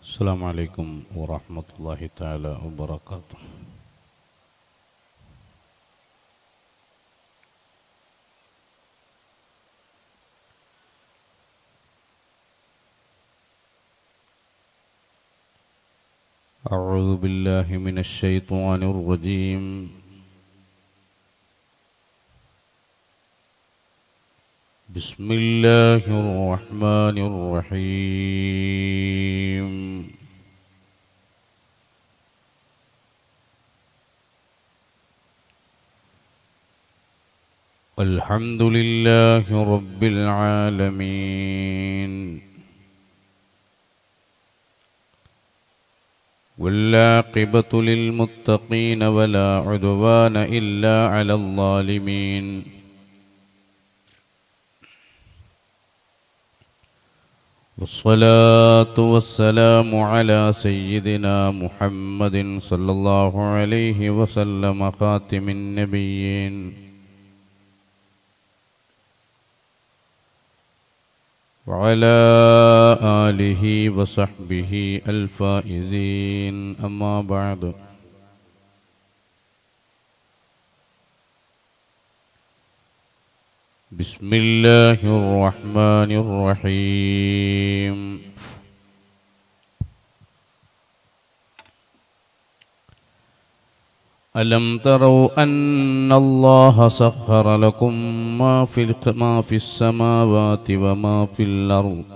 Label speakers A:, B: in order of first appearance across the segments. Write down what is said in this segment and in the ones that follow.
A: السلام عليكم ورحمة الله تعالى وبركاته أعوذ بالله من الشيطان الرجيم بسم الله الرحمن الرحيم الحمد لله رب العالمين والعاقبة للمتقين ولا عدوان إلا على الظالمين والصلاة والسلام على سيدنا محمد صلى الله عليه وسلم خاتم النبيين وعلى آله وصحبه الفائزين أما بعد بسم الله الرحمن الرحيم ألم تروا أن الله سخر لكم ما في الك- ما في السماوات وما في الأرض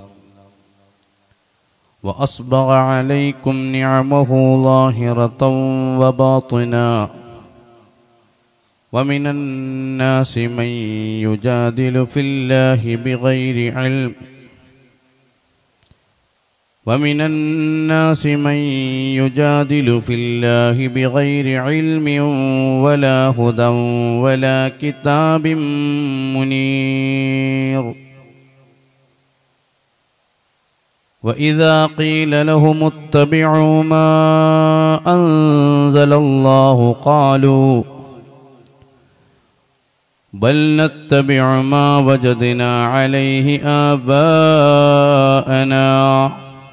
A: وأصبغ عليكم نعمه ظاهرة وباطنا ومن الناس من يجادل في الله بغير علم ومن الناس من يجادل في الله بغير علم ولا هدى ولا كتاب منير وإذا قيل لهم اتبعوا ما أنزل الله قالوا بل نتبع ما وجدنا عليه آباءنا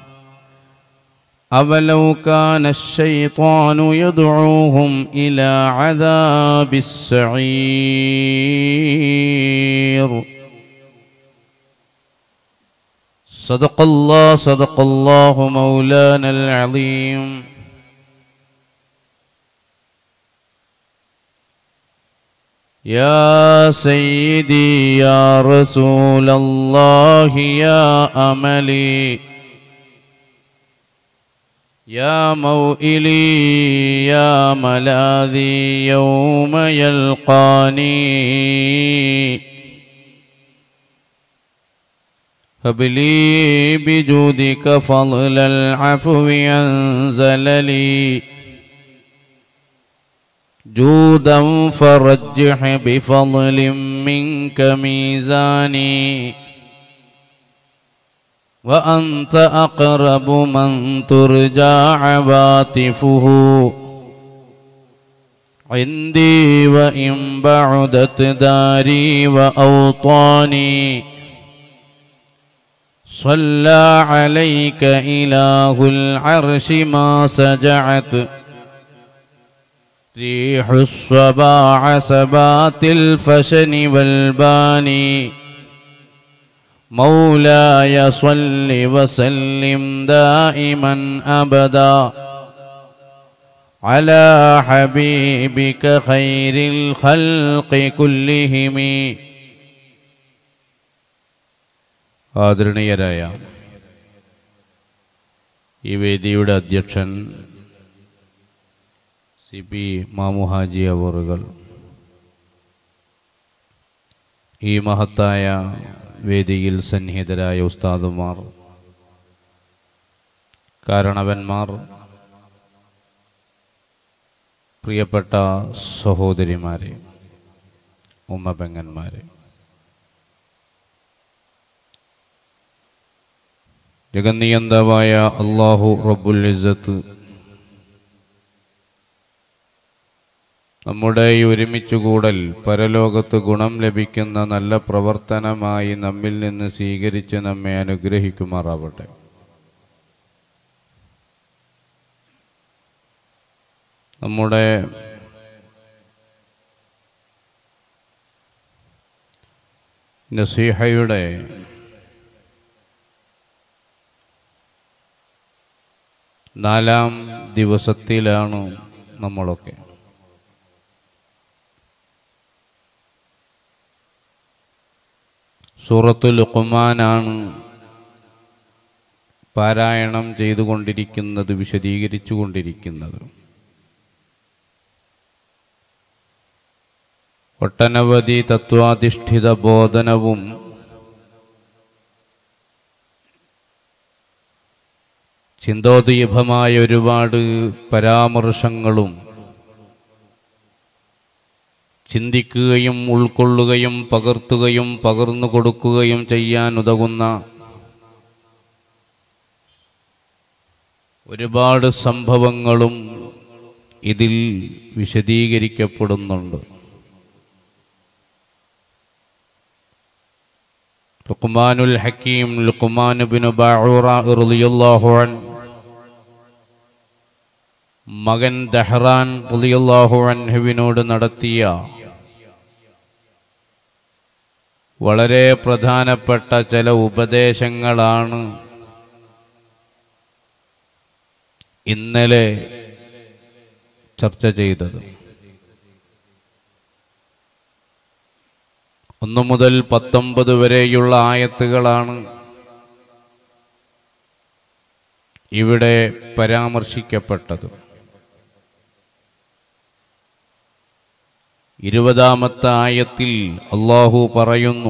A: أولو كان الشيطان يدعوهم إلى عذاب السعير صدق الله صدق الله مولانا العظيم يا سيدي يا رسول الله يا أملي يا موئلي يا ملاذي يوم يلقاني هب لي بجودك فضل العفو أنزل لي جودا فرجح بفضل منك ميزاني وأنت أقرب من ترجى عواطفه عندي وإن بعدت داري وأوطاني صلى عليك إله العرش ما سجعت ريح الصباع سبات الفشن والباني مولاي صل وسلم دائما أبدا على حبيبك خير الخلق كلهم ആദരണീയരായ ഈ വേദിയുടെ അധ്യക്ഷൻ സി പി മാമുഹാജി അവറുകൾ ഈ മഹത്തായ വേദിയിൽ സന്നിഹിതരായ ഉസ്താദുമാർ കാരണവന്മാർ പ്രിയപ്പെട്ട സഹോദരിമാരെ ഉമ്മപെങ്ങന്മാരെ ജഗന്നിയന്തമായ അള്ളാഹു റബ്ബുൽ ഇസ്സത്ത് നമ്മുടെ ഈ ഒരുമിച്ചുകൂടൽ പരലോകത്ത് ഗുണം ലഭിക്കുന്ന നല്ല പ്രവർത്തനമായി നമ്മിൽ നിന്ന് സ്വീകരിച്ച് നമ്മെ അനുഗ്രഹിക്കുമാറാവട്ടെ നമ്മുടെ നസീഹയുടെ നാലാം ദിവസത്തിലാണ് നമ്മളൊക്കെ സൂറത്തുൽ ലുഖ്മാനാണ് പാരായണം ചെയ്തുകൊണ്ടിരിക്കുന്നത് വിശദീകരിച്ചു കൊണ്ടിരിക്കുന്നത് ഒട്ടനവധി തത്വാധിഷ്ഠിത ബോധനവും ചിന്തോദീപമായ ഒരുപാട് പരാമർശങ്ങളും ചിന്തിക്കുകയും ഉൾക്കൊള്ളുകയും പകർത്തുകയും പകർന്നു കൊടുക്കുകയും ചെയ്യാൻ ഉതകുന്ന ഒരുപാട് സംഭവങ്ങളും ഇതിൽ വിശദീകരിക്കപ്പെടുന്നുണ്ട് ലുക്മാനുൽ ഹക്കീം ലുക്മാൻ ബിനു ബഅൂറ റളിയല്ലാഹു അൻ മകൻ ദഹ്റാൻ റളിയല്ലാഹു അൻഹുവിനോട് നടത്തിയ വളരെ പ്രധാനപ്പെട്ട ചില ഉപദേശങ്ങളാണ് ഇന്നലെ ചർച്ച ചെയ്തത് ഒന്ന് മുതൽ പത്തൊമ്പത് വരെയുള്ള ആയത്തുകളാണ് ഇവിടെ പരാമർശിക്കപ്പെട്ടത് ഇരുപതാമത്തെ ആയത്തിൽ അള്ളാഹു പറയുന്നു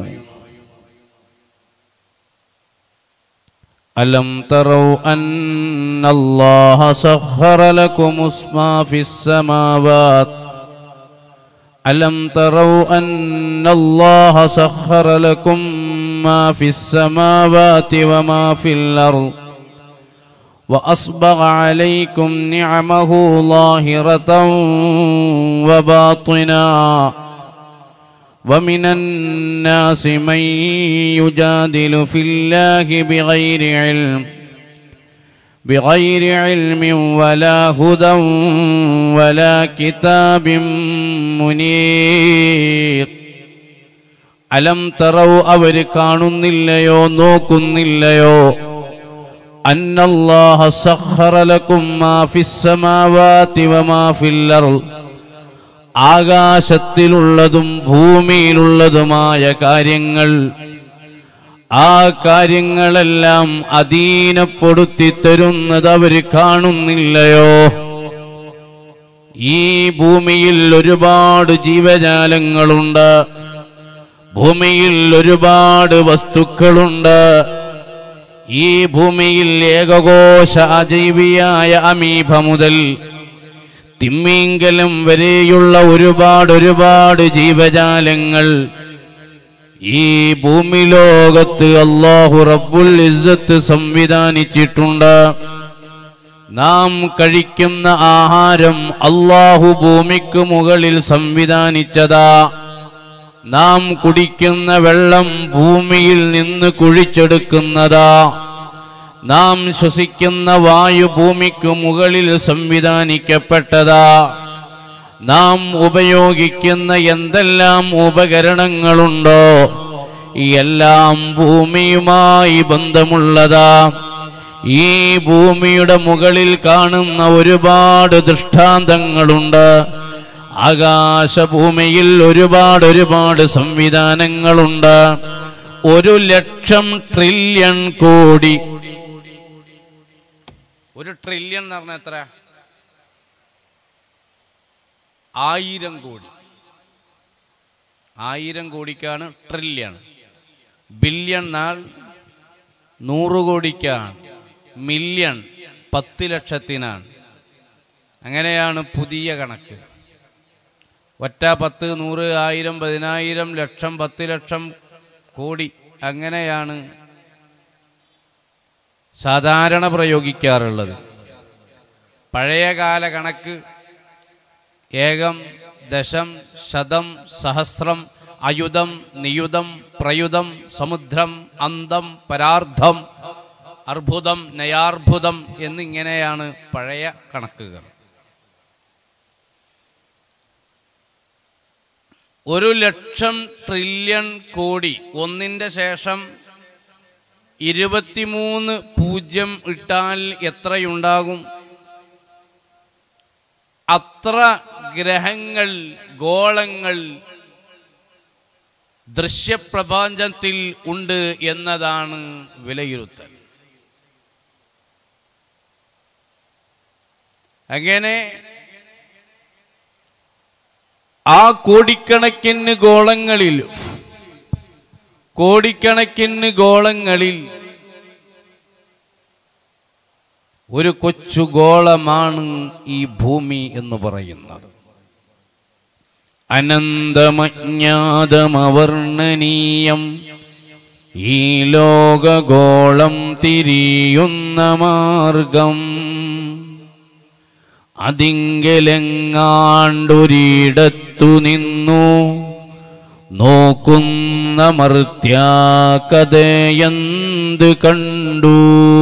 A: അലം തറൗ അന്നല്ലാഹ സഖറ ലക്കും ഉസ്മാ ഫിസ് സമാവാത് ألم تروا أن الله سخر لكم ما في السماوات وما في الأرض وأصبغ عليكم نعمه ظاهرة وباطنا ومن الناس من يجادل في الله بغير علم بغير علم ولا هدى ولا كتاب منير അലം തറവ് അവർ കാണുന്നില്ലയോ നോക്കുന്നില്ലയോ അന്നല്ലാഹ സഖറ ലക്കും മാ ഫിസ്സമാവാതി വമാ ഫിൽ അർള് ആകാശത്തിലുള്ളതും ഭൂമിയിലുള്ളതുമായ കാര്യങ്ങൾ ആ കാര്യങ്ങളെല്ലാം അധീനപ്പെടുത്തി തരുന്നത് അവർ കാണുന്നില്ലയോ ഈ ഭൂമിയിൽ ഒരുപാട് ജീവജാലങ്ങളുണ്ട് ഭൂമിയിൽ ഒരുപാട് വസ്തുക്കളുണ്ട് ഈ ഭൂമിയിൽ ഏകകോശ അജൈവിയായ അമീഭ മുതൽ തിമ്മീങ്കലം വരെയുള്ള ഒരുപാട് ഒരുപാട് ജീവജാലങ്ങൾ ഈ ഭൂമി ലോകത്ത് അള്ളാഹു റബ്ബുൽ ഇസ്സത്ത് സംവിധാനിച്ചിട്ടുണ്ട് നാം കഴിക്കുന്ന ആഹാരം അള്ളാഹു ഭൂമിക്ക് മുകളിൽ സംവിധാനിച്ചതാ നാം കുടിക്കുന്ന വെള്ളം ഭൂമിയിൽ നിന്ന് കുഴിച്ചെടുക്കുന്നതാ നാം ശ്വസിക്കുന്ന വായു ഭൂമിക്ക് മുകളിൽ സംവിധാനിക്കപ്പെട്ടതാ നാം ഉപയോഗിക്കുന്ന എന്തെല്ലാം ഉപകരണങ്ങളുണ്ടോ എല്ലാം ഭൂമിയുമായി ബന്ധമുള്ളതാ ഈ ഭൂമിയുടെ മുകളിൽ കാണുന്ന ഒരുപാട് ദൃഷ്ടാന്തങ്ങളുണ്ട് ആകാശഭൂമിയിൽ ഒരുപാട് ഒരുപാട് സംവിധാനങ്ങളുണ്ട് ഒരു ലക്ഷം ട്രില്യൺ കോടി ഒരു ട്രില്യൺ എന്ന് പറഞ്ഞാൽ എത്ര ആയിരം കോടി ആയിരം കോടിക്കാണ് ട്രില്യൺ ബില്യൺ എന്നാൽ നൂറ് കോടിക്കാണ് മില്യൺ പത്ത് ലക്ഷത്തിനാണ് അങ്ങനെയാണ് പുതിയ കണക്ക് ഒറ്റ പത്ത് നൂറ് ആയിരം പതിനായിരം ലക്ഷം പത്ത് ലക്ഷം കോടി അങ്ങനെയാണ് സാധാരണ പ്രയോഗിക്കാറുള്ളത് പഴയകാല കണക്ക് ഏകം ദശം ശതം സഹസ്രം അയുധം നിയുധം പ്രയുധം സമുദ്രം അന്തം പരാർദ്ധം അർബുദം നയാർബുദം എന്നിങ്ങനെയാണ് പഴയ കണക്കുകൾ ഒരു ലക്ഷം ട്രില്യൺ കോടി ഒന്നിൻ്റെ ശേഷം ഇരുപത്തിമൂന്ന് പൂജ്യം ഇട്ടാൽ എത്രയുണ്ടാകും അത്ര ഗ്രഹങ്ങൾ ഗോളങ്ങൾ ദൃശ്യപ്രപഞ്ചത്തിൽ ഉണ്ട് എന്നതാണ് വിലയിരുത്തൽ അങ്ങനെ ആ കോടിക്കണക്കിന് ഗോളങ്ങളിൽ കോടിക്കണക്കിന് ഗോളങ്ങളിൽ ഒരു കൊച്ചു ഗോളമാണ് ഈ ഭൂമി എന്ന് പറയുന്നത് അനന്തമജ്ഞാതമവർണ്ണനീയം ഈ ലോകഗോളം തിരിയുന്ന മാർഗം അതിങ്കലെങ്ങാണ്ടൊരിടത്തു നിന്നു നോക്കുന്ന മർത്യാക്കഥയെന്ത് കണ്ടു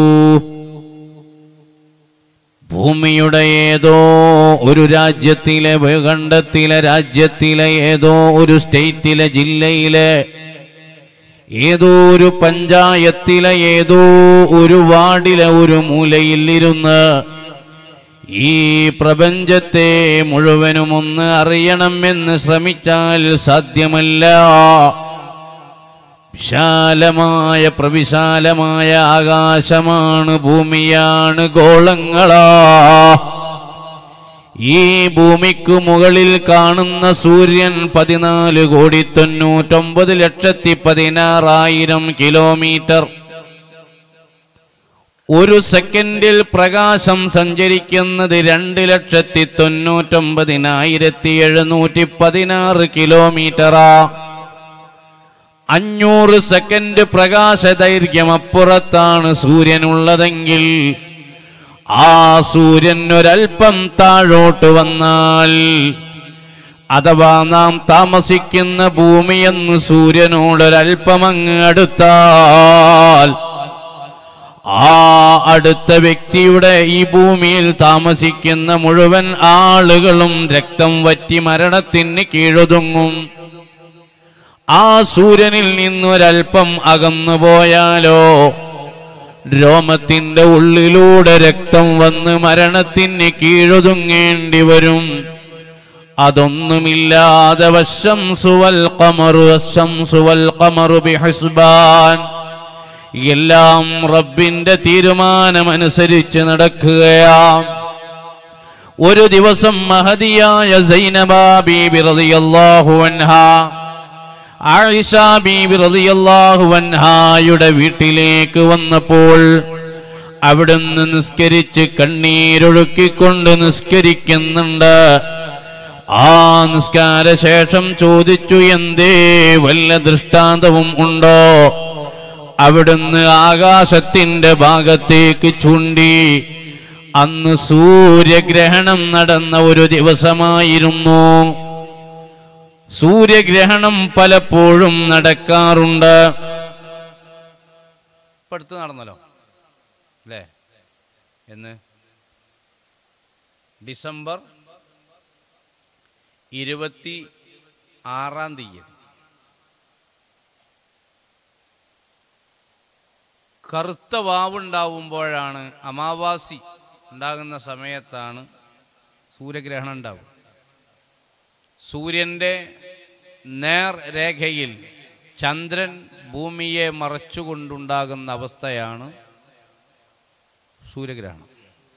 A: ഭൂമിയുടെ ഏതോ ഒരു രാജ്യത്തിലെ ഭൂഖണ്ഡത്തിലെ രാജ്യത്തിലെ ഏതോ ഒരു സ്റ്റേറ്റിലെ ജില്ലയിലെ ഏതോ ഒരു പഞ്ചായത്തിലെ ഏതോ ഒരു വാർഡിലെ ഒരു മൂലയിൽ ഇരുന്ന് ഈ പ്രപഞ്ചത്തെ മുഴുവനും ഒന്ന് അറിയണമെന്ന് ശ്രമിച്ചാൽ സാധ്യമല്ല വിശാലമായ പ്രവിശാലമായ ആകാശമാണ് ഭൂമിയാണ് ഗോളങ്ങളാ ഈ ഭൂമിക്ക് മുകളിൽ കാണുന്ന സൂര്യൻ പതിനാല് കോടി തൊണ്ണൂറ്റൊമ്പത് ലക്ഷത്തി പതിനാറായിരം കിലോമീറ്റർ ഒരു സെക്കൻഡിൽ പ്രകാശം സഞ്ചരിക്കുന്നത് രണ്ട് ലക്ഷത്തി തൊണ്ണൂറ്റൊമ്പതിനായിരത്തി എഴുന്നൂറ്റി പതിനാറ് കിലോമീറ്ററാ അഞ്ഞൂറ് സെക്കൻഡ് പ്രകാശ ദൈർഘ്യം അപ്പുറത്താണ് സൂര്യനുള്ളതെങ്കിൽ ആ സൂര്യൻ ഒരൽപ്പം താഴോട്ട് വന്നാൽ അഥവാ നാം താമസിക്കുന്ന ഭൂമിയെന്ന് സൂര്യനോടൊരൽപ്പം അങ്ങ് അടുത്താൽ ആ അടുത്ത വ്യക്തിയുടെ ഈ ഭൂമിയിൽ താമസിക്കുന്ന മുഴുവൻ ആളുകളും രക്തം വറ്റി മരണത്തിന് കീഴൊതുങ്ങും ആ സൂര്യനിൽ നിന്നൊരൽപ്പം അകന്നു പോയാലോ രോമത്തിന്റെ ഉള്ളിലൂടെ രക്തം വന്ന് മരണത്തിന് കീഴൊതുങ്ങേണ്ടി വരും അതൊന്നുമില്ലാതെ വശം സുവൽ കമറു വശം സുവൽ കമറു ബിഹസ്ബാൻ എല്ലാം റബ്ബിന്റെ തീരുമാനമനുസരിച്ച് നടക്കുകയാ ഒരു ദിവസം മഹതിയായ സൈനബാ ബീബി റളിയല്ലാഹു അൻഹാ ആയിഷ ബീബി റളിയല്ലാഹു അൻഹായുടെ വീട്ടിലേക്ക് വന്നപ്പോൾ അവിടുന്ന് നിസ്കരിച്ച് കണ്ണീരൊഴുക്കിക്കൊണ്ട് നിസ്കരിക്കുന്നുണ്ട് ആ നിസ്കാര ശേഷം ചോദിച്ചു എന്തേ വല്ല ദൃഷ്ടാന്തവും ഉണ്ടോ അവിടുന്ന് ആകാശത്തിന്റെ ഭാഗത്തേക്ക് ചൂണ്ടി അന്ന് സൂര്യഗ്രഹണം നടന്ന ഒരു ദിവസമായിരുന്നു സൂര്യഗ്രഹണം പലപ്പോഴും നടക്കാറുണ്ട് ഇപ്പൊ അടുത്ത് നടന്നല്ലോ അല്ലേ എന്ന് ഡിസംബർ ഇരുപത്തി ആറാം തീയതി കറുത്ത വാവുണ്ടാവുമ്പോഴാണ് അമാവാസി ഉണ്ടാകുന്ന സമയത്താണ് സൂര്യഗ്രഹണം ഉണ്ടാവും സൂര്യൻ്റെ നേർരേഖയിൽ ചന്ദ്രൻ ഭൂമിയെ മറച്ചുകൊണ്ടുണ്ടാകുന്ന അവസ്ഥയാണ് സൂര്യഗ്രഹണം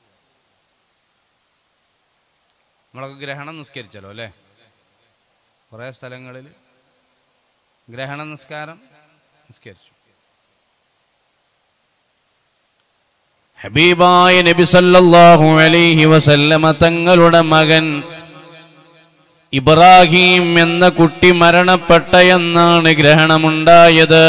A: നമ്മളൊക്കെ ഗ്രഹണം നിസ്കരിച്ചല്ലോ അല്ലേ കുറേ സ്ഥലങ്ങളിൽ ഗ്രഹണ നിസ്കാരം നിസ്കരിച്ചു ഹബീബായ നബി സല്ലല്ലാഹു അലൈഹി വസല്ലമ തങ്ങളുടെ മകൻ ഇബ്രാഹിം എന്ന കുട്ടി മരണപ്പെട്ട എന്നാണ് ഗ്രഹണമുണ്ടായത്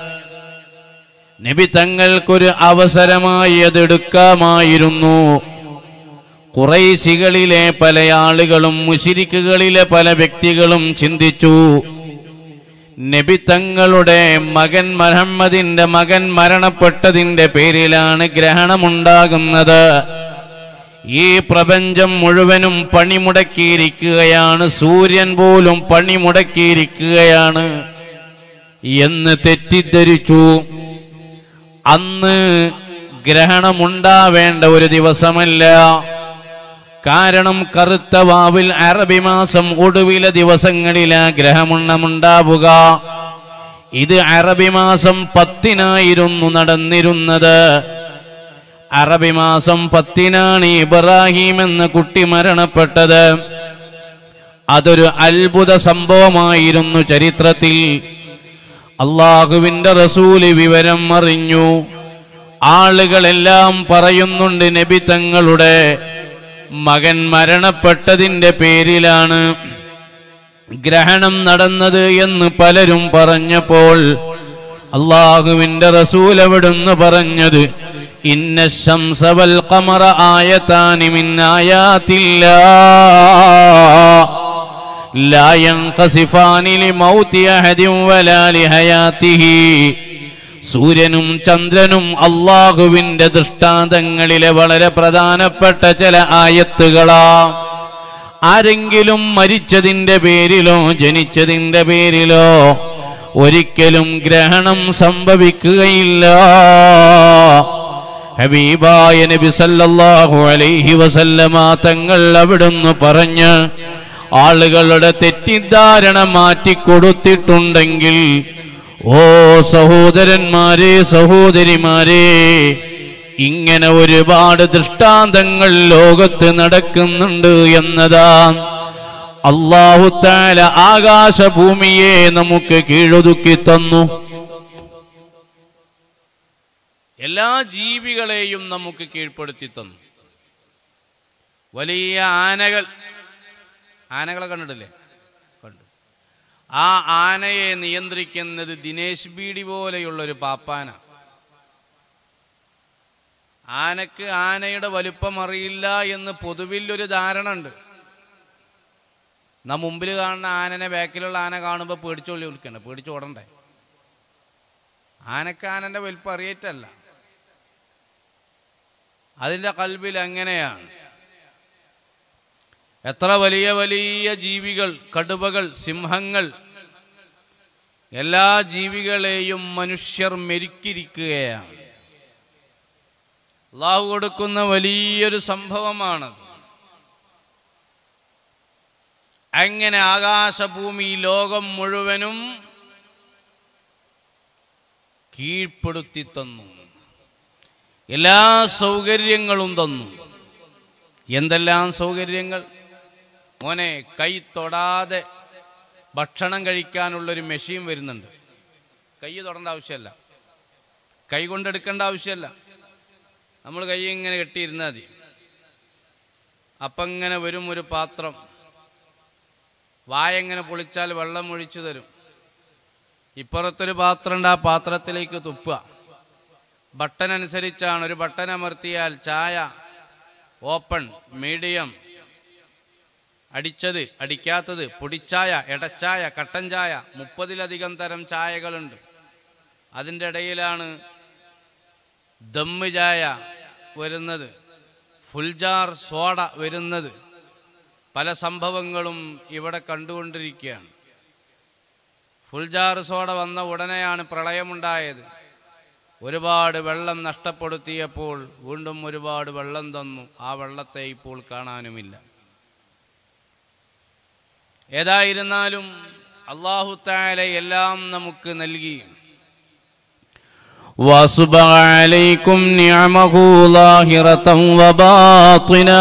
A: നബി തങ്ങൾക്കൊരു അവസരമായി അതെടുക്കാമായിരുന്നു കുറൈശികളിലെ പല ആളുകളും മുശിരിക്കുകളിലെ പല വ്യക്തികളും ചിന്തിച്ചു നബി തങ്ങളുടെ മകൻ മുഹമ്മദിന്റെ മകൻ മരണപ്പെട്ടതിന്റെ പേരിലാണ് ഗ്രഹണമുണ്ടാകുന്നത് ഈ പ്രപഞ്ചം മുഴുവനും പണിമുടക്കിയിരിക്കുകയാണ് സൂര്യൻ പോലും പണിമുടക്കിയിരിക്കുകയാണ് എന്ന് തെറ്റിദ്ധരിച്ചു അന്ന് ഗ്രഹണമുണ്ടാവേണ്ട ഒരു ദിവസമല്ല കാരണം കറുത്ത വാവിൽ അറബി മാസം ഒടുവിലെ ദിവസങ്ങളിലാ ഗ്രഹമുണ്ണമുണ്ടാവുക ഇത് അറബി മാസം പത്തിനായിരുന്നു നടന്നിരുന്നത് അറബി മാസം പത്തിനാണ് ഇബ്രാഹിം എന്ന കുട്ടി മരണപ്പെട്ടത് അതൊരു അത്ഭുത സംഭവമായിരുന്നു ചരിത്രത്തിൽ അള്ളാഹുവിന്റെ റസൂല് വിവരം അറിഞ്ഞു ആളുകളെല്ലാം പറയുന്നുണ്ട് നബി തങ്ങളുടെ മകൻ മരണപ്പെട്ടതിന്റെ പേരിലാണ് ഗ്രഹണം നടന്നത് എന്ന് പലരും പറഞ്ഞപ്പോൾ അള്ളാഹുവിന്റെ റസൂൽ അവിടുന്ന് പറഞ്ഞത് ഇന്ന ശംസവൽ കമറ ആയതാനി മിൻ ആയാത്തില്ലാ لا ينقصفان لموت أحد ولا لحياته സൂര്യനും ചന്ദ്രനും അള്ളാഹുവിന്റെ ദൃഷ്ടാന്തങ്ങളിലെ വളരെ പ്രധാനപ്പെട്ട ചില ആയത്തുകളാ ആരെങ്കിലും മരിച്ചതിന്റെ പേരിലോ ജനിച്ചതിന്റെ പേരിലോ ഒരിക്കലും ഗ്രഹണം സംഭവിക്കുകയില്ല ഹബീബായ നബി സല്ലല്ലാഹു അലൈഹി വസല്ലമ തങ്ങൾ അവിടുന്ന് പറഞ്ഞ് ആളുകളുടെ തെറ്റിദ്ധാരണ മാറ്റിക്കൊടുത്തിട്ടുണ്ടെങ്കിൽ ഓ സഹോദരന്മാരെ സഹോദരിമാരെ ഇങ്ങനെ ഒരുപാട് ദൃഷ്ടാന്തങ്ങൾ ലോകത്ത് നടക്കുന്നുണ്ട് എന്നതാ അള്ളാഹുത്താല ആകാശഭൂമിയെ നമുക്ക് കീഴൊതുക്കി തന്നു എല്ലാ ജീവികളെയും നമുക്ക് കീഴ്പ്പെടുത്തി തന്നു വലിയ ആനകൾ ആനകളെ കണ്ടിട്ടില്ലേ കണ്ടു ആ ആനയെ നിയന്ത്രിക്കുന്നത് ദിനേശ് ബീഡി പോലെയുള്ള ഒരു പാപ്പാന ആനക്ക് ആനയുടെ വലുപ്പം അറിയില്ല എന്ന് പൊതുവിൽ ഒരു ധാരണ ഉണ്ട് നാ മുമ്പിൽ കാണുന്ന ആനനെ ബാക്കിലുള്ള ആന കാണുമ്പോൾ പേടിച്ചോളി വിളിക്കണ്ട പേടിച്ചോടണ്ടേ ആനക്ക് ആനന്റെ വലുപ്പം അറിയിട്ടല്ല അതിന്റെ കൽബിൽ എങ്ങനെയാണ് എത്ര വലിയ വലിയ ജീവികൾ കടുവകൾ സിംഹങ്ങൾ എല്ലാ ജീവികളെയും മനുഷ്യർ മെരുക്കിരിക്കുകയാണ് അള്ളാഹു കൊടുക്കുന്ന വലിയൊരു സംഭവമാണത് അങ്ങനെ ആകാശഭൂമി ലോകം മുഴുവനും കീഴ്പ്പെടുത്തി തന്നു എല്ലാ സൗകര്യങ്ങളും തന്നു എന്തെല്ലാം സൗകര്യങ്ങൾ മോനെ കൈ തൊടാതെ ഭക്ഷണം കഴിക്കാനുള്ളൊരു മെഷീൻ വരുന്നുണ്ട് കൈ തൊടേണ്ട ആവശ്യമല്ല കൈ കൊണ്ടെടുക്കേണ്ട ആവശ്യമല്ല നമ്മൾ കൈ ഇങ്ങനെ കെട്ടിയിരുന്നാൽ മതി അപ്പം ഇങ്ങനെ വരും ഒരു പാത്രം വായ എങ്ങനെ പൊളിച്ചാൽ വെള്ളം ഒഴിച്ചു തരും ഇപ്പുറത്തൊരു പാത്രം ഉണ്ട് ആ പാത്രത്തിലേക്ക് തുപ്പുക ബട്ടൺ അനുസരിച്ചാണ് ഒരു ബട്ടൺ അമർത്തിയാൽ ചായ ഓപ്പൺ മീഡിയം അടിച്ചത് അടിക്കാത്തത് പൊടിച്ചായ എടച്ചായ കട്ടൻ ചായ മുപ്പതിലധികം തരം ചായകളുണ്ട് അതിൻ്റെ ഇടയിലാണ് ദമ്മ് ചായ വരുന്നത് ഫുൾജാർ സോഡ വരുന്നത് പല സംഭവങ്ങളും ഇവിടെ കണ്ടുകൊണ്ടിരിക്കുകയാണ് ഫുൾജാർ സോഡ വന്ന ഉടനെയാണ് പ്രളയമുണ്ടായത് ഒരുപാട് വെള്ളം നഷ്ടപ്പെടുത്തിയപ്പോൾ വീണ്ടും ഒരുപാട് വെള്ളം തന്നു ആ വെള്ളത്തെ ഇപ്പോൾ കാണാനുമില്ല ഏതായിരുന്നാലും അള്ളാഹു താല എല്ലാം നമുക്ക് നൽകി وأصبغ عليكم نعمه ظاهرة وباطنا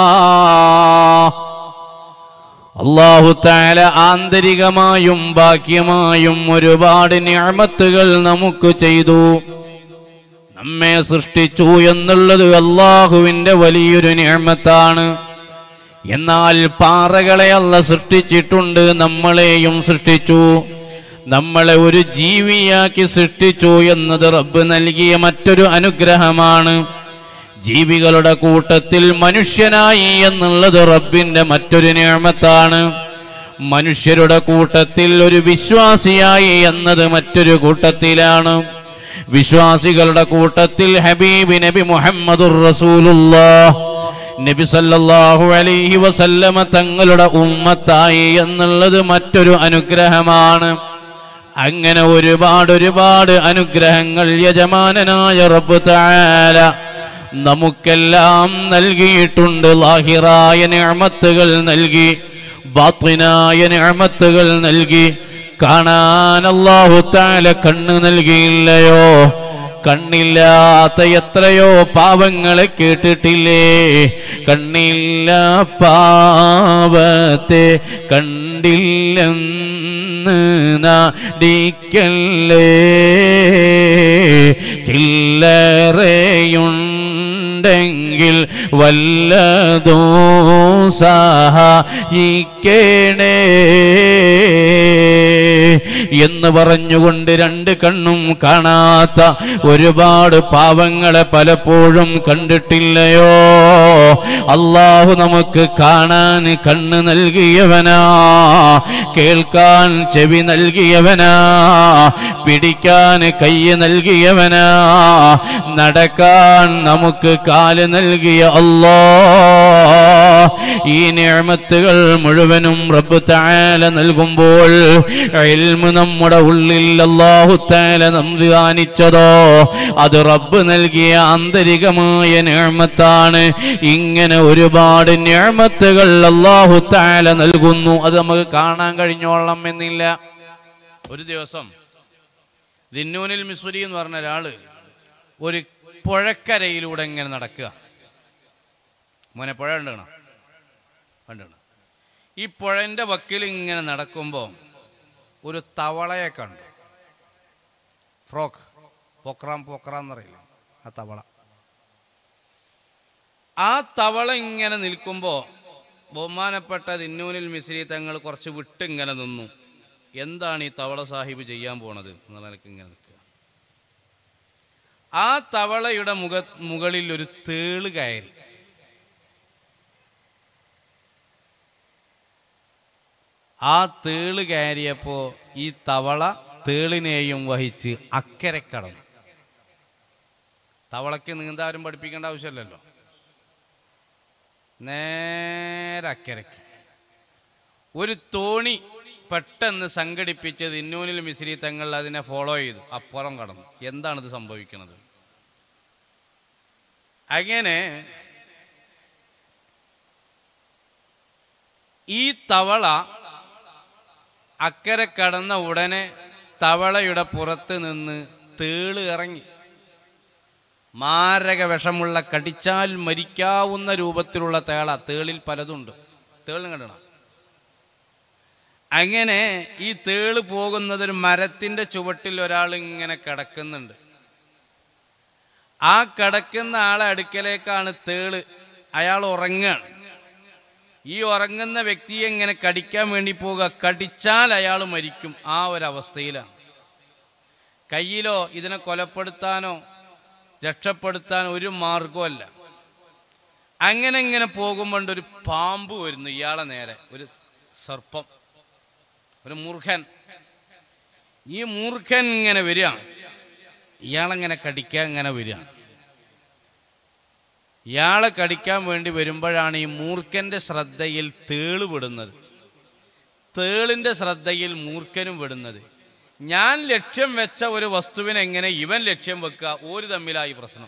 A: അള്ളാഹു താല ആന്തരികമായും ബാഹ്യമായും ഒരുപാട് ഞാമത്തുകൾ നമുക്ക് ചെയ്തു നമ്മെ സൃഷ്ടിച്ചു എന്നുള്ളത് അള്ളാഹുവിന്റെ വലിയൊരു ഞാമത്താണ് എന്നാൽ പാറകളെ അല്ല സൃഷ്ടിച്ചിട്ടുണ്ട് നമ്മളെയും സൃഷ്ടിച്ചു നമ്മളെ ഒരു ജീവിയാക്കി സൃഷ്ടിച്ചു എന്നത് റബ്ബ് നൽകിയ മറ്റൊരു അനുഗ്രഹമാണ് ജീവികളുടെ കൂട്ടത്തിൽ മനുഷ്യനായി എന്നുള്ളത് റബ്ബിന്റെ മറ്റൊരു നിയമത്താണ് മനുഷ്യരുടെ കൂട്ടത്തിൽ ഒരു വിശ്വാസിയായി എന്നത് മറ്റൊരു കൂട്ടത്തിലാണ് വിശ്വാസികളുടെ കൂട്ടത്തിൽ ഹബീബ് നബി മുഹമ്മദുർ റസൂലുള്ളാഹ് നബി സല്ലല്ലാഹു അലൈഹി വസല്ലമ തങ്ങളുടെ ഉമ്മത്തായി എന്നുള്ളത് മറ്റൊരു അനുഗ്രഹമാണ് അങ്ങനെ ഒരുപാട് ഒരുപാട് അനുഗ്രഹങ്ങൾ യജമാനനായ റബ്ബ് തആല നമുക്കെല്ലാം നൽകിയിട്ടുണ്ട് ലാഹിറായ നിഅമത്തുകൾ നൽകി ബാത്തിനായ നിഅമത്തുകൾ നൽകി കാണാൻ അല്ലാഹു തആല കണ്ണ് നൽകിയില്ലയോ കണ്ണില്ലാത്ത എത്രയോ പാവങ്ങളെ കേട്ടിട്ടില്ലേ കണ്ണില്ല പാവത്തെ കണ്ടില്ലെന്ന് നാടിക്കല്ലേ ചില്ലറയുണ്ടെങ്കിൽ വല്ലതോ സഹായിക്കണേ എന്ന് പറഞ്ഞുകൊണ്ട് രണ്ട് കണ്ണും കാണാത്ത ഒരുപാട് പാവങ്ങളെ പലപ്പോഴും കണ്ടിട്ടില്ലയോ അള്ളാഹു നമുക്ക് കാണാൻ കണ്ണ് നൽകിയവനാ കേൾക്കാൻ ചെവി നൽകിയവനാ പിടിക്കാൻ കൈ നൽകിയവനാ നടക്കാൻ നമുക്ക് കാല് നൽകിയ അല്ലോ ഈ നിയമത്തുകൾ മുഴുവനും റബ്ബ് താല നൽകുമ്പോൾ ഇൽമ് നമ്മുടെ ഉള്ളിൽ അല്ലാഹു താല സംവിധാനിച്ചതോ അത് റബ്ബ് നൽകിയ ആന്തരികമായ നിയമത്താണ് ഇങ്ങനെ ഒരുപാട് നിയമത്തുകൾ അല്ലാഹു താല നൽകുന്നു അത് നമുക്ക് കാണാൻ കഴിഞ്ഞോളണം എന്നില്ല ഒരു ദിവസം ദിന്നൂനിൽ മിസുരി എന്ന് പറഞ്ഞ ഒരാള് ഒരു പുഴക്കരയിലൂടെ ഇങ്ങനെ നടക്കുക മോനെ പുഴ ഉണ്ടണം കണ്ടണം ഈ പുഴൻ്റെ വക്കിൽ ഇങ്ങനെ നടക്കുമ്പോൾ ഒരു തവളയെ കണ്ടു ഫ്രോക്ക് പൊക്രാം പൊക്രാം എന്നറിയില്ല ആ തവള ആ തവള ഇങ്ങനെ നിൽക്കുമ്പോൾ ബഹുമാനപ്പെട്ട ദിന്നൂനിൽ മിശ്രി തങ്ങൾ കുറച്ച് വിട്ട് ഇങ്ങനെ നിന്നു എന്താണ് ഈ തവള സാഹിബ് ചെയ്യാൻ പോണത് എന്നുള്ള നിലക്ക് ഇങ്ങനെ നിൽക്കുക ആ തവളയുടെ മുഖ മുകളിൽ ഒരു തേള് കയറി ആ തേള് കയറിയപ്പോ ഈ തവള തേളിനെയും വഹിച്ച് അക്കരെ കടന്നു തവളയ്ക്ക് നീന്താരും പഠിപ്പിക്കേണ്ട ആവശ്യമില്ലല്ലോ നേരെ അക്കരയ്ക്ക് ഒരു തോണി പെട്ടെന്ന് സംഘടിപ്പിച്ച് ഇന്നൂനിൽ മിശ്രി തങ്ങൾ അതിനെ ഫോളോ ചെയ്തു അപ്പുറം കടന്നു എന്താണിത് സംഭവിക്കുന്നത് അങ്ങനെ ഈ തവള അക്കരെ കടന്ന ഉടനെ തവളയുടെ പുറത്ത് നിന്ന് തേള് ഇറങ്ങി മാരക വിഷമുള്ള കടിച്ചാൽ മരിക്കാവുന്ന രൂപത്തിലുള്ള തേള തേളിൽ പലതുണ്ട് തേളും കണ്ടണം അങ്ങനെ ഈ തേള് പോകുന്നത് ഒരു മരത്തിന്റെ ചുവട്ടിൽ ഒരാൾ ഇങ്ങനെ കിടക്കുന്നുണ്ട് ആ കിടക്കുന്ന ആളെ അടുക്കലേക്കാണ് തേള് അയാൾ ഉറങ്ങാണ് ഈ ഉറങ്ങുന്ന വ്യക്തിയെ ഇങ്ങനെ കടിക്കാൻ വേണ്ടി പോവുക കടിച്ചാൽ അയാൾ മരിക്കും ആ ഒരവസ്ഥയിലാണ് കയ്യിലോ ഇതിനെ കൊലപ്പെടുത്താനോ രക്ഷപ്പെടുത്താനോ ഒരു മാർഗമല്ല അങ്ങനെ ഇങ്ങനെ പോകുമ്പോൾ ഒരു പാമ്പ് വരുന്നു ഇയാളെ നേരെ ഒരു സർപ്പം ഒരു മൂർഖൻ ഈ മൂർഖൻ ഇങ്ങനെ വരികയാണ് ഇയാളെങ്ങനെ കടിക്കാൻ ഇങ്ങനെ വരികയാണ് ഇയാളെ കടിക്കാൻ വേണ്ടി വരുമ്പോഴാണ് ഈ മൂർഖന്റെ ശ്രദ്ധയിൽ തേള് വിടുന്നത് തേളിന്റെ ശ്രദ്ധയിൽ മൂർഖനും വിടുന്നത് ഞാൻ ലക്ഷ്യം വെച്ച ഒരു വസ്തുവിനെ എങ്ങനെ ഇവൻ ലക്ഷ്യം വെക്കുക ഒരു തമ്മിലായി പ്രശ്നം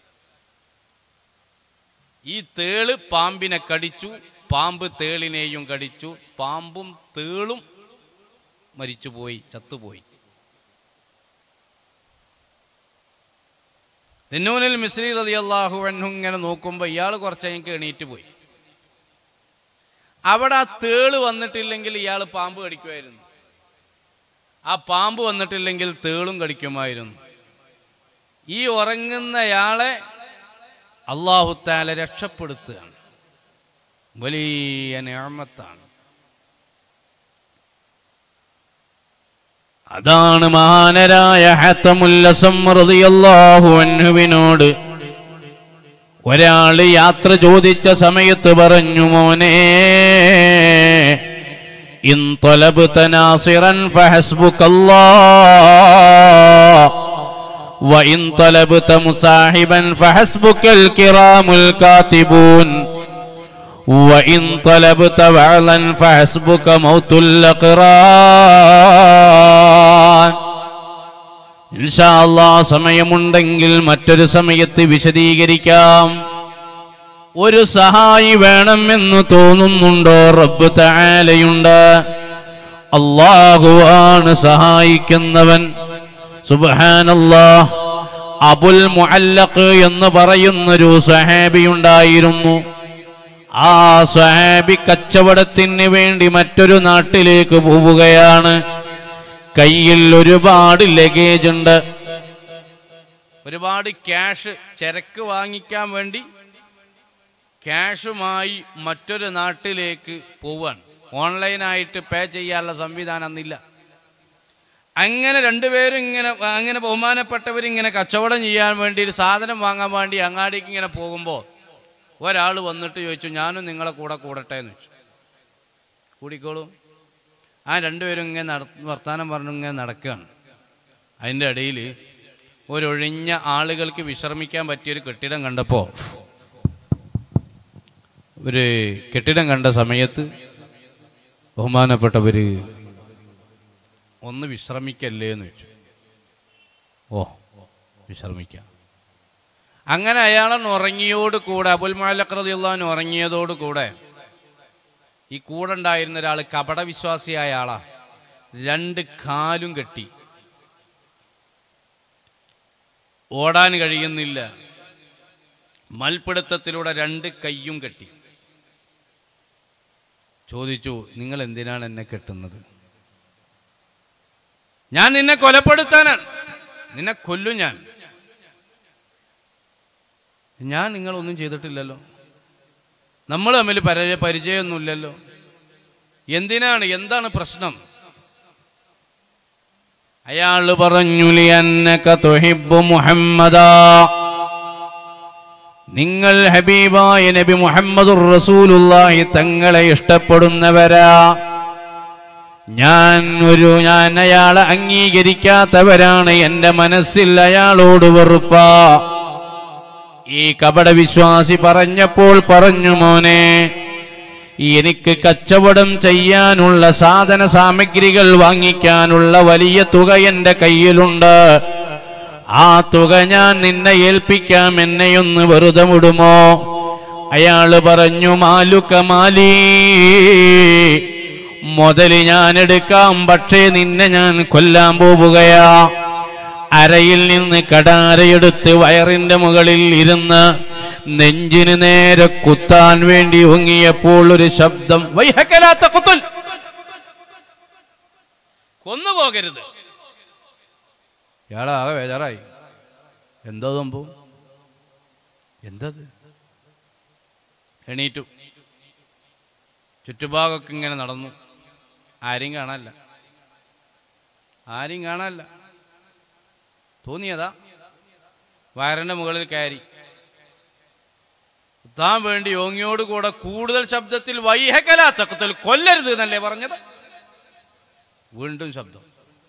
A: ഈ തേള് പാമ്പിനെ കടിച്ചു പാമ്പ് തേളിനെയും കടിച്ചു പാമ്പും തേളും മരിച്ചുപോയി ചത്തുപോയി നിന്നൂനിൽ മിസ്രി റതി അള്ളാഹു ഇങ്ങനെ നോക്കുമ്പോൾ ഇയാൾ കുറച്ച് കഴിഞ്ഞ് എണീറ്റ് പോയി അവിടെ ആ തേള് വന്നിട്ടില്ലെങ്കിൽ ഇയാൾ പാമ്പ് കടിക്കുമായിരുന്നു ആ പാമ്പ് വന്നിട്ടില്ലെങ്കിൽ തേളും കടിക്കുമായിരുന്നു ഈ ഉറങ്ങുന്നയാളെ അള്ളാഹുത്താല രക്ഷപ്പെടുത്തുകയാണ് വലിയ ഞാമത്താണ് അതാണ് മഹാനരായ ഹത്തമുല്ലസമ്മറിയല്ലാഹുവിനോട് ഒരാള് യാത്ര ചോദിച്ച സമയത്ത് പറഞ്ഞു മോനെ ഇൻ തൊലബ് തനാസിറൻ وإن طلبت مصاحبا فحسبك الكرام الكاتبون وإن طلبت وعلا فحسبك موت الأقران ഇൻഷാ അല്ലാ സമയമുണ്ടെങ്കിൽ മറ്റൊരു സമയത്ത് വിശദീകരിക്കാം ഒരു സഹായി വേണമെന്ന് തോന്നുന്നുണ്ടോ റബ്ബ് തആലയുണ്ട് അള്ളാഹുവാണ് സഹായിക്കുന്നവൻ സുബ്ഹാനല്ലാ അബുൽ മുഅല്ലഖ് എന്ന് പറയുന്നൊരു സഹാബി ഉണ്ടായിരുന്നു ആ സഹാബി കച്ചവടത്തിന് വേണ്ടി മറ്റൊരു നാട്ടിലേക്ക് പോവുകയാണ് കയ്യിൽ ഒരുപാട് ലഗേജ് ഉണ്ട് ഒരുപാട് ക്യാഷ് ചരക്ക് വാങ്ങിക്കാൻ വേണ്ടി ക്യാഷുമായി മറ്റൊരു നാട്ടിലേക്ക് പോവാൻ ഓൺലൈനായിട്ട് പേ ചെയ്യാനുള്ള സംവിധാനം അന്നില്ല അങ്ങനെ രണ്ടുപേരും ഇങ്ങനെ അങ്ങനെ ബഹുമാനപ്പെട്ടവരിങ്ങനെ കച്ചവടം ചെയ്യാൻ വേണ്ടി ഒരു സാധനം വാങ്ങാൻ വേണ്ടി അങ്ങാടിക്ക് ഇങ്ങനെ പോകുമ്പോൾ ഒരാൾ വന്നിട്ട് ചോദിച്ചു ഞാനും നിങ്ങളെ കൂടെ കൂടട്ടെ എന്ന് വെച്ചു കൂടിക്കോളൂ ആ രണ്ടുപേരും ഇങ്ങനെ നട വർത്താനം പറഞ്ഞു ഇങ്ങനെ നടക്കുകയാണ് അതിൻ്റെ ഇടയിൽ ഒരൊഴിഞ്ഞ ആളുകൾക്ക് വിശ്രമിക്കാൻ പറ്റിയൊരു കെട്ടിടം കണ്ടപ്പോൾ ഒരു കെട്ടിടം കണ്ട സമയത്ത് ബഹുമാനപ്പെട്ടവർ ഒന്ന് വിശ്രമിക്കല്ലേ എന്ന് വെച്ചു ഓ വിശ്രമിക്കാം അങ്ങനെ അയാളെ ഉറങ്ങിയോട് കൂടെ അബുൽ മാലക്രതിയുള്ളവൻ ഉറങ്ങിയതോട് കൂടെ ഈ കൂടെ ഉണ്ടായിരുന്ന ഒരാൾ കപടവിശ്വാസിയായ ആളാ രണ്ട് കാലും കെട്ടി ഓടാൻ കഴിയുന്നില്ല മൽപിടുത്തത്തിലൂടെ രണ്ട് കയ്യും കെട്ടി ചോദിച്ചു നിങ്ങൾ എന്തിനാണ് എന്നെ കെട്ടുന്നത് ഞാൻ നിന്നെ കൊലപ്പെടുത്താനാണ് നിന്നെ കൊല്ലും ഞാൻ ഞാൻ നിങ്ങളൊന്നും ചെയ്തിട്ടില്ലല്ലോ നമ്മൾ തമ്മിൽ പരി പരിചയമൊന്നുമില്ലല്ലോ എന്തിനാണ് എന്താണ് പ്രശ്നം അയാൾ പറഞ്ഞു "ലിഅന്നക തുഹിബ്ബു മുഹമ്മദാ നിങ്ങൾ ഹബീബായ നബി മുഹമ്മദുർ റസൂലുള്ളാഹി തങ്ങളെ ഇഷ്ടപ്പെടുന്നവരാ ഞാൻ ഒരു ഞാൻ അയാളെ അംഗീകരിക്കാത്തവരാണ് എൻ്റെ മനസ്സിൽ അയാളോട് വെറുപ്പാ ഈ കപടവിശ്വാസി പറഞ്ഞപ്പോൾ പറഞ്ഞു മോനെ എനിക്ക് കച്ചവടം ചെയ്യാനുള്ള സാധന സാമഗ്രികൾ വാങ്ങിക്കാനുള്ള വലിയ തുക എൻ്റെ കയ്യിലുണ്ട് ആ തുക ഞാൻ നിന്നെ ഏൽപ്പിക്കാം എന്നെയൊന്ന് വെറുതെ വിടുമോ അയാള് പറഞ്ഞു മാലുക്ക മാലീ മുതല് ഞാൻ എടുക്കാം പക്ഷേ നിന്നെ ഞാൻ കൊല്ലാൻ പോവുകയാ അരയിൽ നിന്ന് കടാരയെടുത്ത് വയറിന്റെ മുകളിൽ ഇരുന്ന് നെഞ്ചിന് നേരെ കുത്താൻ വേണ്ടി ഒങ്ങിയപ്പോൾ ഒരു ശബ്ദം വൈഹക്കലാത്ത കുത്തുൽ കൊന്നുപോകരുത് ഇയാളാകെ ബേജാറായി എന്താ സംഭവം എന്തത് എണീറ്റു ചുറ്റുഭാഗമൊക്കെ ഇങ്ങനെ നടന്നു ആരെയും കാണാനില്ല ആരെയും കാണാനില്ല തോന്നിയതാ വയറിന്റെ മുകളിൽ കയറി താൻ വേണ്ടി യോങ്ങിയോട് കൂടെ കൂടുതൽ ശബ്ദത്തിൽ വൈഹകലാത്തക്കത്തിൽ കൊല്ലരുത് എന്നല്ലേ പറഞ്ഞത് വീണ്ടും ശബ്ദം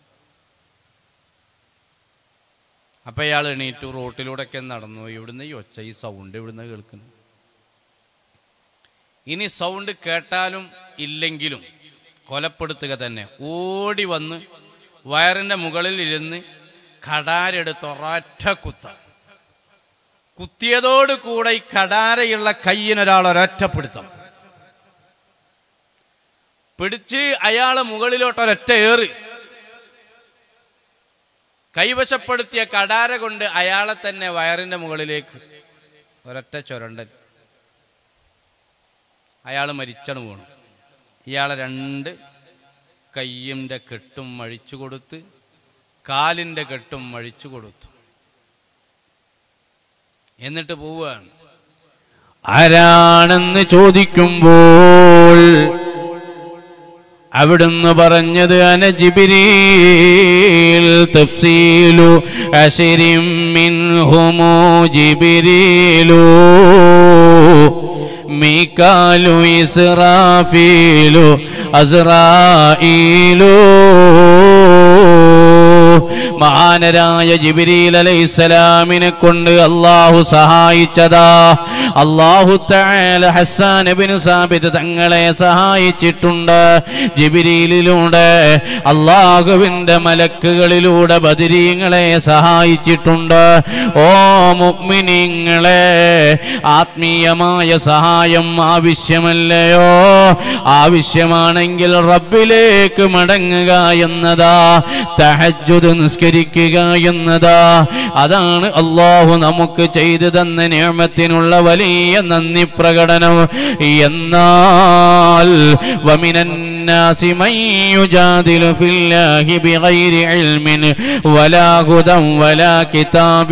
A: അപ്പൊ ഇയാൾ എണീറ്റു റോട്ടിലൂടെയൊക്കെ നടന്നു ഇവിടുന്ന് ഈ ഒച്ച ഈ സൗണ്ട് ഇവിടുന്ന് കേൾക്കുന്നു ഇനി സൗണ്ട് കേട്ടാലും ഇല്ലെങ്കിലും കൊലപ്പെടുത്തുക തന്നെ ഓടി വന്ന് വയറിന്റെ മുകളിൽ ഇരുന്ന് കടാരെടുത്ത് ഒരൊറ്റ കുത്ത കുത്തിയതോട് കൂടെ ഈ കടാരയുള്ള കയ്യിനൊരാൾ ഒരൊറ്റപ്പിടുത്തം പിടിച്ച് അയാളെ മുകളിലോട്ട് ഒരൊറ്റ ഏറ് കൈവശപ്പെടുത്തിയ കടാര കൊണ്ട് അയാളെ തന്നെ വയറിന്റെ മുകളിലേക്ക് ഒരൊറ്റ ചുരണ്ടൻ അയാൾ മരിച്ചണു വീണു ഇയാളെ രണ്ട് കയ്യിൻ്റെ കെട്ടും അഴിച്ചു കൊടുത്ത് കാലിൻ്റെ കെട്ടും അഴിച്ചു കൊടുത്തു എന്നിട്ട് പോവുകയാണ് ആരാണെന്ന് ചോദിക്കുമ്പോൾ അവിടുന്ന് പറഞ്ഞത് അന ജിബിരീൽ തഫ്സീലു അശരിം മിൻഹുമു ജിബിരീലു മീകാലു ഇസ്രാഫീലു അസ്രായിലു മഹാനരായ ജിബിരിൽ അലൈഹിസ്സലാമിനെ കൊണ്ട് അള്ളാഹു സഹായിച്ചതാ അള്ളാഹു തആല ഹസ്സാൻ ഇബ്നു സാബിത് തങ്ങളെ സഹായിച്ചിട്ടുണ്ട് ജിബിരിയിലൂടെ അള്ളാഹുവിന്റെ മലക്കുകളിലൂടെ ബദിരീങ്ങളെ സഹായിച്ചിട്ടുണ്ട് ഓ മുഅ്മിനീങ്ങളെ ആത്മീയമായ സഹായം ആവശ്യമല്ലയോ ആവശ്യമാണെങ്കിൽ റബ്ബിലേക്ക് മടങ്ങുക എന്നതാ തഹജ്ജുദ് നിസ്കരിക്കുക എന്നതാ അതാണ് അള്ളാഹു നമുക്ക് ചെയ്തു തന്ന നിയമത്തിനുള്ള വലിയ നന്ദി പ്രകടനം എന്നാൽ വമിനൻ الناس من يجادل في الله بغير علم ولا هدى ولا كتاب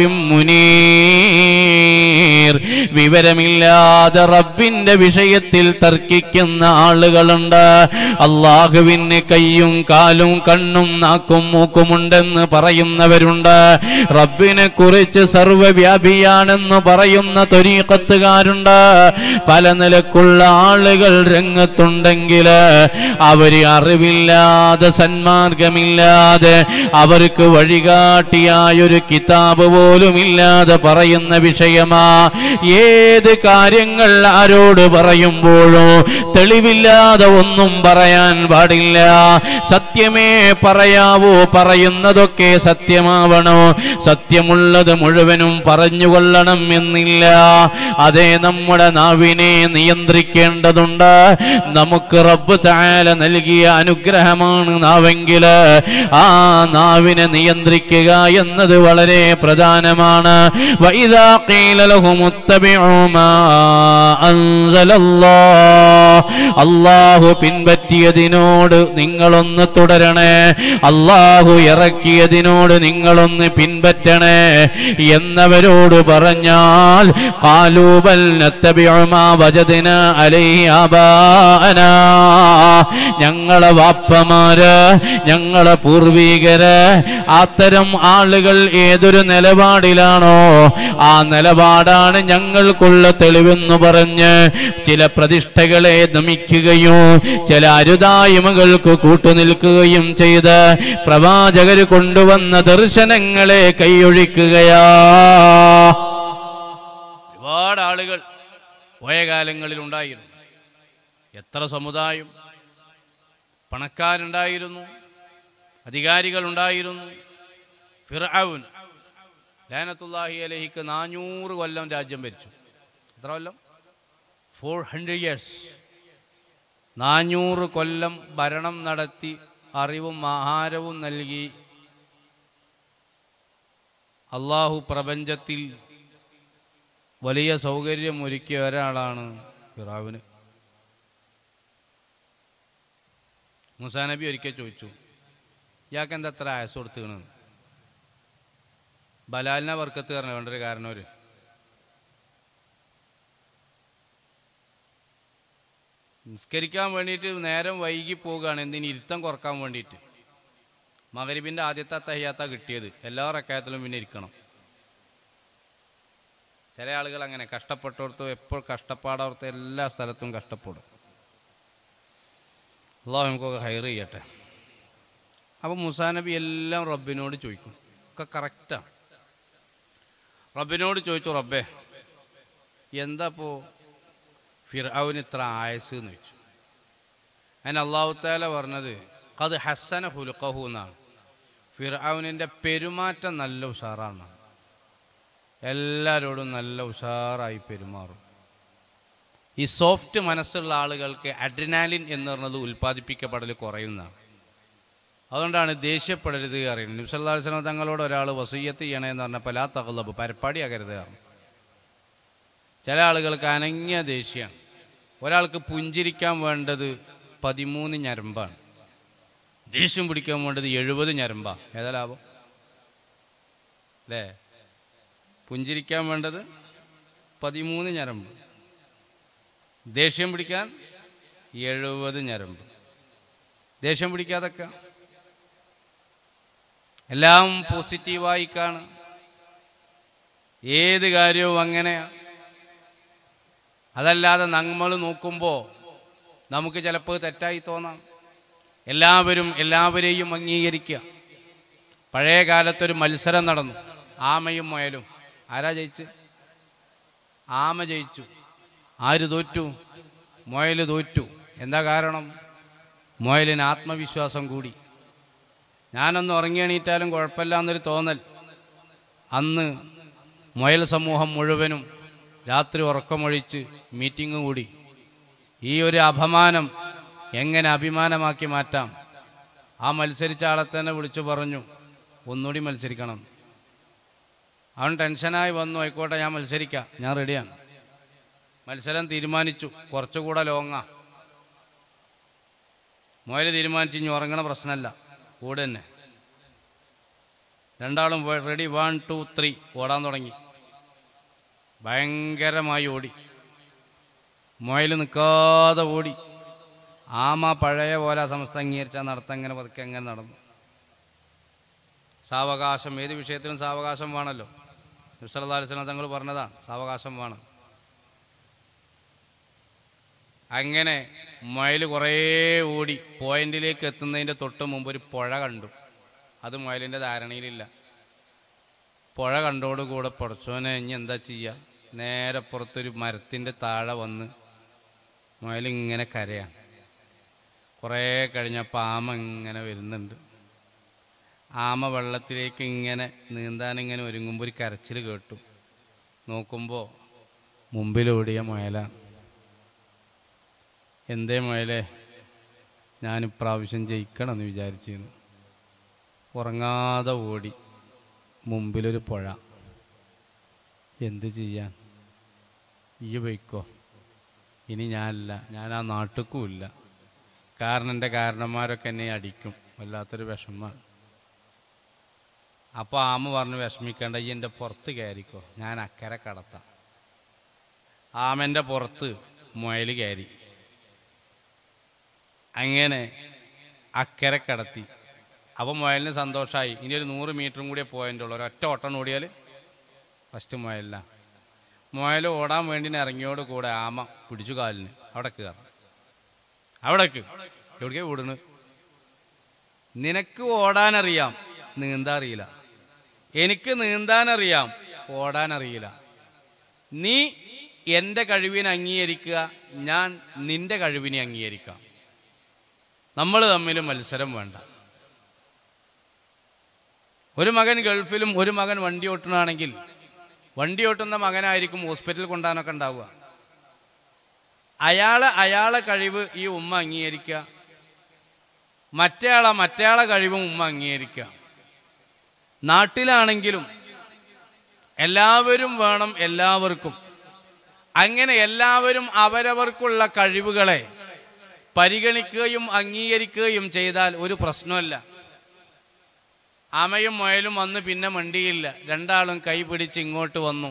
A: منير വിവരമില്ലാതെ റബ്ബിന്റെ വിഷയത്തിൽ തർക്കിക്കുന്ന ആളുകളുണ്ട് അള്ളാഹുവിന് കയ്യും കാലും കണ്ണും നാക്കും മൂക്കുമുണ്ടെന്ന് പറയുന്നവരുണ്ട് റബ്ബിനെ കുറിച്ച് സർവവ്യാപിയാണെന്ന് പറയുന്ന തൊരീക്കത്തുകാരുണ്ട് പല നിലക്കുള്ള ആളുകൾ രംഗത്തുണ്ടെങ്കിൽ അവര് അറിവില്ലാതെ സന്മാർഗമില്ലാതെ അവർക്ക് വഴികാട്ടിയായൊരു കിതാബ് പോലും ഇല്ലാതെ പറയുന്ന വിഷയമാ ഏത് കാര്യങ്ങൾ ആരോട് പറയുമ്പോഴോ തെളിവില്ലാതെ ഒന്നും പറയാൻ പാടില്ല സത്യമേ പറയാവൂ പറയുന്നതൊക്കെ സത്യമാവണോ സത്യമുള്ളത് മുഴുവനും പറഞ്ഞുകൊള്ളണം എന്നില്ല അതേ നമ്മുടെ നാവിനെ നിയന്ത്രിക്കേണ്ടതുണ്ട് നമുക്ക് റബ്ബ് താല നൽകിയ അനുഗ്രഹമാണ് നാവെങ്കിൽ ആ നാവിനെ നിയന്ത്രിക്കുക എന്നത് വളരെ പ്രധാനമാണ് വൈദാ ഖീല ലഹും ഇത്തബിഉ മാ അൻസലല്ലാഹ് അല്ലാഹു പിൻപറ്റിയതിനോട് നിങ്ങളൊന്ന് തുടരണേ അല്ലാഹു ഇറക്കിയതിനോട് നിങ്ങളൊന്ന് പിൻപറ്റണേ എന്നവരോട് പറഞ്ഞാൽ കാലൂബൽ നത്തബിഉ മാ വജദ്ന അലൈഹി ആബാഅനാ ഞങ്ങളെ വാപ്പമാര് ഞങ്ങളെ പൂർവീകര് അത്തരം ആളുകൾ ഏതൊരു നിലപാടിലാണോ ആ നിലപാടാണ് ഞങ്ങൾക്കുള്ള തെളിവെന്ന് പറഞ്ഞ് ചില പ്രതിഷ്ഠകളെ നമിക്കുകയും ചില അരുതായ്മകൾക്ക് കൂട്ടുനിൽക്കുകയും ചെയ്ത് പ്രവാചകർ കൊണ്ടുവന്ന ദർശനങ്ങളെ കൈയൊഴിക്കുകയാ ഒരുപാട് ആളുകൾ പോയ കാലങ്ങളിൽ ഉണ്ടായിരുന്നു എത്ര സമുദായം പണക്കാരുണ്ടായിരുന്നു അധികാരികൾ ഉണ്ടായിരുന്നു ഫിർഔൻ ലാനത്തുല്ലാഹി അലഹിക്ക് നാനൂറ് കൊല്ലം രാജ്യം ഭരിച്ചു എത്ര കൊല്ലം ഫോർ ഹൺഡ്രഡ് ഇയേഴ്സ് നാനൂറ് കൊല്ലം ഭരണം നടത്തി അറിവും ആഹാരവും നൽകി അള്ളാഹു പ്രപഞ്ചത്തിൽ വലിയ സൗകര്യം ഒരുക്കിയ ഒരാളാണ് ഫിറാവിന് മുസാ നബി ഒരിക്കൽ ചോദിച്ചു ഇയാൾക്ക് എന്താ അത്ര ആയസ് കൊടുത്തുകണ് ബലാലിനെ വർക്കത്ത് കാരണം വേണ്ട ഒരു കാരണം ഒരു നിസ്കരിക്കാൻ വേണ്ടിയിട്ട് നേരം വൈകി പോവുകയാണ് എന്തിന് ഇരുത്തം കുറക്കാൻ വേണ്ടിയിട്ട് മകരിബിൻ്റെ ആദ്യത്തെ തയ്യാത്ത കിട്ടിയത് എല്ലാ റക്കായത്തിലും പിന്നെ ഇരിക്കണം ചില ആളുകൾ അങ്ങനെ കഷ്ടപ്പെട്ടോർത്തും എപ്പോൾ കഷ്ടപ്പാടോർത്തും എല്ലാ സ്ഥലത്തും കഷ്ടപ്പെടും അള്ളാഹു നമുക്കൊക്കെ ഹയർ ചെയ്യട്ടെ അപ്പോൾ മുസാ നബി എല്ലാം റബ്ബിനോട് ചോദിക്കും ഒക്കെ കറക്റ്റാണ് റബ്ബിനോട് ചോദിച്ചു റബ്ബേ എന്താ ഇപ്പോൾ ഫിർഔന് ഇത്ര ആയസ് എന്ന് ചോദിച്ചു അതിന് അള്ളാഹുത്താല പറഞ്ഞത് അത് ഹസന ഹുലുക്കഹു എന്നാണ് ഫിർഔനിൻ്റെ പെരുമാറ്റം നല്ല ഉഷാറാണ് എല്ലാവരോടും നല്ല ഉഷാറായി പെരുമാറും ഈ സോഫ്റ്റ് മനസ്സുള്ള ആളുകൾക്ക് അഡ്രിനാലിൻ എന്ന് പറഞ്ഞത് ഉൽപ്പാദിപ്പിക്കപ്പെടൽ കുറയുന്നതാണ് അതുകൊണ്ടാണ് ദേഷ്യപ്പെടരുത് അറിയുന്നത് നിബ്സല്ലാ വസ്ലം തങ്ങളോട് ഒരാൾ വസൂയത്ത് ചെയ്യണമെന്ന് പറഞ്ഞപ്പോൾ ആ തകലബ് പരപ്പാടിയാകരുത് കാരണം ചില ആളുകൾക്ക് അനങ്ങിയ ദേഷ്യമാണ് ഒരാൾക്ക് പുഞ്ചിരിക്കാൻ വേണ്ടത് പതിമൂന്ന് ഞരമ്പാണ് ദേഷ്യം പിടിക്കാൻ വേണ്ടത് എഴുപത് ഞരമ്പാ ഏതാ ലാഭം അല്ലേ പുഞ്ചിരിക്കാൻ വേണ്ടത് പതിമൂന്ന് ഞരമ്പ് ദേഷ്യം പിടിക്കാൻ എഴുപത് ഞരമ്പ് ദേഷ്യം പിടിക്കാതൊക്കെ എല്ലാം പോസിറ്റീവായി കാണും ഏത് കാര്യവും അങ്ങനെയാ അതല്ലാതെ നമ്മൾ നോക്കുമ്പോൾ നമുക്ക് ചിലപ്പോൾ തെറ്റായി തോന്നാം എല്ലാവരും എല്ലാവരെയും അംഗീകരിക്കുക പഴയ കാലത്തൊരു മത്സരം നടന്നു ആമയും മുയലും ആരാ ജയിച്ച് ആമ ജയിച്ചു ആര് തോറ്റു മുയൽ തോറ്റു എന്താ കാരണം മുയലിന് ആത്മവിശ്വാസം കൂടി ഞാനൊന്ന് ഉറങ്ങി എണീറ്റാലും കുഴപ്പമില്ല എന്നൊരു തോന്നൽ അന്ന് മുയൽ സമൂഹം മുഴുവനും രാത്രി ഉറക്കമൊഴിച്ച് മീറ്റിംഗ് കൂടി ഈ ഒരു അപമാനം എങ്ങനെ അഭിമാനമാക്കി മാറ്റാം ആ മത്സരിച്ച ആളെ തന്നെ വിളിച്ചു പറഞ്ഞു ഒന്നുകൂടി മത്സരിക്കണം അവൻ ടെൻഷനായി വന്നു ആയിക്കോട്ടെ ഞാൻ മത്സരിക്കാം ഞാൻ റെഡിയാണ് മത്സരം തീരുമാനിച്ചു കുറച്ചുകൂടെ ലോങ്ങാ മുയൽ തീരുമാനിച്ച് ഇനി ഉറങ്ങണ പ്രശ്നമല്ല കൂടെ തന്നെ രണ്ടാളും റെഡി വൺ ടു ത്രീ ഓടാൻ തുടങ്ങി ഭയങ്കരമായി ഓടി മുയൽ നിൽക്കാതെ ഓടി ആമ പഴയ പോലെ സമസ്ത അംഗീകരിച്ച നടത്തം ഇങ്ങനെ പതുക്കെ അങ്ങനെ നടന്നു സാവകാശം ഏത് വിഷയത്തിലും സാവകാശം വേണമല്ലോ നബ്സല്ലാസ്ലം തങ്ങൾ പറഞ്ഞതാണ് സാവകാശം വേണം അങ്ങനെ മുയൽ കുറേ ഓടി പോയിന്റിലേക്ക് എത്തുന്നതിൻ്റെ തൊട്ട് മുമ്പ് ഒരു പുഴ കണ്ടു അത് മുയലിൻ്റെ ധാരണയിലില്ല പുഴ കണ്ടോടുകൂടെ പൊടച്ചോനെ ഇനി എന്താ ചെയ്യുക നേരെ പുറത്തൊരു മരത്തിൻ്റെ താഴെ വന്ന് മുയലിങ്ങനെ കരയാണ് കുറേ കഴിഞ്ഞപ്പോൾ ആമ ഇങ്ങനെ വരുന്നുണ്ട് ആമ വെള്ളത്തിലേക്ക് ഇങ്ങനെ നീന്താൻ ഇങ്ങനെ ഒരുങ്ങുമ്പോൾ ഒരു കരച്ചിൽ കേട്ടു നോക്കുമ്പോൾ മുമ്പിലോടിയ മുയലാണ് എന്തേ മുയലേ ഞാനിപ്രാവശ്യം ജയിക്കണം എന്ന് വിചാരിച്ചിരുന്നു ഉറങ്ങാതെ ഓടി മുമ്പിലൊരു പുഴ എന്ത് ചെയ്യാൻ ഈ വയ്ക്കോ ഇനി ഞാനില്ല ഞാൻ ആ നാട്ടുക്കും ഇല്ല കാരണം എൻ്റെ കാരണന്മാരൊക്കെ എന്നെ അടിക്കും വല്ലാത്തൊരു വിഷമമാണ് അപ്പോൾ ആമ പറഞ്ഞു വിഷമിക്കേണ്ട ഈ എൻ്റെ പുറത്ത് കയറിക്കോ ഞാൻ അക്കരെ കടത്താം ആമൻ്റെ പുറത്ത് മുയൽ കയറി അങ്ങനെ അക്കരെ കടത്തി അപ്പോൾ മുയലിന് സന്തോഷമായി ഇനി ഒരു നൂറ് മീറ്ററും കൂടിയേ പോയിൻ്റ് ഉള്ളൂ ഒരൊറ്റ ഓട്ടം ഓടിയാൽ ഫസ്റ്റ് മുയലില്ല മുയൽ ഓടാൻ വേണ്ടി ഇറങ്ങിയോട് കൂടെ ആമ പിടിച്ചു കാലിന് അവിടെ കയറാം അവിടേക്ക് എവിടേക്കാ ഓടുന്നു നിനക്ക് ഓടാനറിയാം നീന്താൻ അറിയില്ല എനിക്ക് നീന്താൻ അറിയാം ഓടാൻ അറിയില്ല നീ എൻ്റെ കഴിവിനെ അംഗീകരിക്കുക ഞാൻ നിന്റെ കഴിവിനെ അംഗീകരിക്കാം നമ്മൾ തമ്മിൽ മത്സരം വേണ്ട ഒരു മകൻ ഗൾഫിലും ഒരു മകൻ വണ്ടി ഓട്ടണാണെങ്കിൽ വണ്ടി ഓട്ടുന്ന മകനായിരിക്കും ഹോസ്പിറ്റലിൽ കൊണ്ടാനൊക്കെ ഉണ്ടാവുക അയാളെ അയാളെ കഴിവ് ഈ ഉമ്മ അംഗീകരിക്കുക മറ്റേയാളെ മറ്റേയാളെ കഴിവും ഉമ്മ അംഗീകരിക്കുക നാട്ടിലാണെങ്കിലും എല്ലാവരും വേണം എല്ലാവർക്കും അങ്ങനെ എല്ലാവരും അവരവർക്കുള്ള കഴിവുകളെ പരിഗണിക്കുകയും അംഗീകരിക്കുകയും ചെയ്താൽ ഒരു പ്രശ്നമല്ല ആമയും മുയലും വന്ന് പിന്നെ മണ്ടിയില്ല രണ്ടാളും കൈ പിടിച്ച് ഇങ്ങോട്ട് വന്നു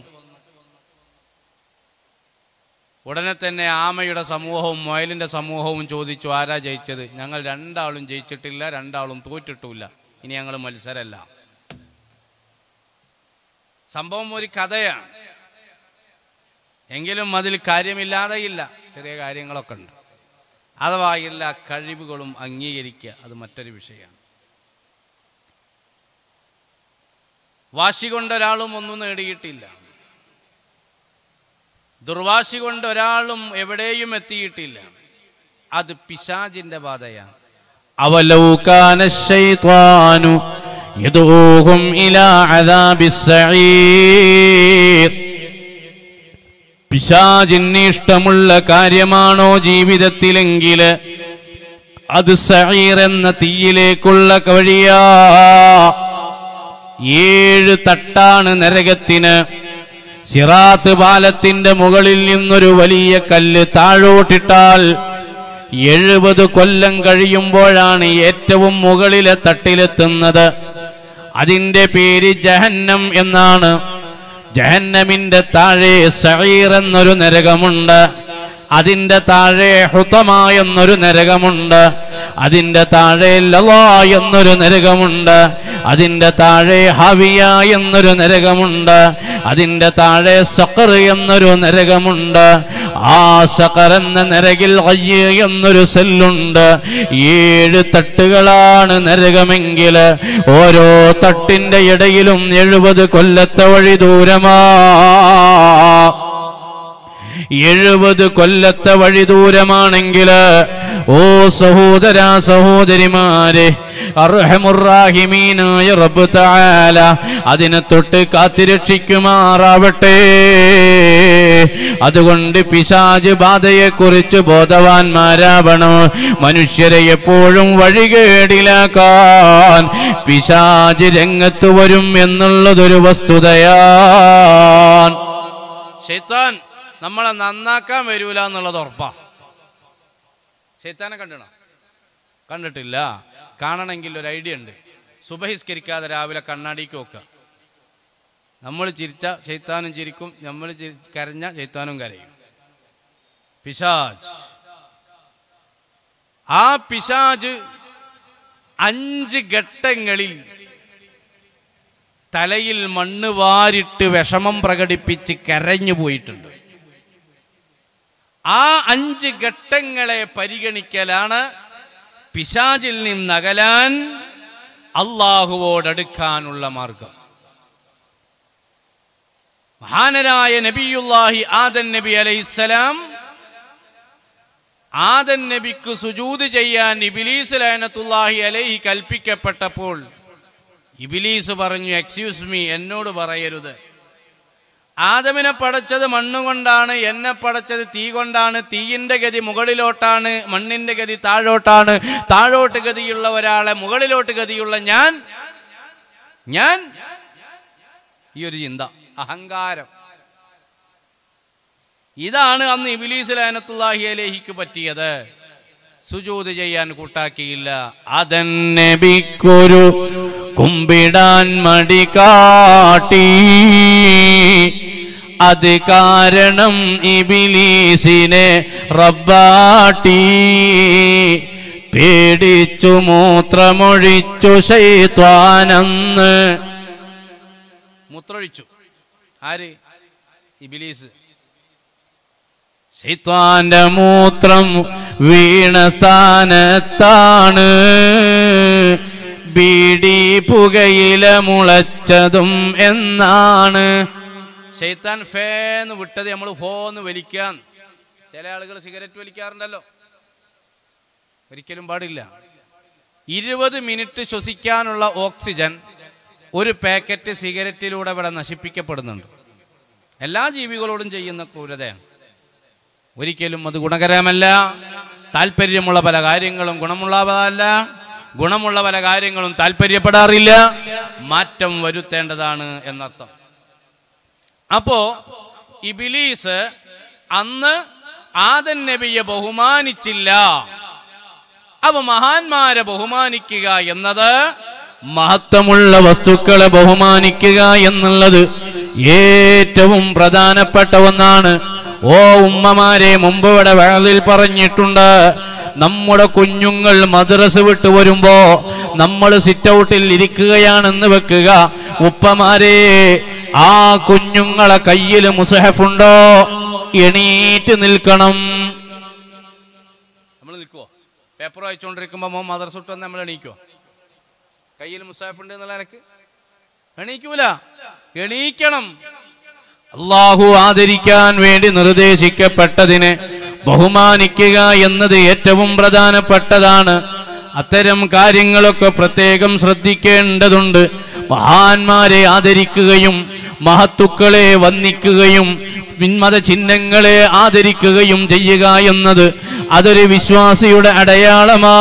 A: ഉടനെ തന്നെ ആമയുടെ സമൂഹവും മുയലിന്റെ സമൂഹവും ചോദിച്ചു ആരാ ജയിച്ചത് ഞങ്ങൾ രണ്ടാളും ജയിച്ചിട്ടില്ല രണ്ടാളും തോറ്റിട്ടില്ല ഇനി ഞങ്ങൾ മത്സരമല്ല സംഭവം ഒരു കഥയാണ് എങ്കിലും അതിൽ കാര്യമില്ലാതെയില്ല ചെറിയ കാര്യങ്ങളൊക്കെ ഉണ്ട് അഥവാ എല്ലാ കഴിവുകളും അംഗീകരിക്കുക അത് മറ്റൊരു വിഷയമാണ് വാശി കൊണ്ട് ഒരാളും ഒന്നും നേടിയിട്ടില്ല ദുർവാശി കൊണ്ട് ഒരാളും എവിടെയും എത്തിയിട്ടില്ല അത് പിശാജിന്റെ ബാധയാണ്
B: أولو كان الشيطان يدعوهم إلى عذاب السعير പിശാചിന് ഇഷ്ടമുള്ള കാര്യമാണോ ജീവിതത്തിലെങ്കിൽ അത് സഈർ എന്ന തീയിലേക്കുള്ള വഴിയാ ഏഴ് തട്ടാണ് നരകത്തിന് സിറാത്ത് പാലത്തിന്റെ മുകളിൽ നിന്നൊരു വലിയ കല്ല് താഴോട്ടിട്ടാൽ എഴുപത് കൊല്ലം കഴിയുമ്പോഴാണ് ഏറ്റവും മുകളിലെ തട്ടിലെത്തുന്നത് അതിന്റെ പേര് ജഹന്നം എന്നാണ് ജഹന്നമിന്റെ താഴെ സഈർ എന്നൊരു നരകമുണ്ട് അതിന്റെ താഴെ ഹുതമ എന്നൊരു നരകമുണ്ട് അതിന്റെ താഴെ ലള എന്നൊരു നരകമുണ്ട് അതിന്റെ താഴെ ഹവിയ എന്നൊരു നരകമുണ്ട് അതിന്റെ താഴെ സഖർ എന്നൊരു നരകമുണ്ട് ആ സഖർ എന്ന നരകിൽ അയ്യ എന്നൊരു സെല്ലുണ്ട് ഏഴ് തട്ടുകളാണ് നരകമെങ്കിൽ ഓരോ തട്ടിന്റെ ഇടയിലും എഴുപത് കൊല്ലത്തെ വഴി ദൂരമാ എഴുപത് കൊല്ലത്തെ വഴി ദൂരമാണെങ്കിൽ ഓ സഹോദര സഹോദരിമാരെ അർഹമുറാഹിമീനായ റബ്ബ് തആല അതിനെ തൊട്ട് കാത്തിരക്ഷിക്കുമാറാവട്ടെ അതുകൊണ്ട് പിശാജ് ബാധയെക്കുറിച്ച് ബോധവാന്മാരാവണം മനുഷ്യരെ എപ്പോഴും വഴികേടിലാക്കാൻ പിശാജ് രംഗത്ത് വരും എന്നുള്ളതൊരു വസ്തുതയാണ്
A: ഷെയ്ത്താൻ നമ്മളെ നന്നാക്കാൻ വരൂല എന്നുള്ളത് ഉറപ്പാ ഷെയ്ത്താനെ കണ്ടണോ കണ്ടിട്ടില്ല കാണണമെങ്കിൽ ഒരു ഐഡിയ ഉണ്ട് സുബഹിസ്കരിക്കാതെ രാവിലെ കണ്ണാടിക്ക് നോക്കുക നമ്മൾ ചിരിച്ച ഷെയ്ത്താനും ചിരിക്കും നമ്മൾ കരഞ്ഞ ഷെയ്ത്താനും കരയും പിശാജ് ആ പിശാജ് അഞ്ച് ഘട്ടങ്ങളിൽ തലയിൽ മണ്ണ് വാരിട്ട് വിഷമം പ്രകടിപ്പിച്ച് കരഞ്ഞു പോയിട്ടുണ്ട് ആ അഞ്ച് ഘട്ടങ്ങളെ പരിഗണിക്കലാണ് പിശാചിൽ നിന്നകലാൻ അള്ളാഹുവോടടുക്കാനുള്ള മാർഗം മഹാനരായ നബിയുല്ലാഹി ആദൻ നബി അലൈഹിസ്സലാം ആദൻ നബിക്ക് സുജൂത് ചെയ്യാൻ ഇബിലീസ് ലൈനത്തുല്ലാഹി അലൈഹി കൽപ്പിക്കപ്പെട്ടപ്പോൾ ഇബിലീസ് പറഞ്ഞു എക്സ്ക്യൂസ് മീ എന്നോട് പറയരുത് ആദമിനെ പടച്ചത് മണ്ണുകൊണ്ടാണ് എന്നെ പടച്ചത് തീ കൊണ്ടാണ് തീയിന്റെ ഗതി മുകളിലോട്ടാണ് മണ്ണിന്റെ ഗതി താഴോട്ടാണ് താഴോട്ട് ഗതിയുള്ള ഒരാളെ മുകളിലോട്ട് ഗതിയുള്ള ഞാൻ ഞാൻ ഈ ഒരു ചിന്ത അഹങ്കാരം ഇതാണ് അന്ന് ഇബിലീസ് ലാനത്തുല്ലാഹി അലേഹിക്ക് പറ്റിയത് സുജൂത് ചെയ്യാൻ കൂട്ടാക്കിയില്ല
B: അതൻ നബിക്കൊരു കുമ്പിടാൻ മടി കാട്ടി അത് കാരണം ഇബിലീസിനെ റബ്ബാട്ടി പേടിച്ചു മൂത്രമൊഴിച്ചു ശൈത്വാനെന്ന്
A: മൂത്രൊഴിച്ചു ആര് ഇബിലീസ്
B: ശൈത്വാന്റെ മൂത്രം വീണ സ്ഥാനത്താണ് ബീഡി പുകയില മുളച്ചതും എന്നാണ്
A: ഷെയ്ത്താൻ ഫേന്ന് വിട്ടത് നമ്മൾ ഫോന്ന് വലിക്കാൻ ചില ആളുകൾ സിഗരറ്റ് വലിക്കാറുണ്ടല്ലോ ഒരിക്കലും പാടില്ല ഇരുപത് മിനിറ്റ് ശ്വസിക്കാനുള്ള ഓക്സിജൻ ഒരു പാക്കറ്റ് സിഗരറ്റിലൂടെ ഇവിടെ നശിപ്പിക്കപ്പെടുന്നുണ്ട് എല്ലാ ജീവികളോടും ചെയ്യുന്ന ക്രൂരതയാണ് ഒരിക്കലും അത് ഗുണകരമല്ല താല്പര്യമുള്ള പല കാര്യങ്ങളും ഗുണമുള്ളതല്ല ഗുണമുള്ള പല കാര്യങ്ങളും താല്പര്യപ്പെടാറില്ല മാറ്റം വരുത്തേണ്ടതാണ് എന്നർത്ഥം അപ്പോ ഇബിലീസ് അന്ന് ആദൻ നബിയെ ബഹുമാനിച്ചില്ല അവ മഹാന്മാരെ ബഹുമാനിക്കുക എന്നത്
B: മഹത്വമുള്ള വസ്തുക്കളെ ബഹുമാനിക്കുക എന്നുള്ളത് ഏറ്റവും പ്രധാനപ്പെട്ട ഒന്നാണ് ഓ ഉമ്മമാരെ മുമ്പ് ഇവിടെ വേളയിൽ പറഞ്ഞിട്ടുണ്ട് നമ്മുടെ കുഞ്ഞുങ്ങൾ മദ്രസ് വിട്ട് വരുമ്പോ നമ്മൾ സിറ്റ് ഔട്ടിൽ ഇരിക്കുകയാണെന്ന് വെക്കുക ഉപ്പമാരെ ആ കുഞ്ഞുങ്ങളെ കയ്യിൽ മുസഹഫുണ്ടോ എണീറ്റ് നിൽക്കണം
A: നമ്മൾ നിൽക്കുവോ പേപ്പർ വായിച്ചുകൊണ്ടിരിക്കുമ്പോൾ മോൻ മദർസ് വിട്ട് വന്ന് നമ്മൾ എണീക്കുവോ കയ്യിൽ മുസാഫ് ഉണ്ട് എന്നുള്ള എനക്ക് എണീക്കൂല എണീക്കണം
B: അള്ളാഹു ആദരിക്കാൻ വേണ്ടി നിർദ്ദേശിക്കപ്പെട്ടതിനെ ബഹുമാനിക്കുക എന്നത് ഏറ്റവും പ്രധാനപ്പെട്ടതാണ് അത്തരം കാര്യങ്ങളൊക്കെ പ്രത്യേകം ശ്രദ്ധിക്കേണ്ടതുണ്ട് മഹാന്മാരെ ആദരിക്കുകയും മഹത്തുക്കളെ വന്ദിക്കുകയും പിന്മത ചിഹ്നങ്ങളെ ആദരിക്കുകയും ചെയ്യുക എന്നത് അതൊരു വിശ്വാസിയുടെ അടയാളമാ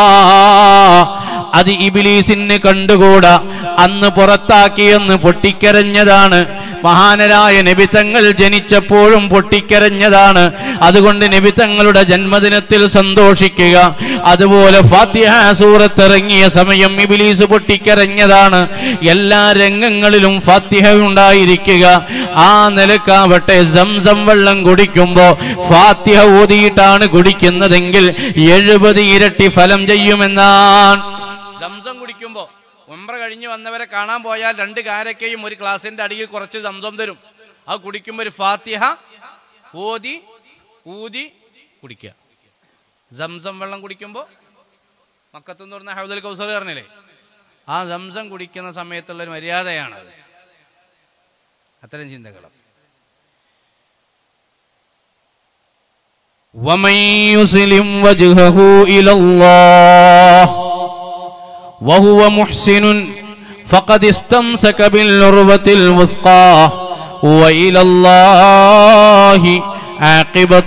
B: അത് ഇബിലീസിന് കണ്ടുകൂടാ അന്ന് പുറത്താക്കിയെന്ന് പൊട്ടിക്കരഞ്ഞതാണ് മഹാനരായ നബിത്തങ്ങൾ ജനിച്ചപ്പോഴും പൊട്ടിക്കരഞ്ഞതാണ് അതുകൊണ്ട് നബിത്തങ്ങളുടെ ജന്മദിനത്തിൽ സന്തോഷിക്കുക അതുപോലെ ഫാത്തിഹ സൂറത്ത് ഇറങ്ങിയ സമയം ഇബിലീസ് പൊട്ടിക്കരഞ്ഞതാണ് എല്ലാ രംഗങ്ങളിലും ഫാത്തിഹ ഉണ്ടായിരിക്കുക ആ നിലക്കാവട്ടെ സംസം വെള്ളം കുടിക്കുമ്പോ ഫാത്തിഹ ഊതിയിട്ടാണ് കുടിക്കുന്നതെങ്കിൽ എഴുപത് ഇരട്ടി ഫലം ചെയ്യുമെന്നാണ്
A: സംസം കുടിക്കുമ്പോൾ ഉംറ കഴിഞ്ഞ് വന്നവരെ കാണാൻ പോയാൽ രണ്ട് കാരക്കയും ഒരു ഗ്ലാസിന്റെ അടിയിൽ കുറച്ച് സംസം തരും അത് കുടിക്കുമ്പോൾ ഒരു ഫാത്തിഹ ഓതി ഊതി കുടിക്കുക സംസം വെള്ളം കുടിക്കുമ്പോൾ മക്കത്തുനിന്ന് പറഞ്ഞ ഹൗദൽ കൗസർ പറഞ്ഞില്ലേ ആ സംസം കുടിക്കുന്ന സമയത്തുള്ള ഒരു മര്യാദയാണത് അത്തരം ചിന്തകളും
B: ومن يسلم وجهه إلى الله وهو محسن فقد استمسك بالعروة الوثقى وإلى الله عاقبة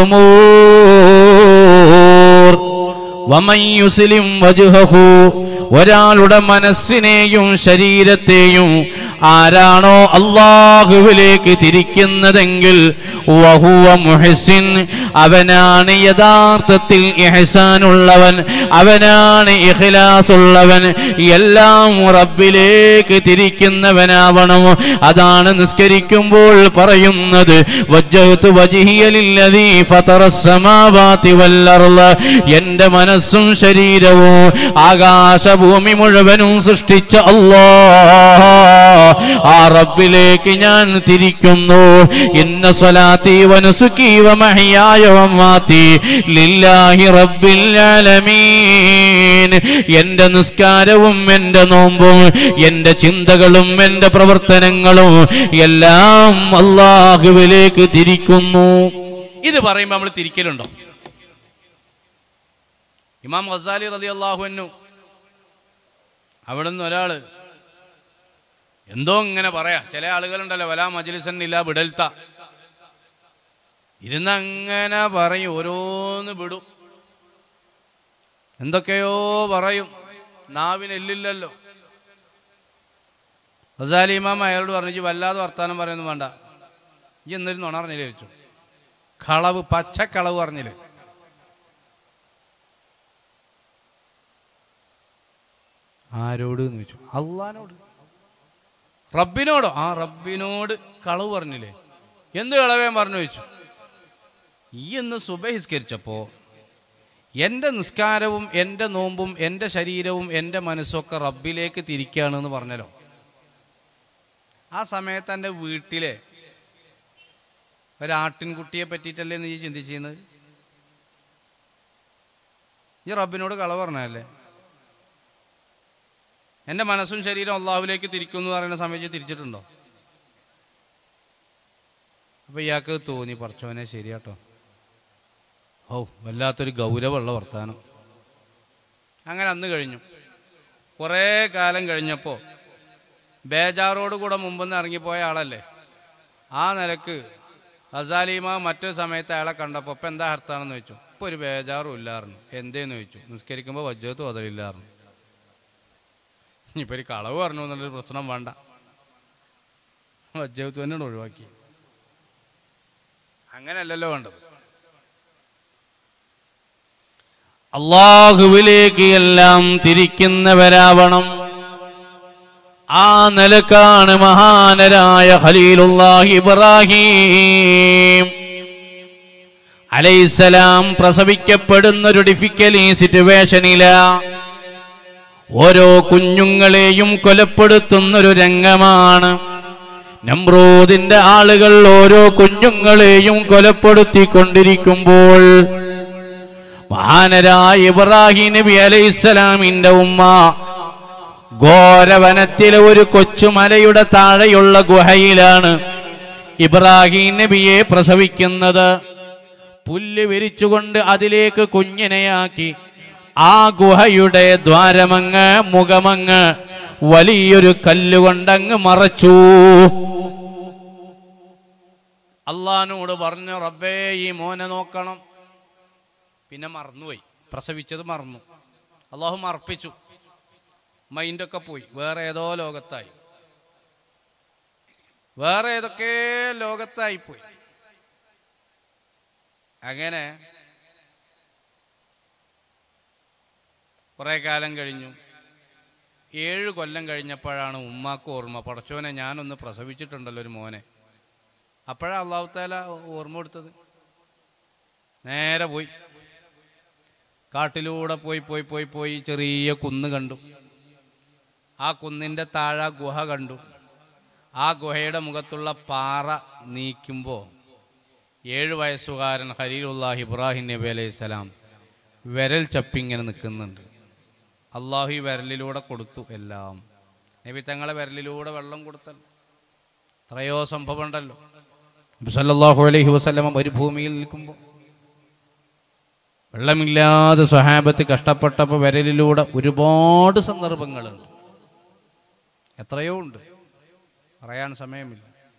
B: الأمور ومن يسلم وجهه ഒരാളുടെ മനസ്സിനെയും ശരീരത്തെയും ആരാണോ അള്ളാഹുവിലേക്ക് തിരിക്കുന്നതെങ്കിൽ വഹുവ മുഹസിൻ അവനാണ് യഥാർത്ഥത്തിൽ ഇഹ്സാനുള്ളവൻ അവനാണ് ഇഖ്ലാസ് ഉള്ളവൻ എല്ലാം റബ്ബിലേക്ക് തിരിക്കുന്നവനാവണം അതാണ് നിസ്കരിക്കുമ്പോൾ പറയുന്നത് വജ്ജഹ്തു വജ്ഹിയ ലില്ലദീ ഫതറസ് സമാവാതി വൽ അർള് എൻ്റെ മനസ്സും ശരീരവും ആകാശഭൂമി മുഴുവനും സൃഷ്ടിച്ച അല്ലാ ആ റബ്ബിലേക്ക് ഞാൻ തിരിക്കുന്നു ഇന്ന സ്വലാത്തി വനുസുക്കി വമഹിയായ വമാത്തി ലില്ലാഹി റബ്ബിൽ ആലമീൻ എൻ്റെ നിസ്കാരവും എൻ്റെ നോമ്പും എൻ്റെ ചിന്തകളും എൻ്റെ പ്രവർത്തനങ്ങളും എല്ലാം അള്ളാഹുവിലേക്ക് തിരിക്കുന്നു
A: ഇത് പറയുമ്പോൾ നമ്മൾ തിരിക്കലുണ്ടോ ഇമാം ഗസാലി റതി അള്ളാഹുവിനു അവിടെ നിന്ന് ഒരാള് എന്തോ ഇങ്ങനെ പറയാ ചില ആളുകളുണ്ടല്ലോ വലാ മജ്ലിസൻ ഇല്ല വിടൽത്ത ഇരുന്നങ്ങനെ പറയും ഓരോന്ന് വിടും എന്തൊക്കെയോ പറയും നാവിന് എല്ലില്ലല്ലോ ഗസാലി ഇമാം അയാളോട് പറഞ്ഞു "ഇജ്ജ് വല്ലാതെ വർത്താനം പറയുന്നു വേണ്ട ഈ എന്നൊരു നുണറിഞ്ഞില്ലേ ചോദിച്ചു കളവ് പച്ചക്കളവ് പറഞ്ഞില്ലേ ആരോട് എന്ന് ചോദിച്ചു അള്ളഹാനോട് റബ്ബിനോടോ ആ റബ്ബിനോട് കളവ് പറഞ്ഞില്ലേ എന്ത് കളവേ പറഞ്ഞു ചോദിച്ചു ഈ എന്ന് സുബഹിസ്കരിച്ചപ്പോ എൻ്റെ നിസ്കാരവും എൻ്റെ നോമ്പും എൻ്റെ ശരീരവും എൻ്റെ മനസ്സൊക്കെ റബ്ബിലേക്ക് തിരിക്കുകയാണെന്ന് പറഞ്ഞല്ലോ ആ സമയത്ത് എൻ്റെ വീട്ടിലെ ഒരാട്ടിൻകുട്ടിയെ പറ്റിയിട്ടല്ലേ നീ ചിന്തിച്ചിരുന്നത് ഈ റബ്ബിനോട് കളവ് പറഞ്ഞല്ലേ എൻ്റെ മനസ്സും ശരീരം അള്ളാഹുലേക്ക് തിരിക്കും എന്ന് പറയുന്ന സമയത്ത് തിരിച്ചിട്ടുണ്ടോ അപ്പൊ ഇയാൾക്ക് തോന്നി പറച്ചവനെ ശരിയാട്ടോ ഓ വല്ലാത്തൊരു ഗൗരവമുള്ള വർത്താനം അങ്ങനെ അന്ന് കഴിഞ്ഞു കുറേ കാലം കഴിഞ്ഞപ്പോൾ ബേജാറോട് കൂടെ മുമ്പെന്ന് ഇറങ്ങിപ്പോയ ആളല്ലേ ആ നിലക്ക് ഹസാലിമ മറ്റൊരു സമയത്ത് അയാളെ കണ്ടപ്പോൾ ഇപ്പം എന്താ ഹർത്താണെന്ന് ചോദിച്ചു ഇപ്പോൾ ഒരു ബേജാറും ഇല്ലായിരുന്നു എന്തേന്ന് ചോദിച്ചു നിസ്കരിക്കുമ്പോൾ വജ്ജത്ത് അതിലില്ലായിരുന്നു ഇനിയിപ്പോൾ ഒരു കളവ് പറഞ്ഞു എന്നുള്ളൊരു പ്രശ്നം വേണ്ട വജ്ജത്ത് തന്നെ ഒഴിവാക്കി അങ്ങനെയല്ലല്ലോ വേണ്ടത്
B: അള്ളാഹുവിലേക്ക് എല്ലാം തിരിക്കുന്നവരാവണം ആ നിലക്കാണ് മഹാനരായ ഖലീലുല്ലാഹി ഇബ്രാഹിം അലൈസലാം പ്രസവിക്കപ്പെടുന്ന ഒരു ഡിഫിക്കലി സിറ്റുവേഷനില ഓരോ കുഞ്ഞുങ്ങളെയും കൊലപ്പെടുത്തുന്ന ഒരു രംഗമാണ് നമ്രൂദിന്റെ ആളുകൾ ഓരോ കുഞ്ഞുങ്ങളെയും കൊലപ്പെടുത്തിക്കൊണ്ടിരിക്കുമ്പോൾ മഹാനരായ ഇബ്രാഹിം നബി അലൈഹിസ്സലാമിന്റെ ഉമ്മ ഘോരവനത്തിലെ ഒരു കൊച്ചുമലയുടെ താഴെയുള്ള ഗുഹയിലാണ് ഇബ്രാഹിം നബിയെ പ്രസവിക്കുന്നത് പുല്ല് വിരിച്ചുകൊണ്ട് അതിലേക്ക് കുഞ്ഞിനെയാക്കി ആ ഗുഹയുടെ ദ്വാരമങ്ങ് മുഖമങ്ങ് വലിയൊരു കല്ലുകൊണ്ടങ്ങ് മറച്ചു
A: അള്ളഹാനോട് പറഞ്ഞു റബ്ബേ ഈ മോനെ നോക്കണം പിന്നെ മറന്നുപോയി പ്രസവിച്ചത് മറന്നു അള്ളാഹു മറപ്പിച്ചു മൈൻഡൊക്കെ പോയി വേറെ ഏതോ ലോകത്തായി വേറെ ഏതൊക്കെ ലോകത്തായി പോയി അങ്ങനെ കുറെ കാലം കഴിഞ്ഞു ഏഴ് കൊല്ലം കഴിഞ്ഞപ്പോഴാണ് ഉമ്മാക്ക് ഓർമ്മ പടച്ചോനെ ഞാനൊന്ന് പ്രസവിച്ചിട്ടുണ്ടല്ലോ ഒരു മോനെ അപ്പോഴാണ് അള്ളാഹു താല ഓർമ്മ കൊടുത്തത് നേരെ പോയി കാട്ടിലൂടെ പോയി പോയി പോയി പോയി ചെറിയ കുന്ന് കണ്ടു ആ കുന്നിൻ്റെ താഴെ ഗുഹ കണ്ടു ആ ഗുഹയുടെ മുഖത്തുള്ള പാറ നീക്കുമ്പോൾ ഏഴ് വയസ്സുകാരൻ ഖലീലുല്ലാഹി ഇബ്രാഹിം നബി അലൈഹി സ്വലാം വിരൽ ചപ്പിങ്ങനെ നിൽക്കുന്നുണ്ട് അള്ളാഹു ഈ വിരലിലൂടെ കൊടുത്തു എല്ലാം നബി തങ്ങളെ വിരലിലൂടെ വെള്ളം കൊടുത്തല്ലോ എത്രയോ സംഭവം ഉണ്ടല്ലോ നബി സല്ലല്ലാഹു അലൈഹി വസല്ലമ മരുഭൂമിയിൽ നിൽക്കുമ്പോൾ വെള്ളമില്ലാതെ സ്വഹാബത്ത് കഷ്ടപ്പെട്ടപ്പോൾ വിരലിലൂടെ ഒരുപാട് സന്ദർഭങ്ങളുണ്ട് എത്രയോ ഉണ്ട് പറയാൻ സമയമില്ല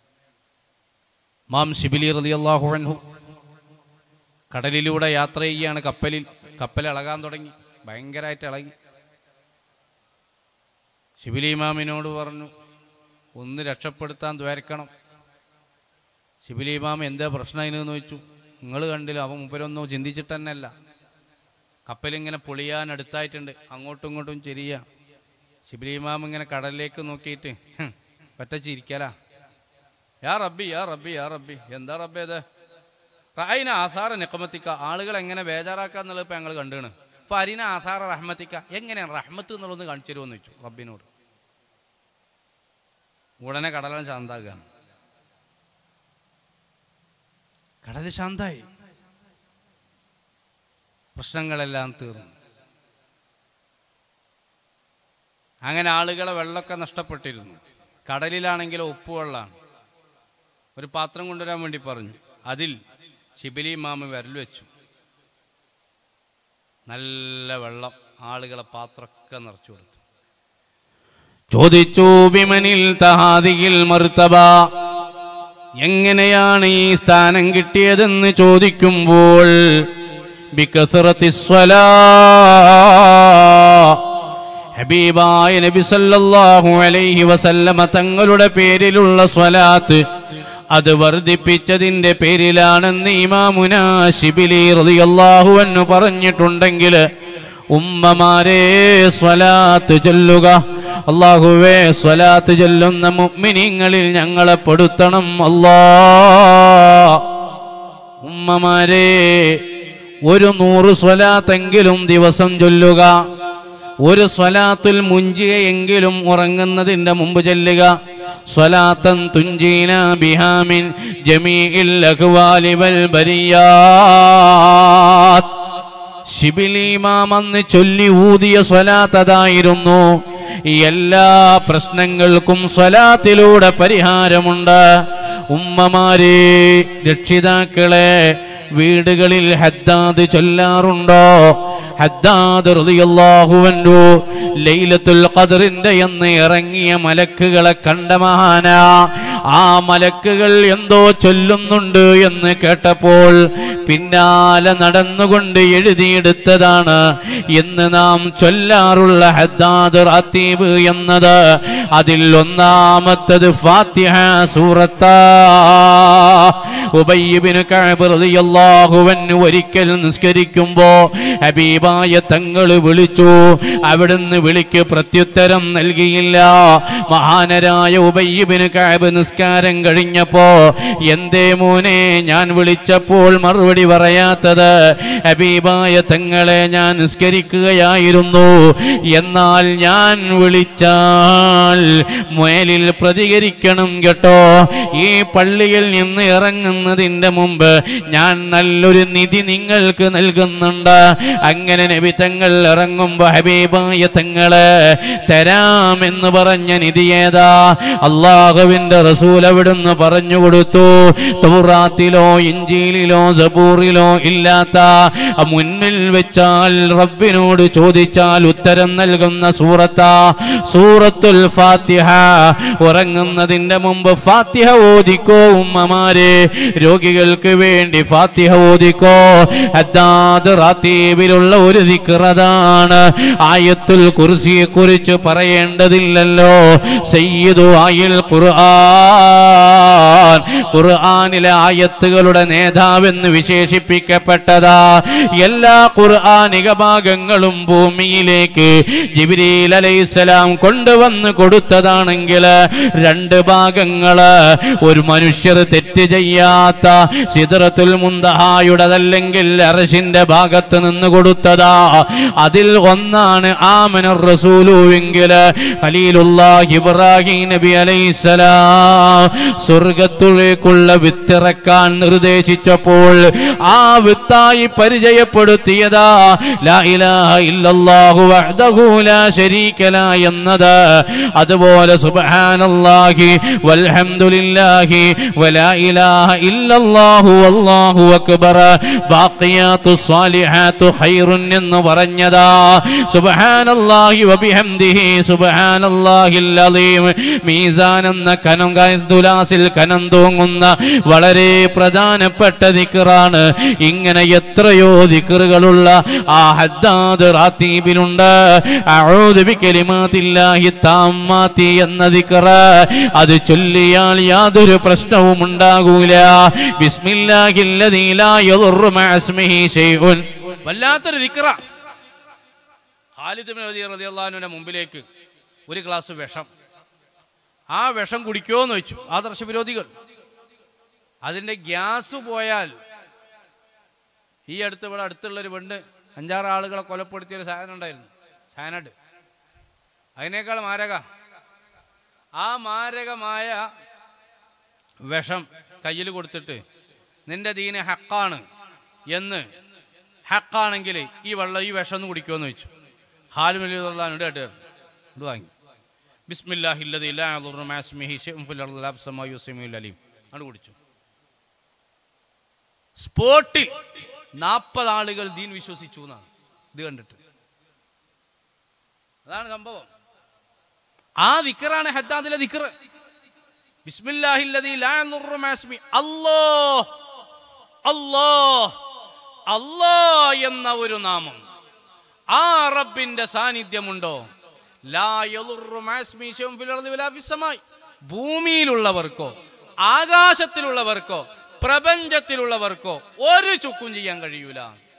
A: മാം ശിബിലി റളിയല്ലാഹു അൻഹു കടലിലൂടെ യാത്ര ചെയ്യുകയാണ് കപ്പലിൽ കപ്പൽ ഇളകാൻ തുടങ്ങി ഭയങ്കരമായിട്ട് ഇളകി ശിബിലി ഇമാമിനോട് പറഞ്ഞു ഒന്ന് രക്ഷപ്പെടുത്താൻ ദ്വാരക്കണം ശിബിലി ഇമാം എന്താ പ്രശ്നം അതിനെന്ന് ചോദിച്ചു നിങ്ങൾ കണ്ടില്ല അവൻ മുപ്പരൊന്നും ചിന്തിച്ചിട്ട് തന്നെയല്ല കപ്പലിങ്ങനെ പൊളിയാൻ അടുത്തായിട്ടുണ്ട് അങ്ങോട്ടും ഇങ്ങോട്ടും ചെരിയ ശിബിലി ഇമാം ഇങ്ങനെ കടലിലേക്ക് നോക്കിയിട്ട് ഹും, ഒറ്റ ചിരിക്കലാ യാ റബ്ബി യാ റബ്ബി യാ റബ്ബി എന്താ റബ്ബി അത് റായിന ആസാറ നിക്കമത്തിക്ക ആളുകൾ എങ്ങനെ ബേജാറാക്കുക എന്നുള്ളത് ഇപ്പം ഞങ്ങൾ കണ്ടുകണ് ഫരീന ആസാറ റഹ്മത്തിക്ക എങ്ങനെയാണ് റഹ്മത്ത് എന്നുള്ളതൊന്ന് കാണിച്ചു തരുമെന്ന് ചോദിച്ചു റബ്ബിനോട് ഉടനെ കടലാൻ ശാന്താകുകയാണ് കടൽ ശാന്തായി പ്രശ്നങ്ങളെല്ലാം തീർന്നു അങ്ങനെ ആളുകളെ വെള്ളമൊക്കെ നഷ്ടപ്പെട്ടിരുന്നു കടലിലാണെങ്കിൽ ഉപ്പുവെള്ളമാണ് ഒരു പാത്രം കൊണ്ടുവരാൻ വേണ്ടി പറഞ്ഞു അതിൽ ശിബിലി മാമ വിരൽ വെച്ചു നല്ല വെള്ളം ആളുകളെ പാത്രമൊക്കെ നിറച്ചു കൊടുത്തു
B: ചോദിച്ചു ബിമനിൽ തഹാദിയിൽ മർത്തബ എങ്ങനെയാണ് ഈ സ്ഥാനം കിട്ടിയതെന്ന് ചോദിക്കുമ്പോൾ ബികസറത്തി സ്വലാ ഹബീബായ നബി സല്ലല്ലാഹു അലൈഹി വസല്ലമ തങ്ങളുടെ പേരിലുള്ള സ്വലാത്ത് അത് വർദ്ധിപ്പിച്ചതിന്റെ പേരിലാണെന്ന് ഇമാമുന ശിബിലി റളിയല്ലാഹു അൻഹു പറഞ്ഞിട്ടുണ്ടെങ്കിൽ ഉമ്മമാരെ സ്വലാത്ത് ചൊല്ലുക അള്ളാഹുവേ സ്വലാത്ത് ചൊല്ലുന്ന മുഅ്മിനീങ്ങളിൽ ഞങ്ങളെ പെടുത്തണം അല്ലാ ഉമ്മമാരെ ഒരു നൂറ് സ്വലാത്തെങ്കിലും ദിവസം ചൊല്ലുക ഒരു സ്വലാത്തുൽ മുഞ്ചികയെങ്കിലും ഉറങ്ങുന്നതിന്റെ മുമ്പ് ചൊല്ലുക സ്വലാത്തൻ തുഞ്ചീന ബിഹാമിൻ ജമീഇൽ അഖ്വാലി വൽ ബരിയാത്ത് ശിബിലിമാം അന്ന് ചൊല്ലി ഊതിയ സ്വലാത്തതായിരുന്നു എല്ലാ പ്രശ്നങ്ങൾക്കും സ്വലാത്തിലൂടെ പരിഹാരമുണ്ട് ഉമ്മമാരെ രക്ഷിതാക്കളെ വീടുകളിൽ ഹദ്ദാദ് ചൊല്ലാറുണ്ടോ ഹദ്ദാദ് റളിയല്ലാഹു അൻഹു ലൈലത്തുൽ ഖദറിന്റെ എന്ന് ഇറങ്ങിയ മലക്കുകളെ കണ്ട മഹാന ആ മലക്കുകൾ എന്തോ ചൊല്ലുന്നുണ്ട് എന്ന് കേട്ടപ്പോൾ പിന്നാലെ നടന്നുകൊണ്ട് എഴുതിയെടുത്തതാണ് എന്ന് നാം ചൊല്ലാറുള്ള ഹദ്ദാദ് റാത്തീബ് എന്നത് അതിൽ ഒന്നാമത്തത് ഫാത്തിഹ സൂറത്താ ഉബയ്യബിന് കഅബ് റളിയല്ലാഹു അൻഹു ഒരിക്കൽ നിസ്കരിക്കുമ്പോ ഹബീബായ തങ്ങൾ വിളിച്ചു അവിടുന്ന് വിളിക്ക് പ്രത്യുത്തരം നൽകിയില്ല മഹാനരായ ഉബയ്യബിന് കഅബ് നിസ്കാരം കഴിഞ്ഞപ്പോ എന്തേ മോനെ ഞാൻ വിളിച്ചപ്പോൾ മറുപടി പറയാത്തത് ഹബീബായ തങ്ങളെ ഞാൻ നിസ്കരിക്കുകയായിരുന്നു എന്നാൽ ഞാൻ വിളിച്ചാൽ മേലിൽ പ്രതികരിക്കണം കേട്ടോ ഈ പള്ളിയിൽ നിന്ന് ഇറങ്ങുന്നതിന്റെ മുമ്പ് ഞാൻ നല്ലൊരു നിധി നിങ്ങൾക്ക് നൽകുന്നുണ്ട് അങ്ങനെ നബി തങ്ങൾ ഇറങ്ങുമ്പോ ഹബീബായ തങ്ങള് തരാമെന്ന് പറഞ്ഞ നിധി ഏതാ അള്ളാഹുവിന്റെ റസൂൽ അവിടുന്ന് പറഞ്ഞു കൊടുത്തു തൗറാത്തിലോ ഇഞ്ചിയിലോ സബൂറിലോ ഇല്ലാത്ത മുന്നിൽ വെച്ചാൽ റബ്ബിനോട് ചോദിച്ചാൽ ഉത്തരം നൽകുന്ന സൂറത്താ സൂറത്തുൽ ഫാത്തിഹ ഉറങ്ങുന്നതിന്റെ മുമ്പ് ഫാത്തിഹ ഓദിക്കോ ഉമ്മമാരെ രോഗികൾക്ക് വേണ്ടി ഫാത്തിഹ ഓദിക്കോ അദ്ദാദ് റാത്തീബിലുള്ള ഒരു ദിക്റതാണ് ആയത്തുൽ കുർസിയെ കുറിച്ച് പറയേണ്ടതില്ലല്ലോ സയ്യിദു ആയിൽ ഖുർആൻ ഖുർആനിലെ ആയത്തുകളുടെ നേതാവെന്ന് വിശേഷിപ്പിക്കപ്പെട്ടതാ എല്ലാ ഖുർആനിക ഭാഗങ്ങളും ഭൂമിയിലേക്ക് ജിബ്രീൽ അലൈഹിസ്സലാം കൊണ്ടുവന്ന് കൊടുത്തതാണെങ്കിൽ രണ്ട് ഭാഗങ്ങള് ഒരു മനുഷ്യർ തെറ്റ് ചെയ്യാ കഴിയാത്ത സിദ്റത്തുൽ മുന്തഹായുടേതല്ലെങ്കിൽ അറശിന്റെ ഭാഗത്ത് നിന്ന് കൊടുത്തതാ അതിൽ ഒന്നാണ് ആമന റസൂലു എങ്കിൽ ഖലീലുല്ലാഹി ഇബ്രാഹിം നബി അലൈഹിസ്സലാം സ്വർഗത്തിലേക്കുള്ള വിത്തിറക്കാൻ നിർദ്ദേശിച്ചപ്പോൾ ആ വിത്തായി പരിചയപ്പെടുത്തിയതാ ലാ ഇലാഹ ഇല്ലല്ലാഹു വഹ്ദഹു ലാ ശരീക ലാ എന്നത് അതുപോലെ സുബ്ഹാനല്ലാഹി വൽഹംദുലില്ലാഹി വലാ ഇലാഹ ഇല്ലല്ലാഹു വല്ലാഹു അക്ബർ ബാഖിയാത്തു സ്വാലിഹാത്തു ഖൈറുൻ എന്ന് പറഞ്ഞതാ സുബ്ഹാനല്ലാഹി വബിഹംദിഹി സുബ്ഹാനല്ലാഹിൽ അലീം മീസാൻ എന്ന കനം തുലാസിൽ കനം തൂങ്ങുന്ന വളരെ പ്രധാനപ്പെട്ട ദിക്റാണ് ഇങ്ങനെ എത്രയോ ദിക്റുകളുള്ള ആ ഹദ്ദാദ് റാത്തീബിലുണ്ട് അഊദു ബികലിമാത്തില്ലാഹി താമ്മാത്തി എന്ന ദിക്റ് അത് ചൊല്ലിയാൽ യാതൊരു പ്രശ്നവും ഉണ്ടാകൂല ബിസ്മില്ലാഹില്ലദീ ലാ യദുറു മഅ ഇസ്മിഹി ശൈഉൻ
A: വല്ലാത്തൊരു ദിക്റ ഖാലിദ് ബിൻ വലീദ് റളിയല്ലാഹുവിന്റെ മുമ്പിലേക്ക് ഒരു ഗ്ലാസ് വിഷം ആ വിഷം കുടിക്കുമോ എന്ന് വെച്ചു ആദർശ വിരോധികൾ അതിന്റെ ഗ്യാസ് പോയാൽ ഈ അടുത്ത് ഇവിടെ അടുത്തുള്ള ഒരു പെണ്ണ് അഞ്ചാറ് ആളുകളെ കൊലപ്പെടുത്തിയ ഒരു സാധനം ഉണ്ടായിരുന്നു സാനഡ് അതിനേക്കാൾ മാരക ആ മാരകമായ വിഷം കയ്യിൽ കൊടുത്തിട്ട് നിന്റെ ദീന് ഹക്കാണ് എന്ന് ഹക്കാണെങ്കിൽ ഈ വെള്ളം ഈ വിഷം ഒന്ന് കുടിക്കുമെന്ന് വെച്ചു ഹാലുമല്ലിയോട് കേട്ട് ഇത് വാങ്ങി ബിസ്മില്ലാഹില്ലതി ലാ യദുറു മാ ഇസ്മിഹി ശൈഉൻ ഫിൽ അർളി ലാ ഫിസ് സമാഇ വസ്സമീഉൽ അലീം അത് കുടിച്ചു സ്പോട്ടിൽ നാൽപ്പത് ആളുകൾ ദീൻ വിശ്വസിച്ചു എന്നാണ് ഇത് കണ്ടിട്ട് അതാണ് സംഭവം ആ ദിക്കറാണ് ഹദ്ദാദിലെ ദിക്കറ് ബിസ്മില്ലാഹില്ലദീ ലാ യദുറു മാ ഇസ്മി അല്ലാഹ് അല്ലാഹ് അല്ലാഹ് എന്ന ഒരു നാമം ആ റബ്ബിന്റെ സാന്നിധ്യമുണ്ടോ ലാ യദുറു മാ ഇസ്മി ശൈഉൻ ഫിൽ അർളി വലാ ഫിസ് സമാഇ ഭൂമിയിലുള്ളവർക്കോ ആകാശത്തിലുള്ളവർക്കോ പ്രപഞ്ചത്തിലുള്ളവർക്കോ ഒരു ചുക്കും ചെയ്യാൻ കഴിയൂല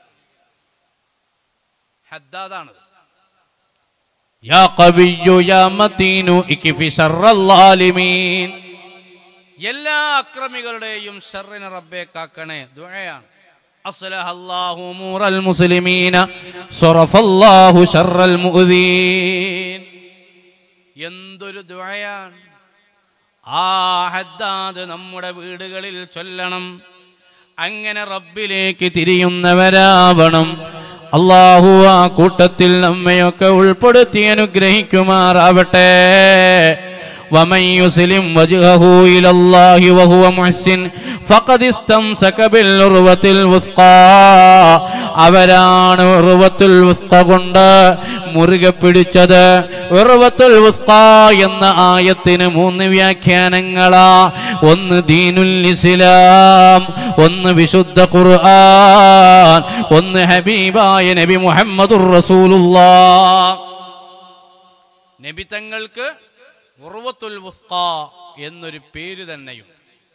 A: ഹദ്ദാദാണത്
B: യാ ഖവിയ്യു യാ മതീനു ഇക്ഫി ശർറൽ ളാലിമീൻ
A: എല്ലാ അക്രമികളുടെയും ഷർറിനെ റബ്ബെ കാക്കണേ ദുആയാണ് അസ്ലഹ അല്ലാഹു
B: أمور المسلمين صرف الله شر المؤذين
A: എന്തൊരു ദുആയാണ് ആ ഹദ്ദാദ് നമ്മുടെ വീടുകളിൽ ചൊല്ലണം
B: അങ്ങനെ റബ്ബിലേക്ക് തിരിയുന്നവരാവണം അള്ളാഹു ആ കൂട്ടത്തിൽ നമ്മയൊക്കെ ഉൾപ്പെടുത്തി അനുഗ്രഹിക്കുമാറാവട്ടെ ومن يسلم وجهه إلى الله وهو محسن فقد استمسك بالعروة الوثقى അവരാണ് ഉറുവത്തുൽ വുസ്ക കൊണ്ട് മുറുകെ പിടിച്ചത് ഉറുവത്തുൽ വുസ്ക എന്ന ആയത്തിന് മൂന്ന് വ്യാഖ്യാനങ്ങളാ ഒന്ന് ദീനുൽ ഇസ്ലാം ഒന്ന് വിശുദ്ധ ഖുർആൻ ഒന്ന് ഹബീബായ നബി മുഹമ്മദുർ റസൂലുള്ളാഹ്
A: നബി തങ്ങൾക്ക് ഉർവത്തുൽ വുസ്ഖ എന്നൊരു പേര് തന്നെയും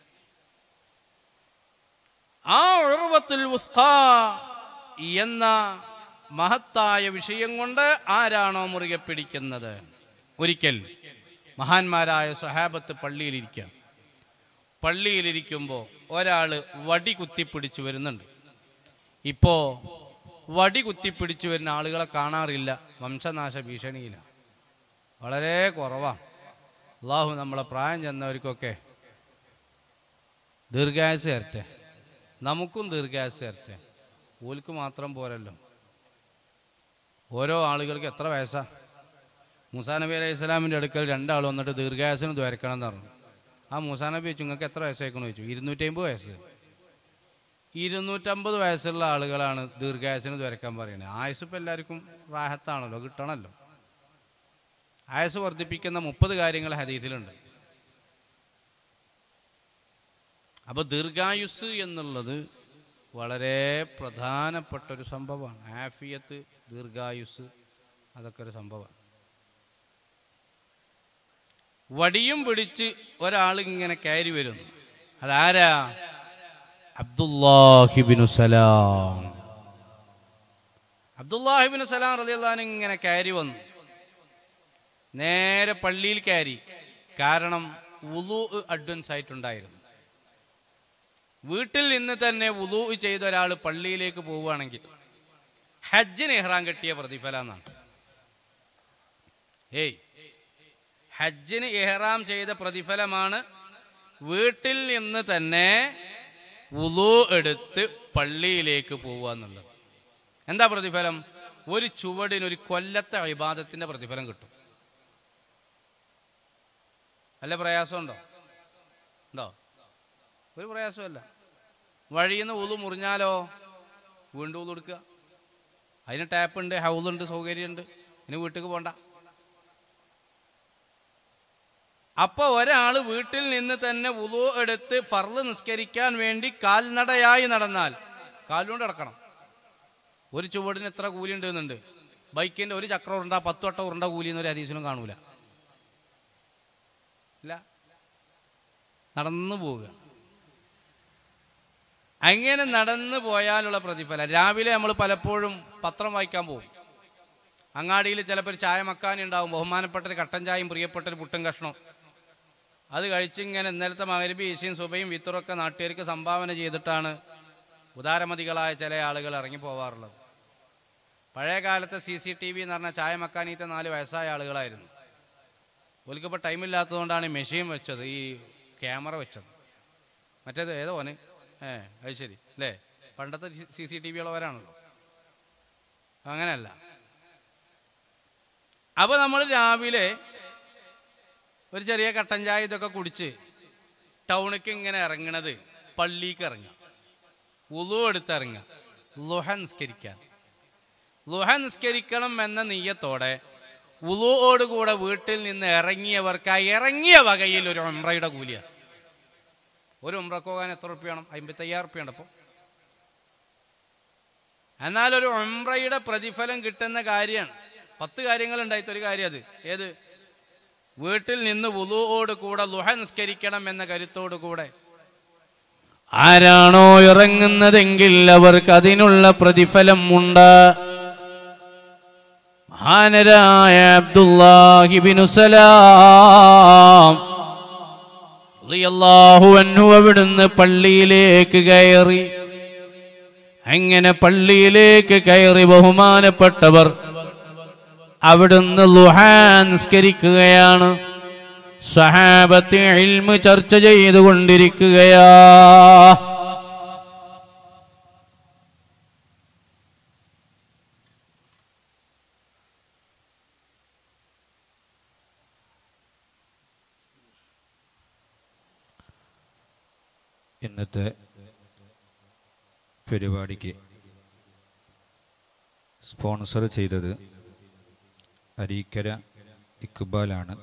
A: ആ ഉർവത്തുൽ വുസ്ഖ എന്ന മഹത്തായ വിഷയം കൊണ്ട് ആരാണോ മുറുകെ പിടിക്കുന്നത് ഒരിക്കൽ മഹാന്മാരായ സ്വഹാബത്ത് പള്ളിയിലിരിക്കുക പള്ളിയിലിരിക്കുമ്പോൾ ഒരാൾ വടി കുത്തിപ്പിടിച്ചു വരുന്നുണ്ട് ഇപ്പോ വടി കുത്തിപ്പിടിച്ചു വരുന്ന ആളുകളെ കാണാറില്ല വംശനാശ ഭീഷണിയിലാണ് വളരെ കുറവാണ് അള്ളാഹു നമ്മളെ പ്രായം ചെന്നവർക്കൊക്കെ ദീർഘായുസ് തരട്ടെ നമുക്കും ദീർഘായുസ് തരട്ടെ ഓൽക്ക് മാത്രം പോരല്ലോ ഓരോ ആളുകൾക്ക് എത്ര വയസ്സാ മൂസാ നബി അലൈഹി സ്വലാമിൻ്റെ അടുക്കൽ രണ്ടാൾ വന്നിട്ട് ദീർഘായുസിന് ദ്വരക്കണം എന്ന് പറഞ്ഞു ആ മൂസാ നബി ചോദിച്ചു നിങ്ങൾക്ക് എത്ര വയസ്സായിക്കണമെന്ന് ചോദിച്ചു ഇരുന്നൂറ്റമ്പത് വയസ്സ് ഇരുന്നൂറ്റമ്പത് വയസ്സുള്ള ആളുകളാണ് ദീർഘായുസിന് ദ്വരക്കാൻ പറയുന്നത് ആയുസ് ഇപ്പം എല്ലാവർക്കും റാഹത്താണല്ലോ കിട്ടണമല്ലോ ആയുസ് വർദ്ധിപ്പിക്കുന്ന മുപ്പത് കാര്യങ്ങൾ ഹദീസിലുണ്ട് അപ്പോൾ ദീർഘായുസ് എന്നുള്ളത് വളരെ പ്രധാനപ്പെട്ട ഒരു സംഭവമാണ് ആഫിയത്ത് ദീർഘായുസ് അതൊക്കെ ഒരു സംഭവമാണ് വടിയും പിടിച്ച് ഒരാൾ ഇങ്ങനെ കയറി വരുന്നു അതാരാ
B: അബ്ദുല്ലാഹിബിനു സലാം
A: അബ്ദുല്ലാഹിബിൻ സലാം റലിയല്ലാൻ ഇങ്ങനെ കയറി വന്നു നേരെ പള്ളിയിൽ കയറി കാരണം ഉളു അഡ്വൻസ് ആയിട്ടുണ്ടായിരുന്നു വീട്ടിൽ നിന്ന് തന്നെ വുളു ചെയ്ത ഒരാൾ പള്ളിയിലേക്ക് പോവുകയാണെങ്കിൽ ഹജ്ജിന് ഇഹ്റാം കെട്ടിയ പ്രതിഫലം എന്നാണ് ഏയ് ഹജ്ജിന് ഇഹ്റാം ചെയ്ത പ്രതിഫലമാണ് വീട്ടിൽ നിന്ന് തന്നെ വുളു എടുത്ത് പള്ളിയിലേക്ക് പോവുക എന്നുള്ളത് എന്താ പ്രതിഫലം ഒരു ചുവടിന് ഒരു കൊല്ലത്തെ അഭിബാധത്തിന്റെ പ്രതിഫലം കിട്ടും അല്ല പ്രയാസമുണ്ടോ ഉണ്ടോ ഒരു പ്രയാസമല്ല വഴിയിൽ നിന്ന് ഊതു മുറിഞ്ഞാലോ വീണ്ടും ഊതു എടുക്കുക അതിന് ടാപ്പ് ഉണ്ട് ഹൗലുണ്ട് സൗകര്യമുണ്ട് ഇനി വീട്ടിൽ പോണ്ട അപ്പൊ ഒരാൾ വീട്ടിൽ നിന്ന് തന്നെ ഉതു എടുത്ത് ഫർള് നിസ്കരിക്കാൻ വേണ്ടി കാൽനടയായി നടന്നാൽ കാലുകൊണ്ട് നടക്കണം ഒരു ചുവടിന് എത്ര കൂലി ഉണ്ടെന്നുണ്ട് ബൈക്കിന്റെ ഒരു ചക്രം ഉരുണ്ട പത്ത് വട്ടം ഉരുണ്ട കൂലി എന്നൊരു അതീശനും കാണൂല ഇല്ല നടന്നു പോവുക അങ്ങനെ നടന്നു പോയാലുള്ള പ്രതിഫലം രാവിലെ നമ്മൾ പലപ്പോഴും പത്രം വായിക്കാൻ പോകും അങ്ങാടിയിൽ ചിലപ്പോൾ ഒരു ചായ മക്കാനി ഉണ്ടാവും ബഹുമാനപ്പെട്ട ഒരു കട്ടൻ ചായയും പ്രിയപ്പെട്ട ഒരു പുട്ടും കഷ്ണം അത് കഴിച്ചിങ്ങനെ ഇന്നലത്തെ മകരബി ഈശയും സുബയും വിത്തറൊക്കെ നാട്ടുകാർക്ക് സംഭാവന ചെയ്തിട്ടാണ് ഉദാരമതികളായ ചില ആളുകൾ ഇറങ്ങി പോവാറുള്ളത് പഴയ കാലത്തെ സി സി ടി വി എന്ന് പറഞ്ഞാൽ ചായ മക്കാനീത്തെ നാല് വയസ്സായ ആളുകളായിരുന്നു ഒലിക്കിപ്പോൾ ടൈമില്ലാത്തതുകൊണ്ടാണ് ഈ മെഷീൻ വെച്ചത് ഈ ക്യാമറ വെച്ചത് മറ്റേത് ഏതോ ഓന് ഏ അത് ശരി അല്ലേ പണ്ടത്തെ സി സി ടി വിയുള്ളവരാണല്ലോ അങ്ങനെയല്ല അപ്പോൾ നമ്മൾ രാവിലെ ഒരു ചെറിയ കട്ടൻ ചായ ഇതൊക്കെ കുടിച്ച് ടൗണിക്ക് ഇങ്ങനെ ഇറങ്ങണത് പള്ളിക്ക് ഇറങ്ങുക ഉളു എടുത്തിറങ്ങുക ലുഹ നിസ്കരിക്കാൻ ലുഹ നിസ്കരിക്കണം എന്ന നീയത്തോടെ ഉളുവോട് കൂടെ വീട്ടിൽ നിന്ന് ഇറങ്ങിയവർക്ക് ആ ഇറങ്ങിയ വകയിൽ ഒരു ഉംറയുടെ കൂലിയാണ് ഒരു ഉംറക്ക് പോകാൻ എത്ര റുപ്യ വേണം അമ്പത്തയ്യായിരം റുപ്യ ഉണ്ട് അപ്പോൾ എന്നാൽ ഒരു ഉംറയുടെ പ്രതിഫലം കിട്ടുന്ന കാര്യമാണ് പത്ത് കാര്യങ്ങൾ ഉണ്ടായിട്ട് ഒരു കാര്യം അത് ഏത് വീട്ടിൽ നിന്ന് വുളുവോട് കൂടെ ലുഹ നിസ്കരിക്കണം എന്ന കരുത്തോടു കൂടെ
B: ആരാണോ ഇറങ്ങുന്നതെങ്കിൽ അവർക്ക് അതിനുള്ള പ്രതിഫലം ഉണ്ട് മഹാനരായ അബ്ദുല്ലാഹിബിനു സലാം റളിയല്ലാഹു അൻഹു അവിടുന്ന് പള്ളിയിലേക്ക് കയറി അങ്ങനെ പള്ളിയിലേക്ക് കയറി ബഹുമാനപ്പെട്ടവർ അവിടുന്ന് ലുഹാ നിസ്കരിക്കുകയാണ് സഹാബത്ത് ഇൽമ് ചർച്ച ചെയ്തുകൊണ്ടിരിക്കുകയാ
C: ഇന്നത്തെ പരിപാടിക്ക് സ്പോൺസർ ചെയ്തത് അരീക്കര ഇക്ബാലാണ്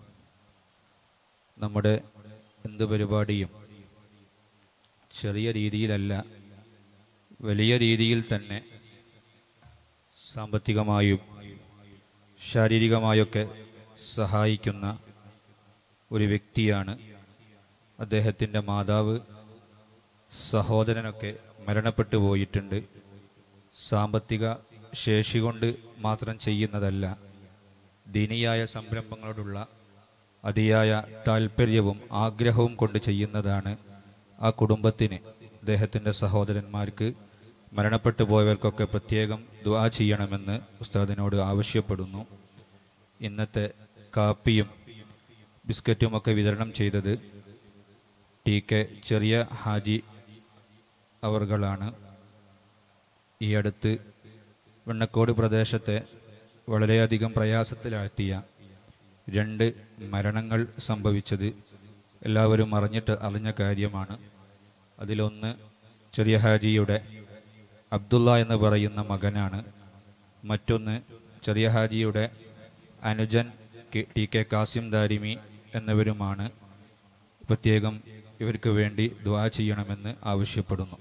C: നമ്മുടെ എന്ത് പരിപാടിയും ചെറിയ രീതിയിലല്ല വലിയ രീതിയിൽ തന്നെ സാമ്പത്തികമായും ശാരീരികമായൊക്കെ സഹായിക്കുന്ന ഒരു വ്യക്തിയാണ് അദ്ദേഹത്തിൻ്റെ മാതാവ് സഹോദരനൊക്കെ മരണപ്പെട്ടു പോയിട്ടുണ്ട് സാമ്പത്തിക ശേഷി കൊണ്ട് മാത്രം ചെയ്യുന്നതല്ല ദീനിയായ സംരംഭങ്ങളോടുള്ള അതിയായ താല്പര്യവും ആഗ്രഹവും കൊണ്ട് ചെയ്യുന്നതാണ് ആ കുടുംബത്തിന് അദ്ദേഹത്തിൻ്റെ സഹോദരന്മാർക്ക് മരണപ്പെട്ടു പോയവർക്കൊക്കെ പ്രത്യേകം ദുആ ചെയ്യണമെന്ന് ഉസ്താദിനോട് ആവശ്യപ്പെടുന്നു ഇന്നത്തെ കാപ്പിയും ബിസ്ക്കറ്റുമൊക്കെ വിതരണം ചെയ്തത് ടി കെ ചെറിയ ഹാജി അവർകളാണ് ഈ അടുത്ത് വെണ്ണക്കോട് പ്രദേശത്തെ വളരെയധികം പ്രയാസത്തിലാഴ്ത്തിയ രണ്ട് മരണങ്ങൾ സംഭവിച്ചത് എല്ലാവരും അറിഞ്ഞിട്ട് അറിഞ്ഞ കാര്യമാണ് അതിലൊന്ന് ചെറിയ ഹാജിയുടെ അബ്ദുള്ള എന്ന് പറയുന്ന മകനാണ് മറ്റൊന്ന് ചെറിയ ഹാജിയുടെ അനുജൻ K- T K Kasim Darimi എന്നിവരുമാണ് പ്രത്യേകം ഇവർക്ക് വേണ്ടി ദ്വാ ചെയ്യണമെന്ന് ആവശ്യപ്പെടുന്നു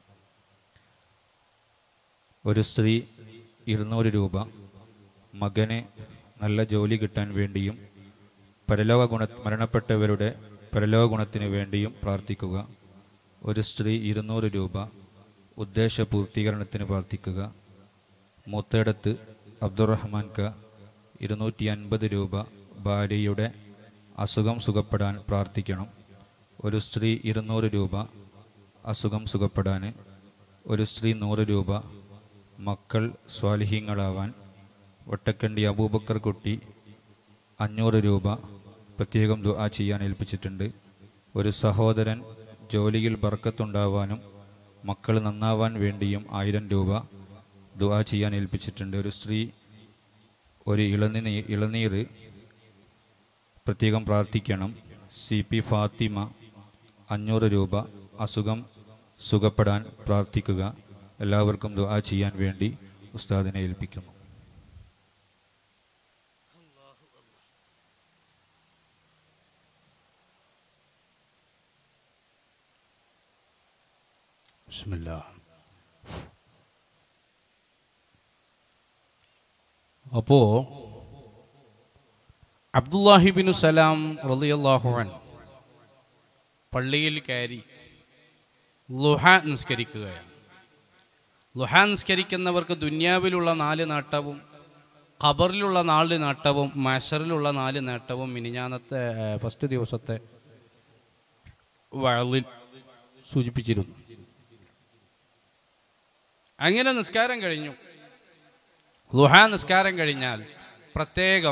C: ഒരു സ്ത്രീ ഇരുന്നൂറ് രൂപ മകന് നല്ല ജോലി കിട്ടാൻ വേണ്ടിയും പരലോക ഗുണ മരണപ്പെട്ടവരുടെ പരലോക ഗുണത്തിന് വേണ്ടിയും പ്രാർത്ഥിക്കുക ഒരു സ്ത്രീ ഇരുന്നൂറ് രൂപ ഉദ്ദേശ പൂർത്തീകരണത്തിന് പ്രാർത്ഥിക്കുക മൂത്തേടത്ത് അബ്ദുറഹ്മാൻ ക ഇരുന്നൂറ്റി അൻപത് രൂപ ഭാര്യയുടെ അസുഖം സുഖപ്പെടാൻ പ്രാർത്ഥിക്കണം ഒരു സ്ത്രീ ഇരുന്നൂറ് രൂപ അസുഖം സുഖപ്പെടാൻ ഒരു സ്ത്രീ നൂറ് രൂപ മക്കൾ സ്വാലിഹീങ്ങളാവാൻ ഒട്ടക്കണ്ടി അബൂബക്കർ കുട്ടി അഞ്ഞൂറ് രൂപ പ്രത്യേകം ദുആ ചെയ്യാൻ ഏൽപ്പിച്ചിട്ടുണ്ട് ഒരു സഹോദരൻ ജോലിയിൽ ബർക്കത്തുണ്ടാവാനും മക്കൾ നന്നാവാൻ വേണ്ടിയും ആയിരം രൂപ ദുആ ചെയ്യാൻ ഏൽപ്പിച്ചിട്ടുണ്ട് ഒരു സ്ത്രീ ഒരു ഇളനീ ഇളനീർ പ്രത്യേകം പ്രാർത്ഥിക്കണം സി പി ഫാത്തിമ അഞ്ഞൂറ് രൂപ അസുഖം സുഖപ്പെടാൻ പ്രാർത്ഥിക്കുക എല്ലാവർക്കും ദുആ ചെയ്യാൻ വേണ്ടി ഉസ്താദിനെ ഏൽപ്പിക്കുന്നു
A: ബിസ്മില്ലാ അപ്പോ അബ്ദുല്ലാഹിബിനു സലാം റളിയല്ലാഹുഅൻ പള്ളിയിൽ കയറി ലുഹ നിസ്കരിക്കുകയാണ് ലുഹ നിസ്കരിക്കുന്നവർക്ക് ദുന്യാവിലുള്ള നാല് നേട്ടവും ഖബറിലുള്ള നാല് നേട്ടവും മഷറിലുള്ള നാല് നേട്ടവും മിനിഞ്ഞാന്നത്തെ ഏഹ്, ഫസ്റ്റ് ദിവസത്തെ വയലിൽ സൂചിപ്പിച്ചിരുന്നു അങ്ങനെ നിസ്കാരം കഴിഞ്ഞു ലുഹ നിസ്കാരം കഴിഞ്ഞാൽ പ്രത്യേകം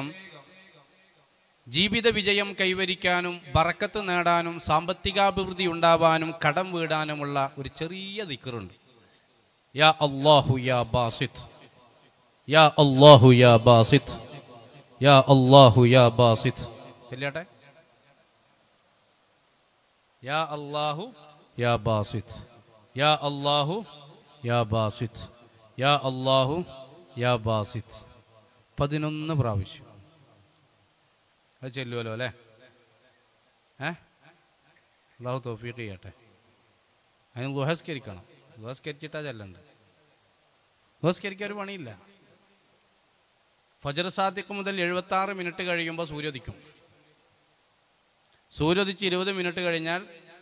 A: ജീവിത വിജയം കൈവരിക്കാനും ബറക്കത്ത് നേടാനും സാമ്പത്തികാഭിവൃദ്ധി ഉണ്ടാവാനും കടം വീടാനുമുള്ള ഒരു ചെറിയ ദിക്കറുണ്ട് യാ അല്ലാഹു യാ ബാസിത്ത് യാ അല്ലാഹു യാ ബാസിത്ത് യാ അല്ലാഹു യാ ബാസിത്ത് ചെല്ലട്ടെ യാ അല്ലാഹു യാ ബാസിത്ത് യാ അല്ലാഹു യാ ബാസിത്ത് യാ അല്ലാഹു യാ ബാസിത്ത് പതിനൊന്ന് പ്രാവശ്യം അത് ചെല്ലുമല്ലോ അല്ലേ ഏ അള്ളാഹു തോഫീക്ക് ചെയ്യട്ടെ അതിന് ലുഹസ്കരിക്കണം ലുഹസ്കരിച്ചിട്ടാ ചെല്ലണ്ട് ലുഹസ്കരിക്കാൻ ഒരു പണിയില്ല ഫജർ സാദിഖ് മുതൽ എഴുപത്തി ആറ് മിനിറ്റ് കഴിയുമ്പോൾ സൂര്യോദിക്കും സൂര്യോദിച്ച് ഇരുപത് മിനിറ്റ് കഴിഞ്ഞാൽ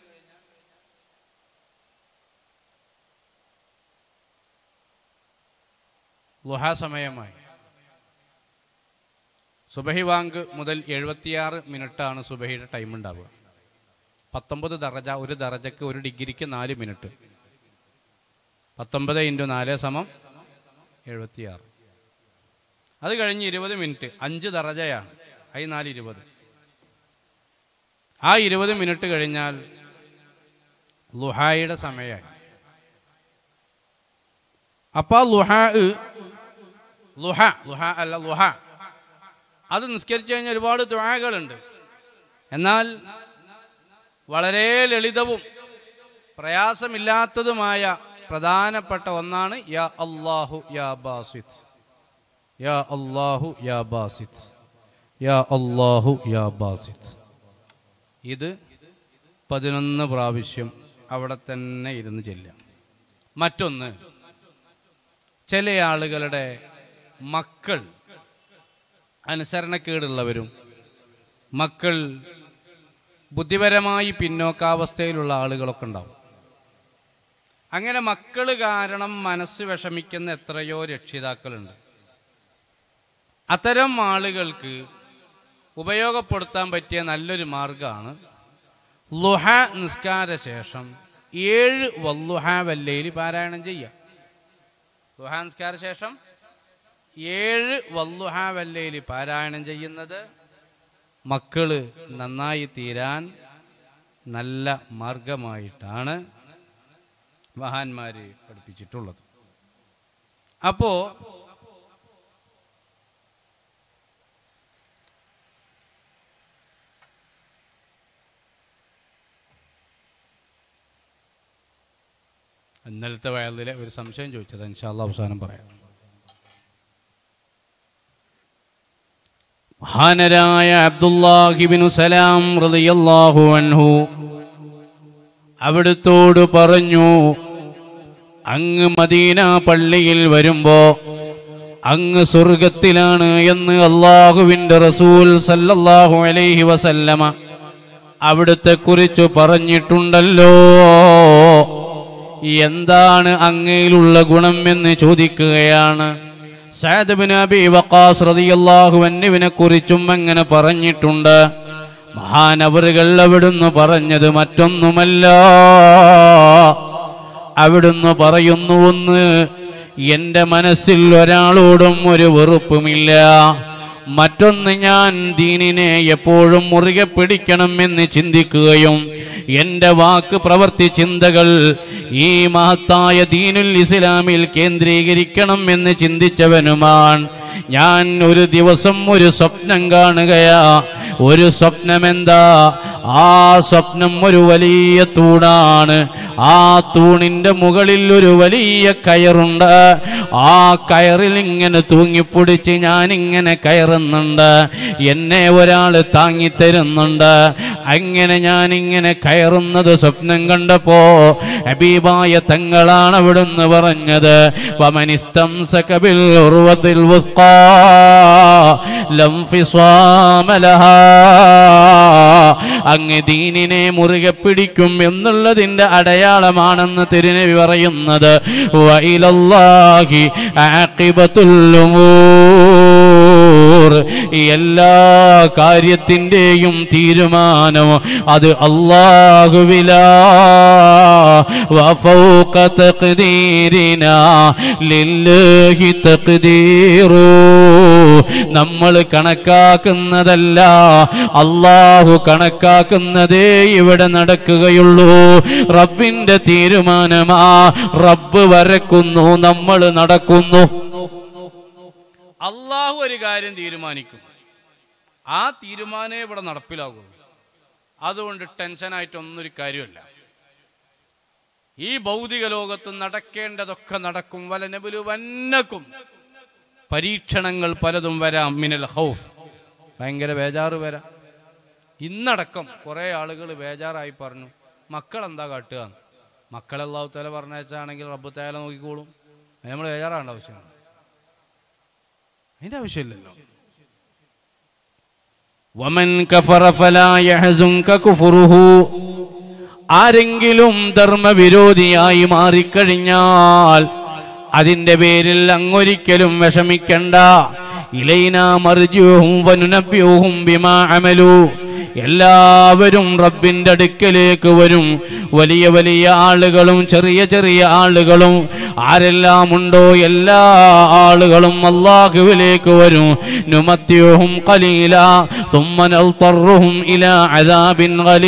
A: ലുഹാ സമയമായി സുബഹി വാങ്ക് മുതൽ എഴുപത്തിയാറ് മിനിറ്റാണ് സുബഹിയുടെ ടൈം ഉണ്ടാവുക പത്തൊമ്പത് ദറജ ഒരു ദറജയ്ക്ക് ഒരു ഡിഗ്രിക്ക് നാല് മിനിറ്റ് പത്തൊമ്പത് ഇൻറ്റു നാല് സമം എഴുപത്തിയാറ് അത് കഴിഞ്ഞ് ഇരുപത് മിനിറ്റ് അഞ്ച് ദറജയാണ് ഐ നാല് ഇരുപത് ആ ഇരുപത് മിനിറ്റ് കഴിഞ്ഞാൽ ലുഹായുടെ സമയമായി അപ്പൊ ലുഹ ലുഹ ലുഹ അല്ല ലുഹ അത് നിസ്കരിച്ചു കഴിഞ്ഞാൽ ഒരുപാട് ദ്വാകളുണ്ട് എന്നാൽ വളരെ ലളിതവും പ്രയാസമില്ലാത്തതുമായ പ്രധാനപ്പെട്ട ഒന്നാണ് യാ അല്ലാഹു യാ ബാസിത്ത് യാ അല്ലാഹു യാ ബാസിത്ത് യാ അല്ലാഹു യാ ബാസിത്ത് ഇത് പതിനൊന്ന് പ്രാവശ്യം അവിടെ തന്നെ ഇരുന്ന് ചെല്ലാം മറ്റൊന്ന് ചില ആളുകളുടെ മക്കൾ അനുസരണക്കേടുള്ളവരും മക്കൾ ബുദ്ധിപരമായി പിന്നോക്കാവസ്ഥയിലുള്ള ആളുകളൊക്കെ ഉണ്ടാവും അങ്ങനെ മക്കൾ കാരണം മനസ്സ് വിഷമിക്കുന്ന എത്രയോ രക്ഷിതാക്കളുണ്ട് അത്തരം ആളുകൾക്ക് ഉപയോഗപ്പെടുത്താൻ പറ്റിയ നല്ലൊരു മാർഗമാണ് ലുഹ നിസ്കാര ശേഷം ഏഴ് വല്ലുഹ വല്ലയിൽ പാരായണം ചെയ്യുക ലുഹ നിസ്കാര ശേഷം ഏഴ് വല്ലുഹ വല്ലയിൽ പാരായണം ചെയ്യുന്നത് മക്കള് നന്നായി തീരാൻ നല്ല മാർഗമായിട്ടാണ് മഹാന്മാര് പഠിപ്പിച്ചിട്ടുള്ളത് അപ്പോ ഇന്നലത്തെ വയലിലെ ഒരു സംശയം ചോദിച്ചത് ഇൻഷാല്ല അവസാനം പറയാം മഹാനരായ അബ്ദുല്ലാഹിബിനു സലാം റളിയല്ലാഹു അൻഹു അവിടുത്തോട് പറഞ്ഞു അങ്ങ് മദീന പള്ളിയിൽ വരുമ്പോ അങ്ങ് സ്വർഗത്തിലാണ് എന്ന് അള്ളാഹുവിന്റെ റസൂൽ സല്ലല്ലാഹു അലൈഹി വസല്ലമ അവിടുത്തെ കുറിച്ച് പറഞ്ഞിട്ടുണ്ടല്ലോ എന്താണ് അങ്ങയിലുള്ള ഗുണം എന്ന് ചോദിക്കുകയാണ് സഅദ് ബിൻ അബി വഖാസ് റളിയല്ലാഹു അൻഹുവിനെ കുറിച്ചും അങ്ങനെ പറഞ്ഞിട്ടുണ്ട്
B: മഹാനവറുകൾ അവിടുന്ന് പറഞ്ഞത് മറ്റൊന്നുമല്ല അവിടുന്ന് പറയുന്നു ഒന്ന് എൻ്റെ മനസ്സിൽ ഒരാളോടും ഒരു വെറുപ്പുമില്ല മറ്റൊന്ന് ഞാൻ ദീനിനെ എപ്പോഴും മുറുകെ പിടിക്കണമെന്ന് ചിന്തിക്കുകയും എൻ്റെ വാക്ക് പ്രവർത്തി ചിന്തകൾ ഈ മഹത്തായ ദീനുൽ ഇസ്ലാമിൽ കേന്ദ്രീകരിക്കണം എന്ന് ചിന്തിച്ചവനുമാണ് ഞാൻ ഒരു ദിവസം ഒരു സ്വപ്നം കാണുകയാ ഒരു സ്വപ്നമെന്താ ആ സ്വപ്നം ഒരു വലിയ തൂണാണ് ആ തൂണിന്റെ മുകളിൽ ഒരു വലിയ കയറുണ്ട് ആ കയറിൽ ഇങ്ങനെ തൂങ്ങിപ്പിടിച്ച് ഞാൻ ഇങ്ങനെ കയറുന്നുണ്ട് എന്നെ ഒരാൾ താങ്ങിത്തരുന്നുണ്ട് അങ്ങനെ ഞാൻ ഇങ്ങനെ കയറുന്നത് സ്വപ്നം കണ്ടപ്പോ ഹബീബായ തങ്ങളാണ് അവിടുന്ന് പറഞ്ഞത് വമനിസ്തംസക ബിൽ ഉർവത്തിൽ വുസ്ഖാ ലം ഫിസ്വാമ ലഹാ അങ്ങ് ദീനിനെ മുറുകെ പിടിക്കും എന്നുള്ളതിന്റെ അടയാളമാണെന്ന് തിരുനബി പറയുന്നത് വൈലല്ലാഹി ആഖിബത്തുൽ ഉമൂർ എല്ലാ കാര്യത്തിന്റെയും തീരുമാനം അത് അല്ലാഹുവിലാ വഫൗക തഖ്ദീരിനാ ലില്ലാഹി തഖ്ദീറു നമ്മൾ കണക്കാക്കുന്നതല്ല അള്ളാഹു കണക്കാക്കുന്നതേ ഇവിടെ നടക്കുകയുള്ളൂ റബ്ബിന്റെ തീരുമാനമാ റബ്ബ് വരക്കുന്നു നമ്മൾ നടക്കുന്നു
A: അള്ളാഹു ഒരു കാര്യം തീരുമാനിക്കും ആ തീരുമാനമേ ഇവിടെ നടപ്പിലാകുള്ളൂ അതുകൊണ്ട് ടെൻഷനായിട്ടൊന്നും ഒരു കാര്യമല്ല ഈ ഭൗതിക ലോകത്ത് നടക്കേണ്ടതൊക്കെ നടക്കും വലനബുലു വന്നക്കും പരീക്ഷണങ്ങൾ പലതും വരാം മിനൽ ഹൗഫ് ഭയങ്കര ബേജാറ് വരാം ഇന്നടക്കം കുറേ ആളുകൾ ബേജാറായി പറഞ്ഞു മക്കൾ എന്താ കാട്ടുക മക്കൾ അള്ളാഹു തല പറഞ്ഞാണെങ്കിൽ റബ്ബു തല നോക്കിക്കോളും അതിന് നമ്മൾ ബേജാറാകേണ്ട ആവശ്യമാണ് അതിന്റെ ആവശ്യമില്ലല്ലോ
B: വമൻ കഫറ ഫലാ യഹ്സുൻക കുഫറുഹു ആരെങ്കിലും ധർമ്മവിരോധിയായി മാറിക്കഴിഞ്ഞാൽ അതിന്റെ പേരിൽ അങ്ങൊരിക്കലും വിഷമിക്കണ്ട ഇലൈന മർജുഹും വനുനബ്യുഹും ബിമാ അമലു എല്ലാവരും റബ്ബിന്റെ അടുക്കലേക്ക് വരും വലിയ വലിയ ആളുകളും ചെറിയ ചെറിയ ആളുകളും ആരെല്ലാം ഉണ്ടോ എല്ലാ ആളുകളും അള്ളാഹുവിലേക്ക് വരും നുമത്യുഹും ഖലീല ثم نضطرهم إلى عذاب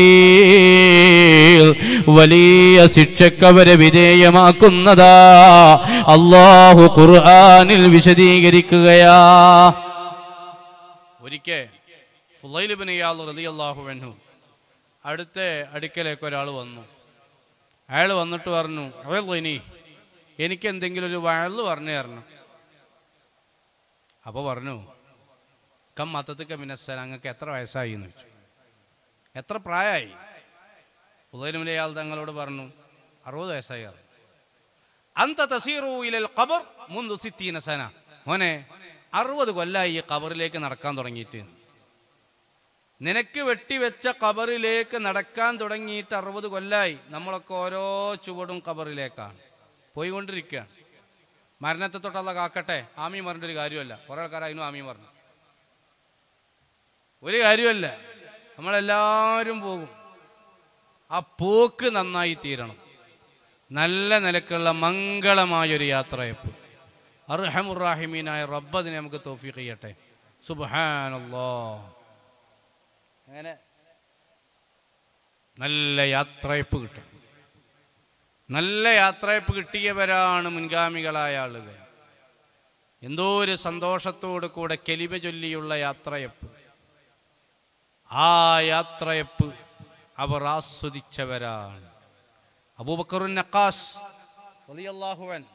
B: غليظ വലിയ ശിക്ഷക്കവരെ വിധേയമാക്കുന്നതാ അള്ളാഹു ഖുർആനിൽ വിശദീകരിക്കുകയാ
A: ഒരിക്കൽ ഫുലൈലിബിൻ ഇയാൾ റളിയല്ലാഹു അൻഹു അടുത്ത അടുക്കലേക്ക് ഒരാൾ വന്നു അയാൾ വന്നിട്ട് പറഞ്ഞു ഇനി എനിക്ക് എന്തെങ്കിലും ഒരു വഴല് പറഞ്ഞു തരണം അപ്പോൾ പറഞ്ഞു കം മത്തത്തിക്ക മിനസ്സൻ അങ്ങക്ക് എത്ര വയസ്സായി എന്ന് ചോദിച്ചു എത്ര പ്രായമായി ഫുലൈലിബിൻ ഇയാൾ തങ്ങളോട് പറഞ്ഞു അറുപത് വയസ്സായി പറഞ്ഞു അന്ത തസീറു ഇലൽ ഖബർ മുന്തു സിത്തീന സന മോനെ അറുപത് കൊല്ലായി ഈ ഖബറിലേക്ക് നടക്കാൻ തുടങ്ങിയിട്ട് നിനക്ക് വെട്ടിവെച്ച ഖബറിലേക്ക് നടക്കാൻ തുടങ്ങിയിട്ട് അറുപത് കൊല്ലായി നമ്മളൊക്കെ ഓരോ ചുവടും ഖബറിലേക്കാണ് പോയിക്കൊണ്ടിരിക്കുകയാണ് മരണത്തെ തൊട്ടുള്ള കാക്കട്ടെ ആമി പറഞ്ഞ ഒരു കാര്യമല്ല കുറെ ആൾക്കാർ അതിനും ആമി പറഞ്ഞു ഒരു കാര്യമല്ല നമ്മളെല്ലാവരും പോകും ആ പോക്ക് നന്നായി തീരണം നല്ല നിലക്കുള്ള മംഗളമായൊരു യാത്രയപ്പ് അർഹമുറാഹിമീനായ റബ്ബതിനെ നമുക്ക് തോഫീഖ് ചെയ്യട്ടെ സുബാനല്ലോ അങ്ങനെ നല്ല യാത്രയപ്പ് കിട്ടും നല്ല യാത്രയപ്പ് കിട്ടിയവരാണ് മുൻഗാമികളായ ആളുകൾ എന്തോ ഒരു സന്തോഷത്തോടു കൂടെ കെലിവ ചൊല്ലിയുള്ള യാത്രയപ്പ് ആ യാത്രയപ്പ് അവർ ആസ്വദിച്ചവരാണ് അബൂബക്കറുൻ നക്കാസ് റളിയല്ലാഹു അൻഹു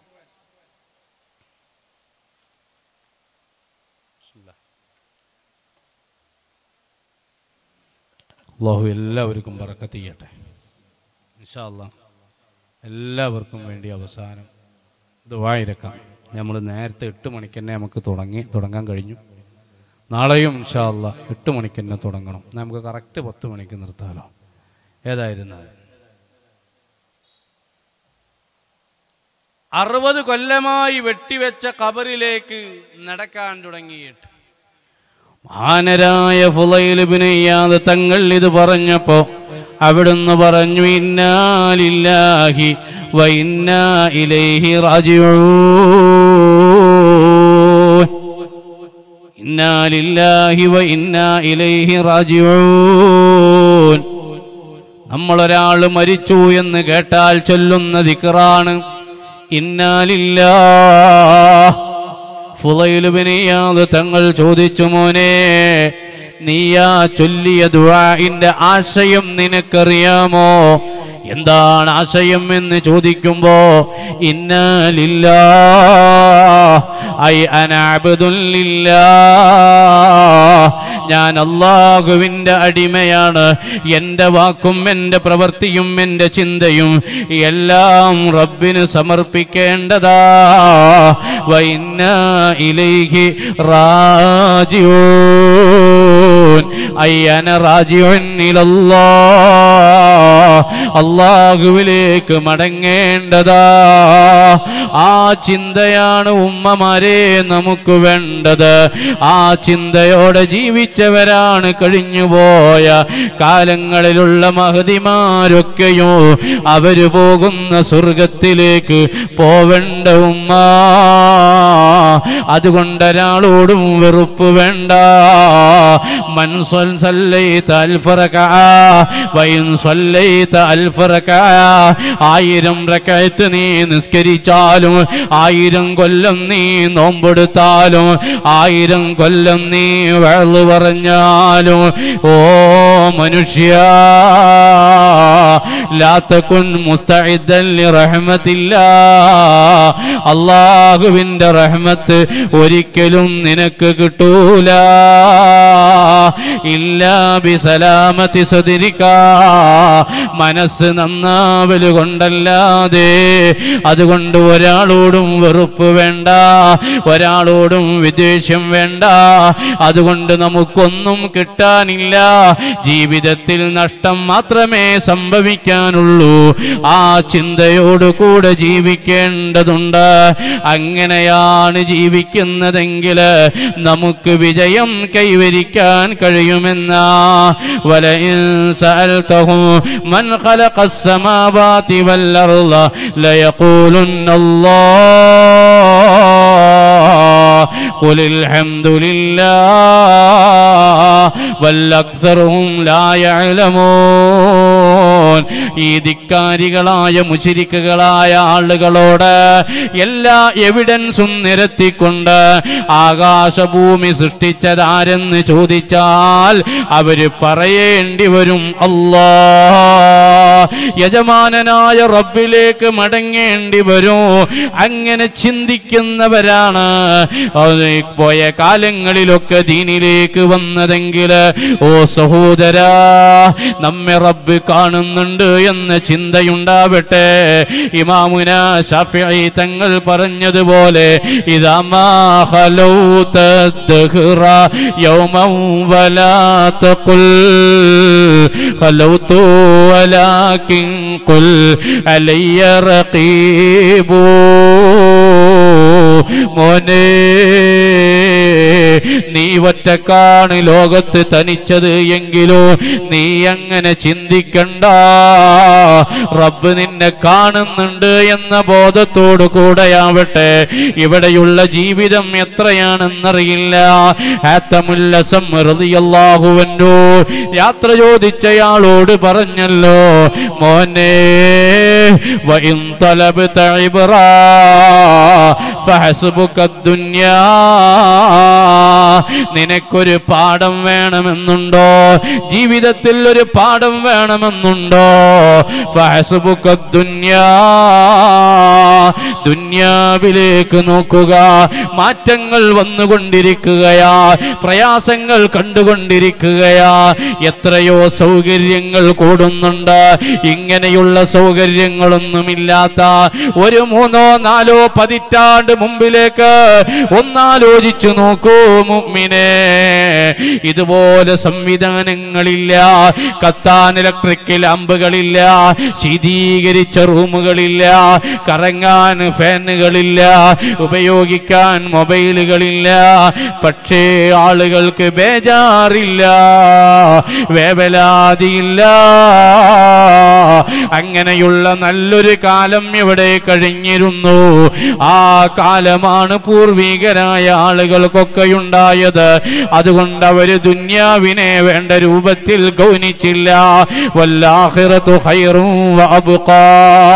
A: അള്ളാഹു എല്ലാവർക്കും പറക്കത്ത് ചെയ്യട്ടെ ഇൻഷാ അല്ലാ എല്ലാവർക്കും വേണ്ടി അവസാനം ദുവായിരക്കാം നമ്മൾ നേരത്തെ എട്ട് മണിക്ക് തന്നെ നമുക്ക് തുടങ്ങി തുടങ്ങാൻ കഴിഞ്ഞു നാളെയും ഇൻഷാ അല്ലാ എട്ട് മണിക്ക് തന്നെ തുടങ്ങണം നമുക്ക് കറക്റ്റ് പത്ത് മണിക്ക് നിർത്താലോ ഏതായിരുന്നാലും അറുപത് കൊല്ലമായി വെട്ടിവെച്ച കബറിലേക്ക് നടക്കാൻ തുടങ്ങിയിട്ട്
B: മഹാനരായ ഫുലൈലുബിനെയ്യാതെ തങ്ങൾ ഇത് പറഞ്ഞപ്പോ അവിടുന്ന് പറഞ്ഞു ഇന്നാലില്ലാഹി വ ഇന്നാ ഇലൈഹി റാജിഊൻ ഇന്നാലില്ലാഹി വ ഇന്നാ ഇലൈഹി റാജിഊൻ നമ്മളൊരാൾ മരിച്ചു എന്ന് കേട്ടാൽ ചൊല്ലുന്ന ദിക്റാണ് ഇന്നാലില്ലാ ഫുലൈലുബിനെയ്യാതെ തങ്ങൾ ചോദിച്ചു മോനെ നീയാ ചൊല്ലിയ ദുആഇന്റെ ആശയം നിനക്കറിയാമോ എന്താണ് ആശയം എന്ന് ചോദിക്കുമ്പോ ഇന്നാലില്ലാ ഐ അനാബുദുല്ലില്ലാ ഞാൻ അള്ളാഹുവിൻ്റെ അടിമയാണ് എൻ്റെ വാക്കും എൻ്റെ പ്രവൃത്തിയും എൻ്റെ ചിന്തയും എല്ലാം റബ്ബിന് സമർപ്പിക്കേണ്ടതാ വൈന്ന ഇലൈഹി റാജിഊൻ അയ്യന റാജിഊൻ ഇലല്ലാ അള്ളാഹുവിലേക്ക് മടങ്ങേണ്ടതാ ആ ചിന്തയാണ് ഉമ്മമാരെ നമുക്ക് വേണ്ടത് ആ ചിന്തയോടെ ജീവിച്ചവരാണ് കഴിഞ്ഞുപോയ കാലങ്ങളിലുള്ള മഹതിമാരൊക്കെയോ അവര് പോകുന്ന സ്വർഗത്തിലേക്ക് പോവേണ്ട ഉമ്മ അതുകൊണ്ട് ഒരാളോടും വെറുപ്പ് വേണ്ട മൻസ്വൽ സല്ലൈത അൽഫറക വൈൻ സല്ലൈത അൽഫറക ആയിരം റക്കയത്ത് നീ നിസ്കരിച്ചാലും ആയിരം കൊല്ലം നീ നോമ്പെടുത്താലും ആയിരം കൊല്ലം നീ വെള്ളു പറഞ്ഞാലും ഓ മനുഷ്യ ലാത്തക്കുൻ മുസ്തഇദ്ദൻ റഹ്മത്തില്ല അള്ളാഹുവിന്റെ റഹ്മത്ത് ഒരിക്കലും നിനക്ക് കിട്ടൂല ഇല്ല ബിസലാമത്തി സദിരിക്ക മനസ്സ് നന്നാവല് കൊണ്ടല്ലാതെ അതുകൊണ്ട് ഒരാളോടും വെറുപ്പ് വേണ്ട ഒരാളോടും വിദ്വേഷം വേണ്ട അതുകൊണ്ട് നമുക്കൊന്നും കിട്ടാനില്ല ജീവിതത്തിൽ നഷ്ടം മാത്രമേ സംഭവിക്കാനുള്ളൂ ആ ചിന്തയോട് കൂടെ ജീവിക്കേണ്ടതുണ്ട് അങ്ങനെയാണ് ജീവിക്കുന്നതെങ്കിൽ നമുക്ക് വിജയം കൈവരിക്കാൻ കഴിയുമെന്ന വലയിൻ സഅൽതഹു മൻ ഖലഖസ് സമാവാതി വൽ അർള ലയഖൂലുന്ന അല്ലാഹ് قل الحمد لله بل أكثرهم لا يعلمون ഈ ധിക്കാരികളായ മുശിരിക്കുകളായ ആളുകളോട് എല്ലാ എവിഡൻസും നിരത്തിക്കൊണ്ട് ആകാശഭൂമി സൃഷ്ടിച്ചതാരെന്ന് ചോദിച്ചാൽ അവര് പറയേണ്ടി വരും അല്ലാ യജമാനനായ റബ്ബിലേക്ക് മടങ്ങേണ്ടി വരും അങ്ങനെ ചിന്തിക്കുന്നവരാണ് അത് പോയ കാലങ്ങളിലൊക്കെ ദീനിലേക്ക് വന്നതെങ്കിൽ ഓ സഹോദരാ നമ്മെ റബ്ബ് കാണുന്നുണ്ട് എന്ന ചിന്തയുണ്ടാവട്ടെ ഇമാമുന ഷാഫിഈ തങ്ങൾ പറഞ്ഞതുപോലെ ഇതാ മാ ഖലൗത الدهر يوما ولا تقل خلوت ولكن قل علي رقيب മോനെ നീ ഒറ്റക്കാണ് ലോകത്ത് തനിച്ചത് എങ്കിലോ നീ അങ്ങനെ ചിന്തിക്കണ്ട റബ്ബ് നിന്നെ കാണുന്നുണ്ട് എന്ന ബോധത്തോടു കൂടെയാവട്ടെ ഇവിടെയുള്ള ജീവിതം എത്രയാണെന്നറിയില്ല ഹാത്തമുല്ലസം റളിയല്ലാഹുവൻഹു യാത്ര ചോദിച്ചയാളോട് പറഞ്ഞല്ലോ മോനെ വഇൻ തലബ്ത ഇബ്റാ ഫഹസ്ബുക ദുനിയാ നിനക്കൊരു പാഠം വേണമെന്നുണ്ടോ ജീവിതത്തിൽ ഒരു പാഠം വേണമെന്നുണ്ടോ ഫഹസ്ബുക ദുനിയാ ദുന്യാവിലേക്ക് നോക്കുക മാറ്റങ്ങൾ വന്നുകൊണ്ടിരിക്കുകയാ പ്രയാസങ്ങൾ കണ്ടുകൊണ്ടിരിക്കുകയാ എത്രയോ സൗകര്യങ്ങൾ കൂടുന്നുണ്ട് ഇങ്ങനെയുള്ള സൗകര്യങ്ങളൊന്നുമില്ലാത്ത ഒരു മൂന്നോ നാലോ പതിറ്റാണ്ട് മുമ്പിലേക്ക് ഒന്നാലോചിച്ചു നോക്കൂ മുമ്മിനെ ഇതുപോലെ സംവിധാനങ്ങളില്ല കത്താൻ ഇലക്ട്രിക് ലാമ്പുകളില്ല ശീതീകരിച്ച റൂമുകളില്ല കറങ്ങാൻ ഫാനുകളില്ല ഉപയോഗിക്കാൻ മൊബൈലുകളില്ല പക്ഷേ ആളുകൾക്ക് ബേജാറില്ല വേവലാതിയില്ല അങ്ങനെയുള്ള നല്ലൊരു കാലം ഇവിടെ കഴിഞ്ഞിരുന്നു ആ കാലമാണ് പൂർവികരായ ആളുകൾക്കൊക്കെ ഉണ്ടായത് അതുകൊണ്ട് അവര് ദുന്യാവിനെ വേണ്ട രൂപത്തിൽ ഗൗനിച്ചില്ല വല്ലാഹിറത്തു ഖൈറും വഅബ്ഖാ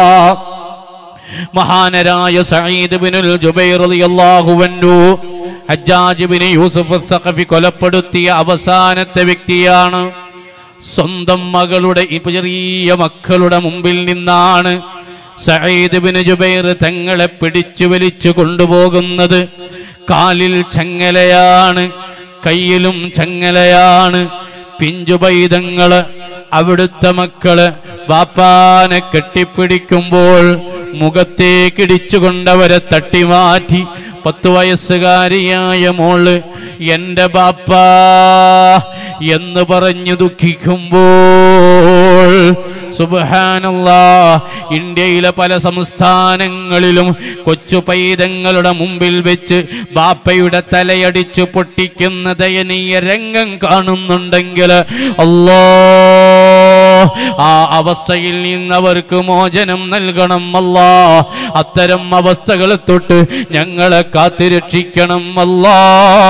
B: മഹാനരായ സഈദ് ബിനുൽ ജുബൈർ റളിയല്ലാഹു അൻഹു ഹജ്ജാജ് ബിൻ യൂസുഫ് സഖഫി കൊലപ്പെടുത്തിയ അവസാനത്തെ വ്യക്തിയാണ് സ്വന്തം മകളുടെ ഈ ചെറിയ മക്കളുടെ മുമ്പിൽ നിന്നാണ് സഈദ് ബിൻ ജുബൈർ തങ്ങളെ പിടിച്ചു വലിച്ചു കൊണ്ടുപോകുന്നത് കാലിൽ ചങ്ങലയാണ് കയ്യിലും ചങ്ങലയാണ് പിഞ്ചുപൈതങ്ങള് അവിടുത്തെ മക്കള് ബാപ്പാനെ കെട്ടിപ്പിടിക്കുമ്പോൾ മുഖത്തേക്കിടിച്ചുകൊണ്ടവരെ തട്ടിമാറ്റി പത്തു വയസ്സുകാരിയായ മോള് എന്റെ ബാപ്പ എന്ന് പറഞ്ഞു ദുഃഖിക്കുമ്പോൾ സുബാനല്ലാ ഇന്ത്യയിലെ പല സംസ്ഥാനങ്ങളിലും കൊച്ചു പൈതങ്ങളുടെ മുമ്പിൽ വെച്ച് ബാപ്പയുടെ തലയടിച്ചു പൊട്ടിക്കുന്ന ദയനീയ രംഗം കാണുന്നുണ്ടെങ്കിൽ അല്ലോ ആ അവസ്ഥയിൽ നിന്നവർക്ക് മോചനം നൽകണം അല്ലാ അത്തരം അവസ്ഥകളെ തൊട്ട് ഞങ്ങളെ കാത്തിരക്ഷിക്കണം അല്ലാ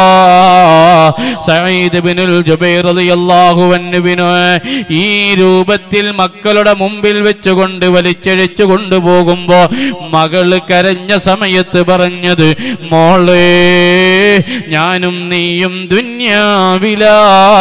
B: സഈദ് ബിനുൽ ജുബൈർ റളിയല്ലാഹു അൻഹുവിന് ഈ രൂപത്തിൽ മക്കളുടെ മുമ്പിൽ വെച്ചുകൊണ്ട് വലിച്ചഴിച്ചു കൊണ്ടുപോകുമ്പോ മകള് കരഞ്ഞ സമയത്ത് പറഞ്ഞത് മോളെ ഞാനും നീയും ദുന്യാവിലാ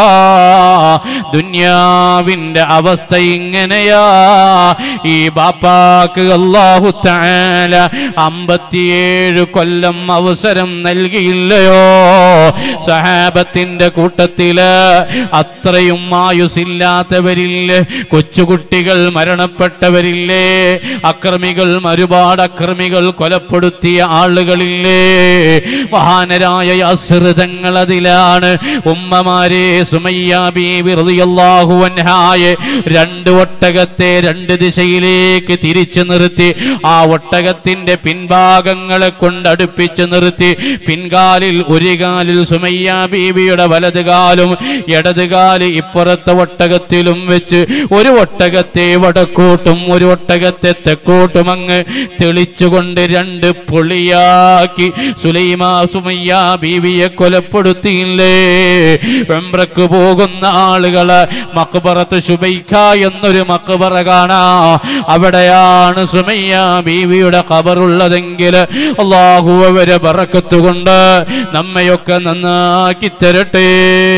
B: ദുന്യാവിന്റെ അവസ്ഥ ഇങ്ങനെയാ ഈ ബാപ്പാക്ക് അല്ലാഹു തആല അമ്പത്തിയേഴ് കൊല്ലം അവസരം നൽകിയില്ലയോ സഹാബത്തിന്റെ കൂട്ടത്തില് അത്രയും ആയുസില്ലാത്തവരില്ലേ കൊച്ചുകുട്ടികൾ മരണപ്പെട്ടവരില്ലേ അക്രമികൾ ഒരുപാട് അക്രമികൾ കൊലപ്പെടുത്തിയ ആളുകളില്ലേ മഹാനരായ യാസൃതങ്ങൾ അതിലാണ് ഉമ്മമാരെ സുമയ്യ ബീവി റളിയല്ലാഹു അൻഹായെ രണ്ട് ഒട്ടകത്തെ രണ്ട് ദിശയിലേക്ക് തിരിച്ചു നിർത്തി ആ ഒട്ടകത്തിന്റെ പിൻഭാഗങ്ങളെ കൊണ്ട് അടുപ്പിച്ച് നിർത്തി പിൻകാലിൽ ഒരു കാലിൽ സുമയ്യ ബീവിയുടെ വലത് കാലും ഇടത് കാല് ഇപ്പുറത്തെ ഒട്ടകത്തിലും വെച്ച് ഒരു ഒട്ടകത്തെ വടക്കോട്ടും ഒരു ഒട്ടകത്തെ തെക്കോട്ടും അങ്ങ് തെളിച്ചുകൊണ്ട് രണ്ട് പൊളിയാക്കി സുലൈമാ സുമയ്യ ബീവിയെ കൊലപ്പെടുത്തിയില്ലേ വെമ്പ്രക്ക് പോകുന്ന ആളുകള് മക്ബറത്ത് ശുബൈഖ എന്നൊരു മക്ബറ കാണാ അവിടെയാണ് സുമയ്യ ബീവിയുടെ ഖബറുള്ളതെങ്കിൽ അള്ളാഹു അവരെ പറക്കത്തുകൊണ്ട് നമ്മയൊക്കെ നന്നാക്കി തരട്ടെ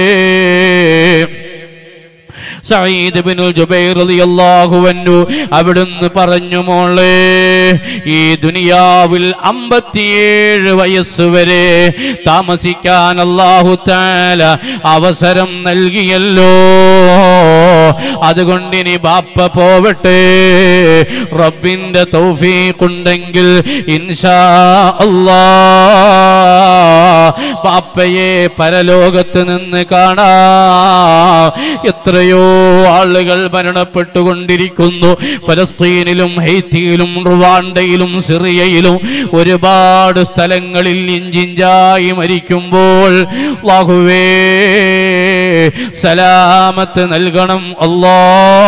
B: സഈദ് ബിനുൽ ജുബൈർ റളിയല്ലാഹു അൻഹു അവിടുന്ന് പറഞ്ഞു മോളെ ഈ ദുനിയാവിൽ അമ്പത്തിയേഴ് വയസ്സ് വരെ താമസിക്കാൻ അല്ലാഹു തആല അവസരം നൽകിയല്ലോ അതുകൊണ്ട് ഇനി ബാപ്പ പോവട്ടെ റബ്ബിന്റെ തൗഫീഖുണ്ടെങ്കിൽ ഇൻഷാ അല്ലാ ബാപ്പയെ പരലോകത്ത് നിന്ന് കാണാം എത്രയോ ആളുകൾ മരണപ്പെട്ടുകൊണ്ടിരിക്കുന്നു ഫലസ്തീനിലും ഹൈത്തിയിലും റുവാണ്ടയിലും സിറിയയിലും ഒരുപാട് സ്ഥലങ്ങളിൽ ഇഞ്ചിഞ്ചായി മരിക്കുമ്പോൾ അല്ലാഹുവേ സലാമത്ത് നൽകണം അല്ലാ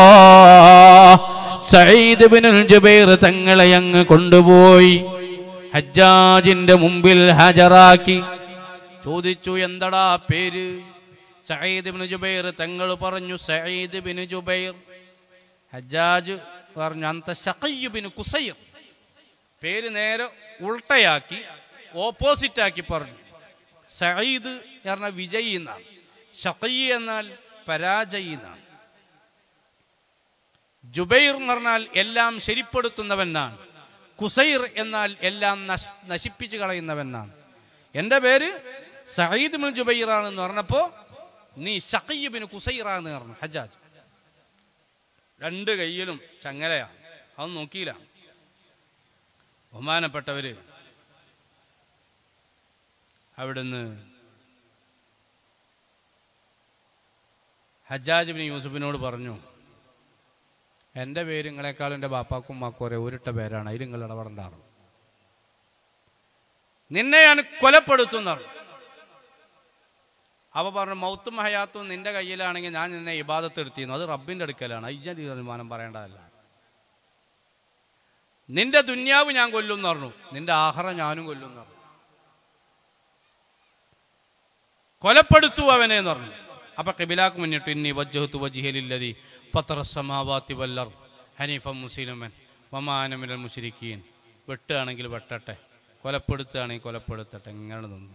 B: സഈദ് ബിനുൽ ജുബൈർ തങ്ങളെ അങ്ങ് കൊണ്ടുപോയി ഹജ്ജാജിന്റെ മുമ്പിൽ ഹാജരാക്കി ചോദിച്ചു എന്തടാ പേര് സഈദ് ബിൻ ജുബൈർ തങ്ങൾ പറഞ്ഞു സഈദ് ബിൻ ജുബൈർ ഹജ്ജാജ് പറഞ്ഞു അന്ത ഷഖയ്യ് ബിൻ കുസൈർ പേര് നേരെ ഉൾട്ടയാക്കി ഓപ്പോസിറ്റ് ആക്കി പറഞ്ഞു സഈദ് പറഞ്ഞ വിജയി എന്നാണ് ഷഖയ്യ് എന്നാൽ പരാജയി എന്നാണ് ജുബൈർ എന്ന് പറഞ്ഞാൽ എല്ലാം ശരിപ്പെടുത്തുന്നവനാണ് കുസൈർ എന്നാൽ എല്ലാം നശ് നശിപ്പിച്ചു കളയുന്നവനാണ് എൻ്റെ പേര് സയ്യിദ് ബിൻ ജുബൈറാണെന്ന് പറഞ്ഞപ്പോൾ നീ ഷഖയ്യബിന് കുസൈറാന്ന് പറഞ്ഞു ഹജ്ജാജ് രണ്ട് കയ്യിലും ചങ്ങലയാണ് അതൊന്നും നോക്കിയില്ല ബഹുമാനപ്പെട്ടവര് അവിടുന്ന് ഹജ്ജാജ് ബിൻ യൂസുഫിനോട് പറഞ്ഞു എൻ്റെ പേര് നിങ്ങളെക്കാളും എൻ്റെ ബാപ്പാക്കും ഉമ്മാക്കും ഒരേ ഒരിട്ട പേരാണ് അതിൽ നിങ്ങൾ ഇടപെടണ്ടാറ് നിന്നെ ഞാൻ കൊലപ്പെടുത്തുന്ന അവ പറഞ്ഞു മൗത്തും ഹയാത്തും നിന്റെ കയ്യിലാണെങ്കിൽ ഞാൻ നിന്നെ ഇബാദത്ത് എടുത്തിരുന്നു അത് റബ്ബിന്റെ അടുക്കലാണ് അയ്യ തീരുമാനം പറയേണ്ടതല്ല നിന്റെ ദുന്യാവ് ഞാൻ കൊല്ലും പറഞ്ഞു നിന്റെ ആഹറ ഞാനും കൊല്ലും എന്ന് പറഞ്ഞു കൊലപ്പെടുത്തു അവനെ എന്ന് പറഞ്ഞു അപ്പൊ കിബിലാക്ക് മുന്നിട്ട് ഇന്നി വജ്ജഹത്തു വജിഹലില്ലതി ഫത്തറസമാവാത്തി വല്ലർ ഹനീഫ മുസ്ലിമൻ വമാനമിനൽ മുഷിരിക്കീൻ വെട്ടുകയാണെങ്കിൽ വെട്ടട്ടെ കൊലപ്പെടുത്തുകയാണെങ്കിൽ കൊലപ്പെടുത്തട്ടെ ഇങ്ങനെ നിന്നു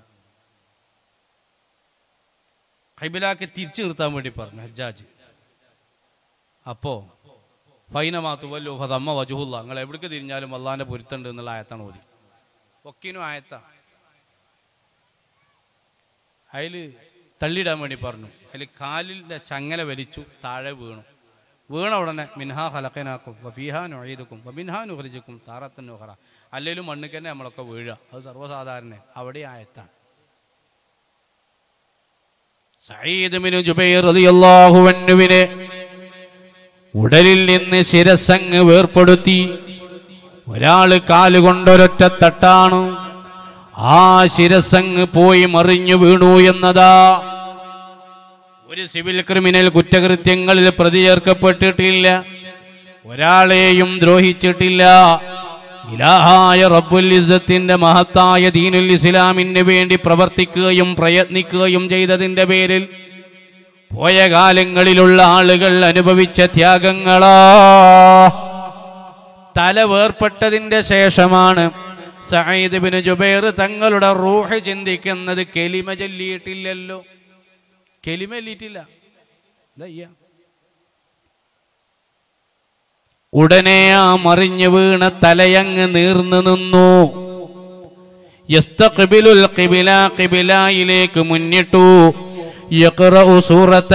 B: ഹൈബിലാക്ക് തിരിച്ചു നിർത്താൻ വേണ്ടി പറഞ്ഞു ഹജ്ജാജ് അപ്പോ ഫൈനമാത്തു വല്ലോ ഫതമ്മ വജുഹുല്ല നിങ്ങൾ എവിടേക്ക് തിരിഞ്ഞാലും അള്ളാന്റെ പൊരുത്തുണ്ട് എന്നുള്ള ആയത്താണ് ഓതി ഒക്കിനും ആയത്ത അതിൽ തള്ളിയിടാൻ വേണ്ടി പറഞ്ഞു അതിൽ കാലിൻ്റെ ചങ്ങല വലിച്ചു താഴെ വീണു വീണ ഉടനെ മിൻഹാ ഹലക്കനാക്കും വഫീഹാ നൊഴീതുക്കും വമിൻഹാ നുഹരിജുക്കും താറത്തൻ നുഹറ അല്ലെങ്കിലും മണ്ണിക്ക് തന്നെ നമ്മളൊക്കെ വീഴുക അത് സർവ്വസാധാരണ അവിടെ ആയത്താണ് സയ്യിദ് ബിൻ ജുബൈർ റളിയല്ലാഹു അൻഹുവിനെ ഉടലിൽ നിന്ന് ശിരസങ്ങ് വേർപ്പെടുത്തി ഒരാള് കാലുകൊണ്ടൊരൊറ്റ തട്ടാണ് ആ ശിരസങ്ങ് പോയി മറിഞ്ഞു വീണു എന്നതാ ഒരു സിവിൽ ക്രിമിനൽ കുറ്റകൃത്യങ്ങളിൽ പ്രതി ചേർക്കപ്പെട്ടിട്ടില്ല ഒരാളെയും ദ്രോഹിച്ചിട്ടില്ല ഇലാഹായ റബ്ബുൽ ഇസ്സത്തിന്റെ മഹത്തായ ദീനുൽ ഇസ്ലാമിന് വേണ്ടി പ്രവർത്തിക്കുകയും പ്രയത്നിക്കുകയും ചെയ്തതിന്റെ പേരിൽ പോയ കാലങ്ങളിലുള്ള ആളുകൾ അനുഭവിച്ച ത്യാഗങ്ങളാ തല വേർപ്പെട്ടതിന്റെ ശേഷമാണ് സയ്യിദ് ബിൻ ജുബൈർ തങ്ങളുടെ റൂഹ് ചിന്തിക്കുന്നത് കെലിമ ചൊല്ലിയിട്ടില്ലല്ലോ കെലിമ ചൊല്ലിയിട്ടില്ല ദയ്യ. ഉടനെ ആ മറിഞ്ഞു വീണ തലയങ്ങ് നീർന്നു നിന്നു യസ്തഖ്ബിലുൽ ഖിബില ഖിബിലയിലേക്ക് മുന്നിട്ടു യഖറഉ സൂറത്ത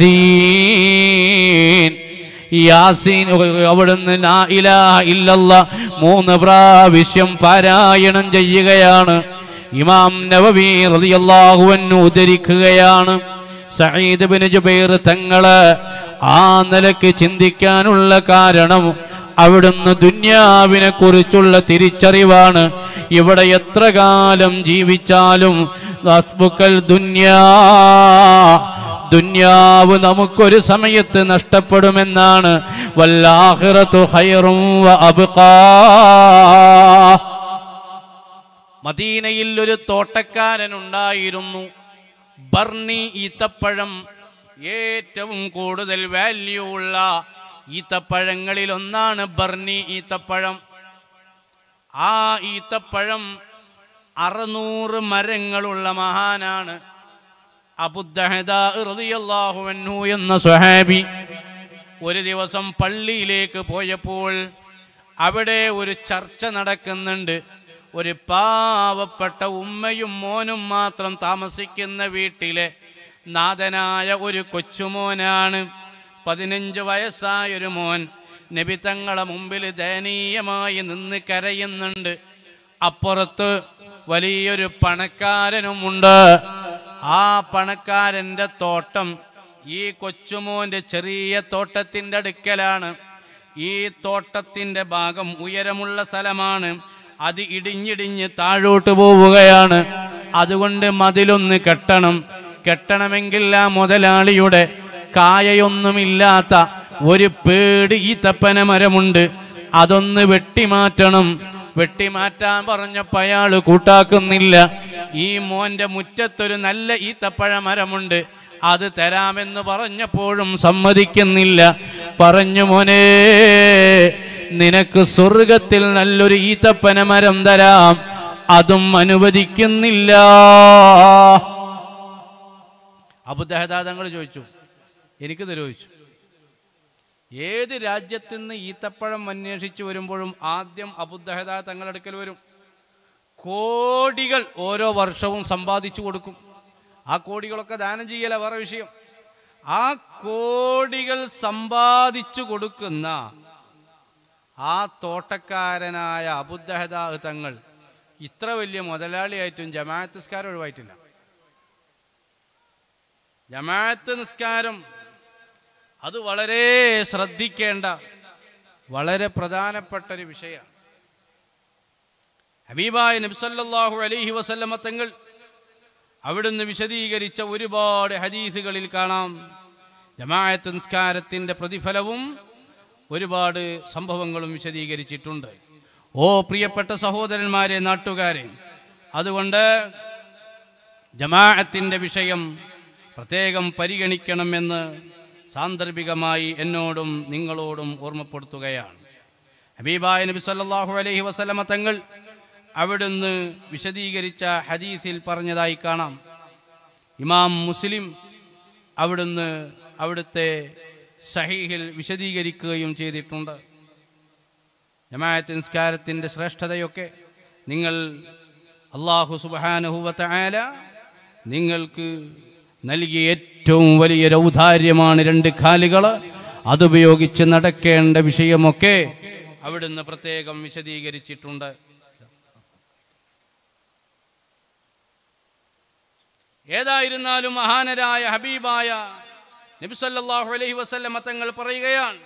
B: യാസീൻ യാസീൻ അവിടുന്ന് ലാ ഇലാഹ ഇല്ലല്ലാ മൂന്ന് പ്രാവശ്യം പാരായണം ചെയ്യുകയാണ് ഇമാം നവവി റളിയല്ലാഹു അൻഹു ഉദ്ധരിക്കുകയാണ് സഈദ് ബിൻ ജുബൈർ തങ്ങള് ആ നിലക്ക് ചിന്തിക്കാനുള്ള കാരണം അവിടുന്ന് ദുന്യാവിനെ കുറിച്ചുള്ള തിരിച്ചറിവാണ് ഇവിടെ എത്ര കാലം ജീവിച്ചാലും ഹസ്ബുക്കൽ ദുന്യാ ദുന്യാവ് നമുക്കൊരു സമയത്ത് നഷ്ടപ്പെടുമെന്നാണ് വല്ലാഹിറത്തു ഖൈറും വ അബ്ഖാ മദീനയിൽ ഒരു തോട്ടക്കാരൻ ഉണ്ടായിരുന്നു ബർണി ഈത്തപ്പഴം ഏറ്റവും കൂടുതൽ വാല്യൂ ഉള്ള ഈത്തപ്പഴങ്ങളിൽ ഒന്നാണ് ബർണി ഈത്തപ്പഴം ആ ഈത്തപ്പഴം അറുന്നൂറ് മരങ്ങളുള്ള മഹാനാണ് അബുദ്ദഹദാഹു എന്ന സ്വഹാബി ഒരു ദിവസം പള്ളിയിലേക്ക് പോയപ്പോൾ അവിടെ ഒരു ചർച്ച നടക്കുന്നുണ്ട് ഒരു പാവപ്പെട്ട ഉമ്മയും മോനും മാത്രം താമസിക്കുന്ന വീട്ടിലെ നാഥനായ ഒരു കൊച്ചുമോനാണ് പതിനഞ്ച് വയസ്സായ ഒരു മോൻ നബി തങ്ങളെ മുമ്പിൽ ദയനീയമായി നിന്ന് കരയുന്നുണ്ട് അപ്പുറത്ത് വലിയൊരു പണക്കാരനുമുണ്ട് ആ പണക്കാരന്റെ തോട്ടം ഈ കൊച്ചുമോന്റെ ചെറിയ തോട്ടത്തിന്റെ അടുക്കലാണ് ഈ തോട്ടത്തിന്റെ ഭാഗം ഉയരമുള്ള സ്ഥലമാണ് അത് ഇടിഞ്ഞിടിഞ്ഞ് താഴോട്ട് പോവുകയാണ് അതുകൊണ്ട് മതിലൊന്ന് കെട്ടണം കെട്ടണമെങ്കിൽ ആ മുതലാളിയുടെ കായയൊന്നുമില്ലാത്ത ഒരു പേട് ഈ തപ്പന മരമുണ്ട് അതൊന്ന് വെട്ടിമാറ്റണം വെട്ടിമാറ്റാൻ പറഞ്ഞപ്പോ അയാള് കൂട്ടാക്കുന്നില്ല ഈ മോന്റെ മുറ്റത്തൊരു നല്ല ഈത്തപ്പഴ മരമുണ്ട് അത് തരാമെന്ന് പറഞ്ഞപ്പോഴും സമ്മതിക്കുന്നില്ല പറഞ്ഞു മോനെ നിനക്ക് സ്വർഗത്തിൽ നല്ലൊരു ഈത്തപ്പന മരം തരാം അതും അനുവദിക്കുന്നില്ല അബുദഹദാദങ്ങൾ ചോദിച്ചു എനിക്ക് ചോദിച്ചു ഏത് രാജ്യത്തു നിന്ന് ഈത്തപ്പഴം അന്വേഷിച്ചു വരുമ്പോഴും ആദ്യം അബുദഹദ തങ്ങളുടെ അടുക്കൽ വരും കോടികൾ ഓരോ വർഷവും സമ്പാദിച്ചു കൊടുക്കും ആ കോടികളൊക്കെ ദാനം ചെയ്യല വേറെ വിഷയം ആ കോടികൾ സമ്പാദിച്ചു കൊടുക്കുന്ന ആ തോട്ടക്കാരനായ അബുദഹദ തങ്ങൾ ഇത്ര വലിയ മുതലാളിയായിട്ടും ജമാഅത്ത് നിസ്കാരം ഒഴിവായിട്ടില്ല ജമാഅത്ത് നിസ്കാരം അത് വളരെ ശ്രദ്ധിക്കേണ്ട വളരെ പ്രധാനപ്പെട്ട ഒരു വിഷയമാണ് ഹബീബായ നബ്സല്ലാഹു അലൈഹി വസല്ലമ തങ്ങൾ അവിടുന്ന് വിശദീകരിച്ച ഒരുപാട് ഹദീസുകളിൽ കാണാം ജമാഅത്ത് നിസ്കാരത്തിൻ്റെ പ്രതിഫലവും ഒരുപാട് സംഭവങ്ങളും വിശദീകരിച്ചിട്ടുണ്ട് ഓ പ്രിയപ്പെട്ട സഹോദരന്മാരെ നാട്ടുകാരെ അതുകൊണ്ട് ജമാഅത്തിൻ്റെ വിഷയം പ്രത്യേകം പരിഗണിക്കണമെന്ന് സാന്ദർഭികമായി എന്നോടും നിങ്ങളോടും ഓർമ്മപ്പെടുത്തുകയാണ് ഹബീബായ നബി സല്ലല്ലാഹു അലൈഹി വസല്ലമ തങ്ങൾ അവിടുന്ന് വിശദീകരിച്ച ഹദീസിൽ പറഞ്ഞതായി കാണാം ഇമാം മുസ്ലിം അവിടുന്ന് അവിടുത്തെ സഹീഹിൽ വിശദീകരിക്കുകയും ചെയ്തിട്ടുണ്ട് ജമാഅത്ത് നിസ്കാരത്തിൻ്റെ ശ്രേഷ്ഠതയൊക്കെ നിങ്ങൾ അള്ളാഹു സുബാനഹുവത്ത ആല നിങ്ങൾക്ക് നൽകിയ ഏറ്റവും വലിയൊരു ഔദാര്യമാണ് രണ്ട് കാലുകൾ അതുപയോഗിച്ച് നടക്കേണ്ട വിഷയമൊക്കെ അവിടുന്ന് പ്രത്യേകം വിശദീകരിച്ചിട്ടുണ്ട് ഏതായിരുന്നാലും മഹാനരായ ഹബീബായ നബിസല്ലാഹു അലൈഹി വസല്ലമ തങ്ങൾ പറയുകയാണ്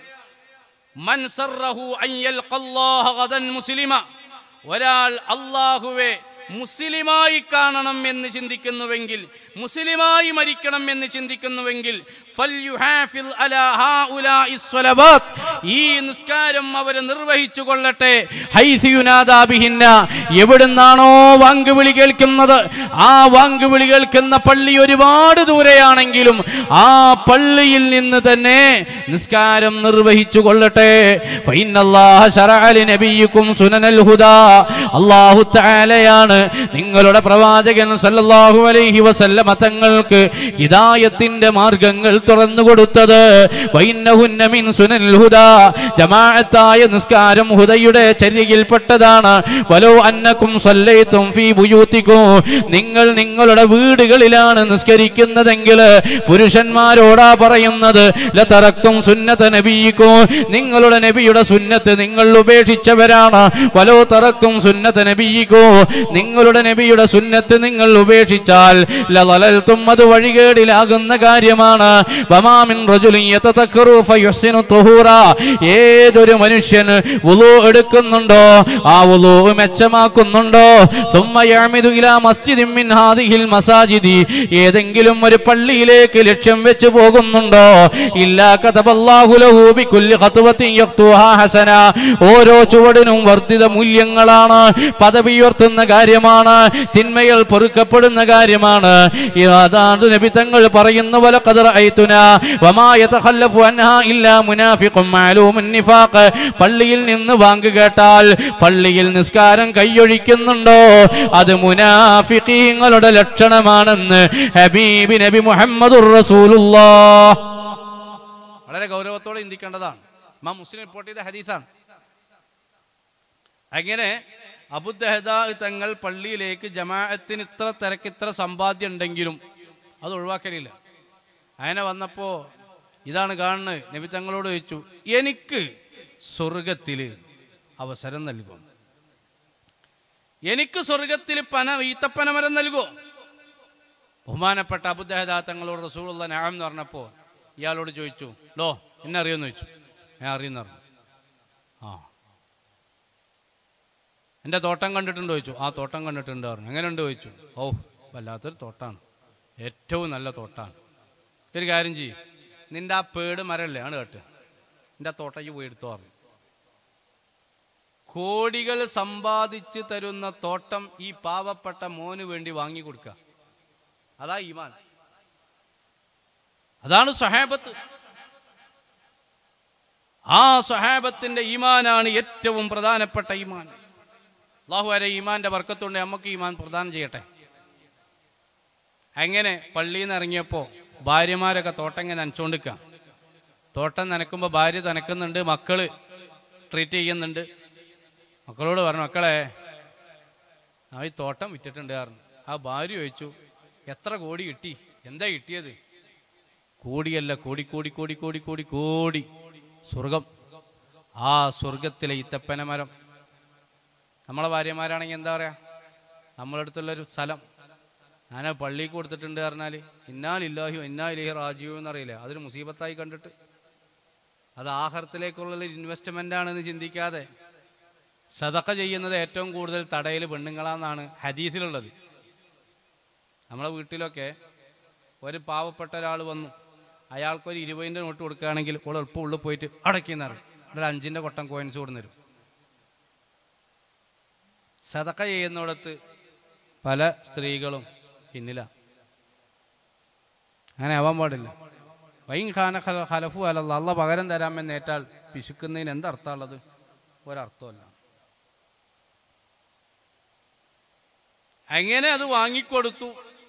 B: മൻ സർറഹു അൻ യൽഖല്ലാഹ ഗദൻ മുസ്ലിമ ഒരാൾ അള്ളാഹുവെ മുസ്ലിമായി കാണണം എന്ന് ചിന്തിക്കുന്നുവെങ്കിൽ മുസ്ലിമായി മരിക്കണം എന്ന് ചിന്തിക്കുന്നുവെങ്കിൽ ഫൽയുഹാഫിൽ അലാ ഹാഉലാഇ സ്വലവാത്ത്. ഈ നിസ്കാരം അവർ നിർവഹിച്ചു കൊള്ളട്ടെ ഹൈസു യുനാദാ ബിഹിന്ന. എവിടുന്നാണോ വാങ്കുവിളി കേൾക്കുന്നത് ആ വാങ്കുവിളി കേൾക്കുന്ന പള്ളി ഒരുപാട് ദൂരെയാണെങ്കിലും ആ പള്ളിയിൽ നിന്ന് തന്നെ നിസ്കാരം നിർവഹിച്ചു കൊള്ളട്ടെ ഫൈനല്ലാഹ ശറഅ ലിനബിയിക്കും സുനനൽ ഹുദാ. അല്ലാഹു തആലയാണ് നിങ്ങളുടെ പ്രവാചകൻ സല്ലല്ലാഹു അലൈഹി വസല്ലമ തങ്ങൾക്ക് ഹിദായത്തിന്റെ മാർഗങ്ങൾ തുറന്നു കൊടുത്തത് വൈന്നഹുന്ന മിൻ സുനനിൽ ഹുദാ ജമാഅത്തായ നിസ്കാരം ഹുദയുടെ ചര്യയിൽപ്പെട്ടതാണ് വലോ അന്നക്കും സല്ലൈതും ഫീ ബുയൂത്തിക്കും നിങ്ങൾ നിങ്ങളുടെ വീടുകളിലാണ് നിസ്കരിക്കുന്നതെങ്കിൽ പുരുഷന്മാരോടാ പറയുന്നത് ലതറക്തും സുന്നത നബിയിക്കും നിങ്ങളുടെ നബിയുടെ സുന്നത്ത് നിങ്ങൾ ഉപേക്ഷിച്ചവരാണ് വലോ തറക്കും സുന്നത നബിയിക്കോ നിങ്ങളുടെ നബിയുടെ സുന്നത്ത് നിങ്ങൾ ഉപേക്ഷിച്ചാൽ ലലൽത്തും അത് വഴികേടിലാകുന്ന കാര്യമാണ് വമാമിൻ റജുലിൻ യതതക്കറു ഫയുഹ്സിനു തുഹൂറ ഏതൊരു മനുഷ്യൻ വുളു എടുക്കുന്നുണ്ടോ ആ വുളു മെച്ചമാക്കുന്നുണ്ടോ ثم يعمد الى مسجد من هذه المساجد ഏതെങ്കിലും ഒരു പള്ളിയിലേക്ക് ലക്ഷ്യം വെച്ച് പോകുന്നുണ്ടോ ഇല്ലാ കതബല്ലാഹു ലഹു ബികുല്ലി ഖത്വത്തിൻ യഖ്തുഹാ ഹസന ഓരോ ചുവടിനും വർദ്ധിത മൂല്യങ്ങളാണ് പദവി ഉയർത്തുന്ന കാര്യമാണ് തിന്മകൾ പൊറുക്കപ്പെടുന്ന കാര്യമാണ് ഈ അതാണ് നബി തങ്ങൾ പറയുന്ന പോലെ ഖദർ ഐതുന വമാ യതഖല്ലഫു അൻഹാ ഇല്ലാ മുനാഫിഖും മാലൂമുൻ നിഫാഖ് പള്ളിയിൽ നിന്ന് വാങ്ക് കേട്ടാൽ പള്ളിയിൽ നിസ്കാരം കൈയൊഴിക്കുന്നുണ്ടോ അത് മുനാഫിഖീങ്ങളുടെ ലക്ഷണമാണെന്ന് ഹബീബി നബി മുഹമ്മദുർ റസൂലുള്ളാഹ് വളരെ ഗൗരവത്തോടെ ചിന്തിക്കേണ്ടതാണ് മാ മുസ്ലിം റിപ്പോർട്ട് ചെയ്ത ഹദീസാണ് അങ്ങനെ അബുദഹദാ തങ്ങൾ പള്ളിയിലേക്ക് ജമാഅത്തിന് ഇത്ര തിരക്ക് ഇത്ര സമ്പാദ്യം ഉണ്ടെങ്കിലും അത് ഒഴിവാക്കലില്ല അങ്ങനെ വന്നപ്പോ ഇതാണ് കാണുന്നത് നബി തങ്ങളോട് ചോദിച്ചു എനിക്ക് സ്വർഗത്തിൽ അവസരം നൽകും എനിക്ക് സ്വർഗത്തിൽ പന ഈത്തപ്പനമരം നൽകുമോ ബഹുമാനപ്പെട്ട അബുദഹദാ തങ്ങളോട് റസൂലുള്ള നാം എന്ന് പറഞ്ഞപ്പോൾ ഇയാളോട് ചോദിച്ചു ലോ എന്നെ അറിയുമെന്ന് ചോദിച്ചു ഞാൻ അറിയുന്ന പറഞ്ഞു ആ എൻ്റെ തോട്ടം കണ്ടിട്ടുണ്ടോ ചോദിച്ചു ആ തോട്ടം കണ്ടിട്ടുണ്ട് പറഞ്ഞു എങ്ങനെയുണ്ട് ചോദിച്ചു ഓ വല്ലാത്തൊരു തോട്ടാണ് ഏറ്റവും നല്ല തോട്ടാണ് ഒരു കാര്യം ചെയ്യും നിന്റെ ആ പേട് മരല്ലേ ആണ് കേട്ട് നിന്റെ ആ തോട്ടയ്ക്ക് പോയി എടുത്തു പറഞ്ഞു കോടികൾ സമ്പാദിച്ച് തരുന്ന തോട്ടം ഈ പാവപ്പെട്ട മോന് വേണ്ടി വാങ്ങി കൊടുക്കുക അതാ ഈമാൻ അതാണ് സഹാബത്ത് ആ സഹാബത്തിന്റെ ഈമാനാണ് ഏറ്റവും പ്രധാനപ്പെട്ട ഈമാൻ അള്ളാഹു വരെ ഈമാന്റെ വർക്കത്തുണ്ട് നമുക്ക് ഈമാൻ പ്രദാനം ചെയ്യട്ടെ അങ്ങനെ പള്ളിയിൽ നിന്ന് ഇറങ്ങിയപ്പോൾ ഭാര്യമാരൊക്കെ തോട്ടം ഇങ്ങനെ നനച്ചുകൊണ്ടിരിക്കുക തോട്ടം നനക്കുമ്പോൾ ഭാര്യ നനക്കുന്നുണ്ട് മക്കള് ട്രീറ്റ് ചെയ്യുന്നുണ്ട് മക്കളോട് പറഞ്ഞു മക്കളെ ആ ഈ തോട്ടം വിറ്റിട്ടുണ്ട് പറഞ്ഞു ആ ഭാര്യ ചോദിച്ചു എത്ര കോടി കിട്ടി എന്താ കിട്ടിയത് കോടിയല്ല കോടി കോടി കോടി കോടി കോടി കോടി സ്വർഗം ആ സ്വർഗത്തിലെ ഈത്തപ്പന മരം നമ്മളെ ഭാര്യമാരാണെങ്കിൽ എന്താ പറയാ നമ്മളടുത്തുള്ളൊരു സ്ഥലം ഞാൻ പള്ളിക്ക് കൊടുത്തിട്ടുണ്ട് പറഞ്ഞാൽ ഇന്നാലില്ലാഹിയോ ഇന്നാലിഹി റാജിയോ എന്നറിയില്ല അതൊരു മുസീബത്തായി കണ്ടിട്ട് അത് ആഹാരത്തിലേക്കുള്ള ഇൻവെസ്റ്റ്മെന്റ് ആണെന്ന് ചിന്തിക്കാതെ സദക്ക ചെയ്യുന്നത് ഏറ്റവും കൂടുതൽ തടയിൽ പെണ്ണുങ്ങളാന്നാണ് ഹദീസിലുള്ളത് നമ്മളെ വീട്ടിലൊക്കെ ഒരു പാവപ്പെട്ട ഒരാൾ വന്നു അയാൾക്കൊരു ഇരുപതിൻ്റെ നോട്ട് കൊടുക്കുകയാണെങ്കിൽ ഓൾ എളുപ്പം ഉള്ളിൽ പോയിട്ട് അടക്കിയെന്ന് പറയും ഒരു അഞ്ചിൻ്റെ കൊട്ടം കോയിൻസ് കൊടുന്നു തരും സദക്ക ചെയ്യുന്നിടത്ത് പല സ്ത്രീകളും പിന്നിലാണ് അങ്ങനെ ആവാൻ പാടില്ല വൈൻ ഖാന ഖല- ഖലഫു അലല്ല അല്ല പകരം തരാമെന്ന് ഏറ്റാൽ പിശുക്കുന്നതിന് എന്തർത്ഥമുള്ളത് ഒരർത്ഥമല്ല അങ്ങനെ അത് വാങ്ങിക്കൊടുത്തു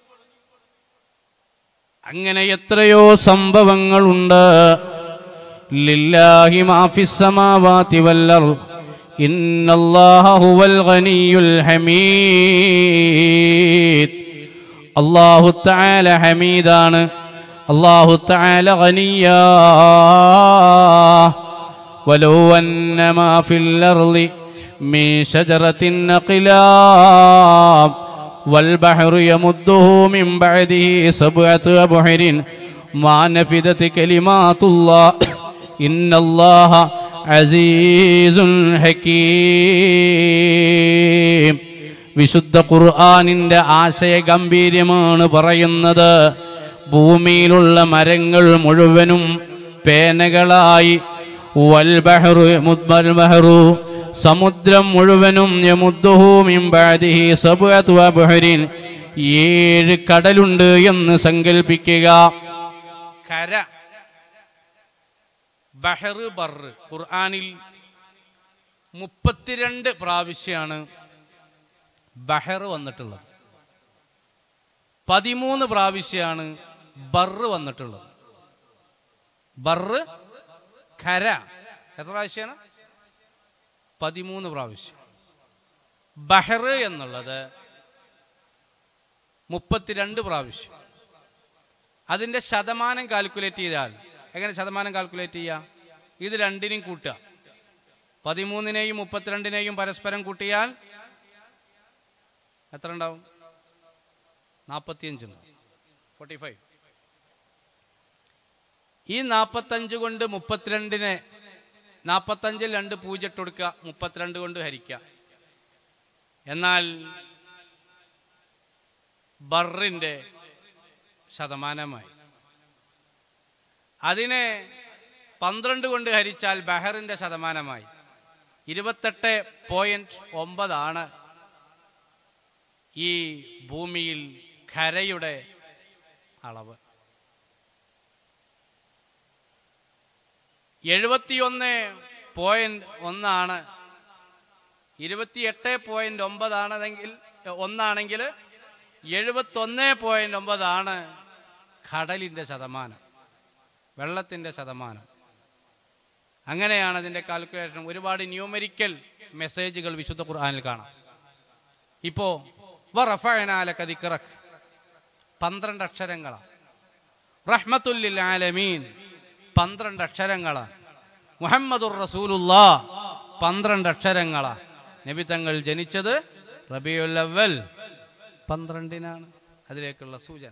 B: അങ്ങനെ എത്രയോ സംഭവങ്ങളുണ്ട് ലില്ലാഹി മാഫിസ് സമാവാതി വല്ലർ ഇന്നല്ലാഹ ഹുവൽ ഗനിയുൽ ഹമീദ് അല്ലാഹു തആല ഹമീദാണ് അല്ലാഹു തആല ഗനിയാ ولو أن ما في الأرض من شجرة أقلام والبحر يمده من بعده سبعة أبحر ما نفدت كلمات الله إن الله عزيز حكيم വിശുദ്ധ ഖുർആാനിന്റെ ആശയ ഗംഭീര്യമാണ് പറയുന്നത് ഭൂമിയിലുള്ള മരങ്ങൾ മുഴുവനും പേനകളായി വൽബഹറു യമുദ്ദൽ ബഹറു സമുദ്രം മുഴുവനും യമുദ്ദുഹു മിൻ ബഅദിഹി സബ്അതു അബ്ഹരിൻ ഏഴ് കടലുണ്ട് എന്ന് സങ്കല്പിക്കുക കര ബഹർ ബർ ഖുർആനിൽ മുപ്പത്തിരണ്ട് പ്രാവശ്യമാണ് ബഹർ വന്നിട്ടുള്ളത് പതിമൂന്ന് പ്രാവശ്യമാണ് ബറ് വന്നിട്ടുള്ളത് ബറ് ഖര എത്ര പ്രാവശ്യമാണ് പതിമൂന്ന് പ്രാവശ്യം ബഹർ എന്നുള്ളത് മുപ്പത്തിരണ്ട് പ്രാവശ്യം അതിൻ്റെ ശതമാനം കാൽക്കുലേറ്റ് ചെയ്താൽ എങ്ങനെ ശതമാനം കാൽക്കുലേറ്റ് ചെയ്യുക ഇത് രണ്ടിനെയും കൂട്ടുക പതിമൂന്നിനെയും മുപ്പത്തിരണ്ടിനെയും പരസ്പരം കൂട്ടിയാൽ എത്ര ഉണ്ടാവും നാൽപ്പത്തിയഞ്ച് ഫോർട്ടി ഫൈവ് ഈ നാൽപ്പത്തഞ്ച് കൊണ്ട് മുപ്പത്തിരണ്ടിനെ നാൽപ്പത്തഞ്ചിൽ രണ്ട് പൂജ്യം ഇട്ട് കൊടുക്കുക മുപ്പത്തിരണ്ട് കൊണ്ട് ഹരിക്കുക എന്നാൽ ബറിൻ്റെ ശതമാനമായി അതിനെ പന്ത്രണ്ട് കൊണ്ട് ഹരിച്ചാൽ ബഹറിൻ്റെ ശതമാനമായി ഇരുപത്തെട്ട് പോയിന്റ് ഒമ്പതാണ് ഈ ഭൂമിയിൽ ഖരയുടെ അളവ് എഴുപത്തിയൊന്ന് പോയിന്റ് ഒന്നാണ് ഇരുപത്തിയെട്ട് പോയിന്റ് ഒമ്പതാണെന്നെങ്കിൽ ഒന്നാണെങ്കിൽ എഴുപത്തൊന്ന് പോയിന്റ് ഒമ്പതാണ് കടലിൻ്റെ ശതമാനം വെള്ളത്തിൻ്റെ ശതമാനം അങ്ങനെയാണ് അതിൻ്റെ കാൽക്കുലേഷൻ ഒരുപാട് ന്യൂമരിക്കൽ മെസ്സേജുകൾ വിശുദ്ധ ഖുർആനിൽ കാണാം ഇപ്പോ വറഫഅനാലകദിക്റക് പന്ത്രണ്ട് അക്ഷരങ്ങളാണ് റഹ്മത്തുല്ലിൽ ആലമീൻ പന്ത്രണ്ട് അക്ഷരങ്ങളാണ് മുഹമ്മദുർ റസൂലുല്ലാ പന്ത്രണ്ട് അക്ഷരങ്ങളാണ് നബി തങ്ങൾ ജനിച്ചത് റബിയുൽ അവൽ പന്ത്രണ്ടിനാണ് അതിലേക്കുള്ള സൂചന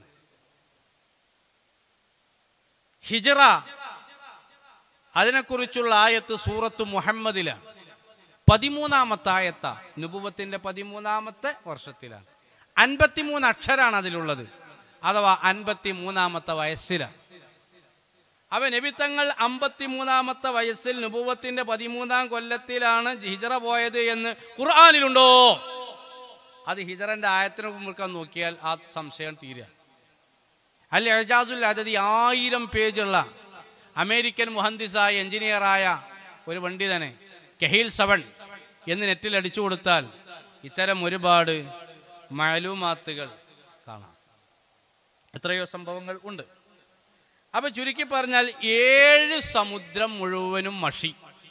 B: ഹിജറ അതിനെക്കുറിച്ചുള്ള ആയത്ത് സൂറത്ത് മുഹമ്മദിലാണ് പതിമൂന്നാമത്തെ ആയത്ത നുപുവത്തിന്റെ പതിമൂന്നാമത്തെ വർഷത്തിലാണ് അൻപത്തിമൂന്ന് അക്ഷരാണ് അതിലുള്ളത് അഥവാ അൻപത്തി മൂന്നാമത്തെ വയസ്സിലാണ് അവ നബിത്തങ്ങൾ അമ്പത്തിമൂന്നാമത്തെ വയസ്സിൽ നുപുവത്തിന്റെ പതിമൂന്നാം കൊല്ലത്തിലാണ് ഹിജറ പോയത് എന്ന് ഖുർആാനിലുണ്ടോ അത് ഹിജറന്റെ ആയത്തിന് മുറുക്കാൻ നോക്കിയാൽ ആ സംശയം തീരുക അൽ എജാസുൽ അതതി ആയിരം പേജുള്ള അമേരിക്കൻ മുഹന്ദിസായ എഞ്ചിനീയറായ ഒരു പണ്ഡിതനെ കെഹീൽ സവൺ എന്ന് നെറ്റിൽ അടിച്ചു കൊടുത്താൽ ഇത്തരം ഒരുപാട് മലൂമാത്തുകൾ കാണാം എത്രയോ സംഭവങ്ങൾ ഉണ്ട് അപ്പൊ ചുരുക്കി പറഞ്ഞാൽ ഏഴ് സമുദ്രം മുഴുവനും മഷി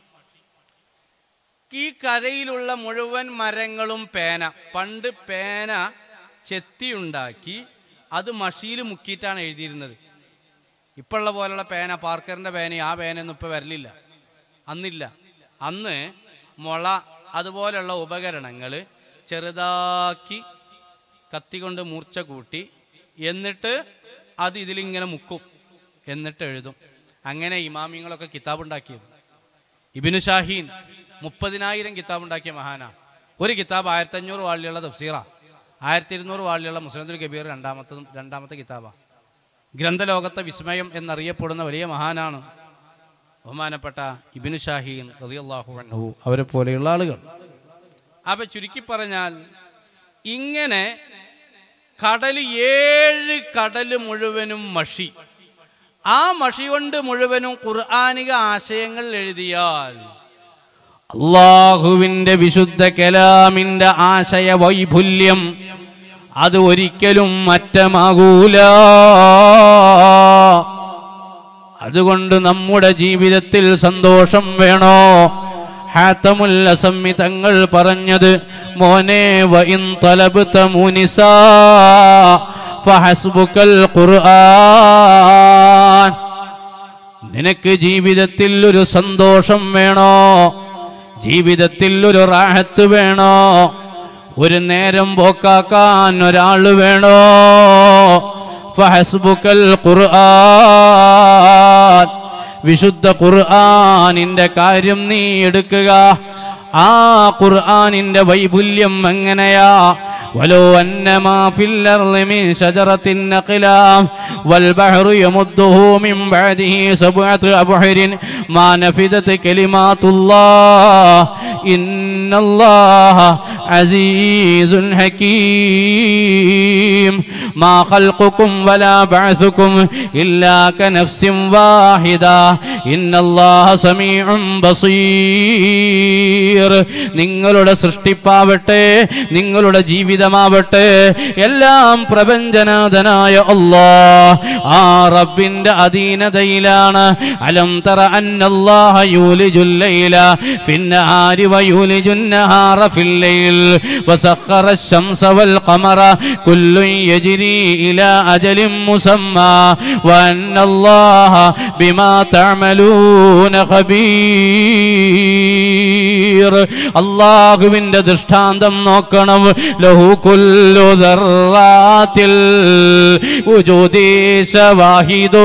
B: ഈ കരയിലുള്ള മുഴുവൻ മരങ്ങളും പേന പണ്ട് പേന ചെത്തിയുണ്ടാക്കി അത് മഷിയിൽ മുക്കിയിട്ടാണ് എഴുതിയിരുന്നത് ഇപ്പോഴുള്ള പോലുള്ള പേന പാർക്കറിന്റെ പേന ആ പേനയൊന്നും ഇപ്പൊ വരലില്ല അന്നില്ല അന്ന് മുള അതുപോലുള്ള ഉപകരണങ്ങൾ ചെറുതാക്കി കത്തി കൊണ്ട് മൂർച്ച കൂട്ടി എന്നിട്ട് അത് ഇതിലിങ്ങനെ മുക്കും എന്നിട്ട് എഴുതും അങ്ങനെ ഇമാമിങ്ങളൊക്കെ കിതാബ് ഉണ്ടാക്കിയത് ഇബിനു ഷാഹീൻ
A: മുപ്പതിനായിരം കിതാബ് ഉണ്ടാക്കിയ മഹാനാ ഒരു കിതാബ് ആയിരത്തി അഞ്ഞൂറ് വാളിലുള്ള തഫ്സീറ ആയിരത്തി ഇരുന്നൂറ് വാളിലുള്ള മുസ്ലിം കബീർ രണ്ടാമത്തെ രണ്ടാമത്തെ കിതാബാണ് ഗ്രന്ഥലോകത്തെ വിസ്മയം എന്നറിയപ്പെടുന്ന വലിയ മഹാനാണ് ബഹുമാനപ്പെട്ട ഇബിനു ഷാഹീൻ റളിയല്ലാഹു അൻഹു അവരെ പോലെയുള്ള ആളുകൾ അപ്പൊ ചുരുക്കി പറഞ്ഞാൽ ഇങ്ങനെ കടൽ ഏഴ് കടൽ മുഴുവനും മഷി ആ മഷി കൊണ്ട് മുഴുവനും ഖുർആാനിക ആശയങ്ങൾ എഴുതിയാൽ അള്ളാഹുവിന്റെ വിശുദ്ധ കലാമിന്റെ ആശയ വൈപുല്യം അത് ഒരിക്കലും മറ്റമാകൂല അതുകൊണ്ട് നമ്മുടെ ജീവിതത്തിൽ സന്തോഷം വേണോ ഹാത്തമുൽ അസമ്മി തങ്ങൾ പറഞ്ഞത് മോനെ വഇൻ തലബ്ത മുനിസാ ഫഹസ്ബുക്കൽ ഖുർആൻ നിനക്ക് ജീവിതത്തിൽ ഒരു സന്തോഷം വേണോ ജീവിതത്തിൽ ഒരു റാഹത്ത് വേണോ ഒരു നേരം പോക്കാക്കാൻ ഒരാൾ വേണോ ഫഹസ്ബുക്കൽ ഖുർആൻ വിശുദ്ധ ഖുർആനിന്റെ കാര്യം നീ എടുക്കുക ആ ഖുർആനിന്റെ വൈപുല്യം എങ്ങനെയാ ولو أن ما في الأرض من شجرة أقلام والبحر يمده من بعده سبعة أبحر ما نفدت كلمات الله إن الله عزيز حكيم ما خلقكم ولا بعثكم إلا كنفس واحدة إن الله سميع بصير നിങ്ങളുടെ സൃഷ്ടിപ്പാവട്ടെ നിങ്ങളുടെ ജീവിതമാവട്ടെ എല്ലാം പ്രപഞ്ചനാഥനായ അല്ലാ ആ റബ്ബിന്റെ അധീനതയിലാണ് അലം തറ അന്നല്ലാഹ യൂലിജുൽ ലൈല ഫിന്നഹാരി വയൂലിജുൻ നഹാറ ഫിൽ ലൈൽ വസഖറ الشمس والقمر كل يجري إلى أجل مسمى وأن الله بما تعملون خبير അള്ളാഹുവിന്റെ ദൃഷ്ടാന്തം നോക്കണം ലഹു കുല്ലു ദർറാത്തിൽ ഉജൂദീശ വാഹിദോ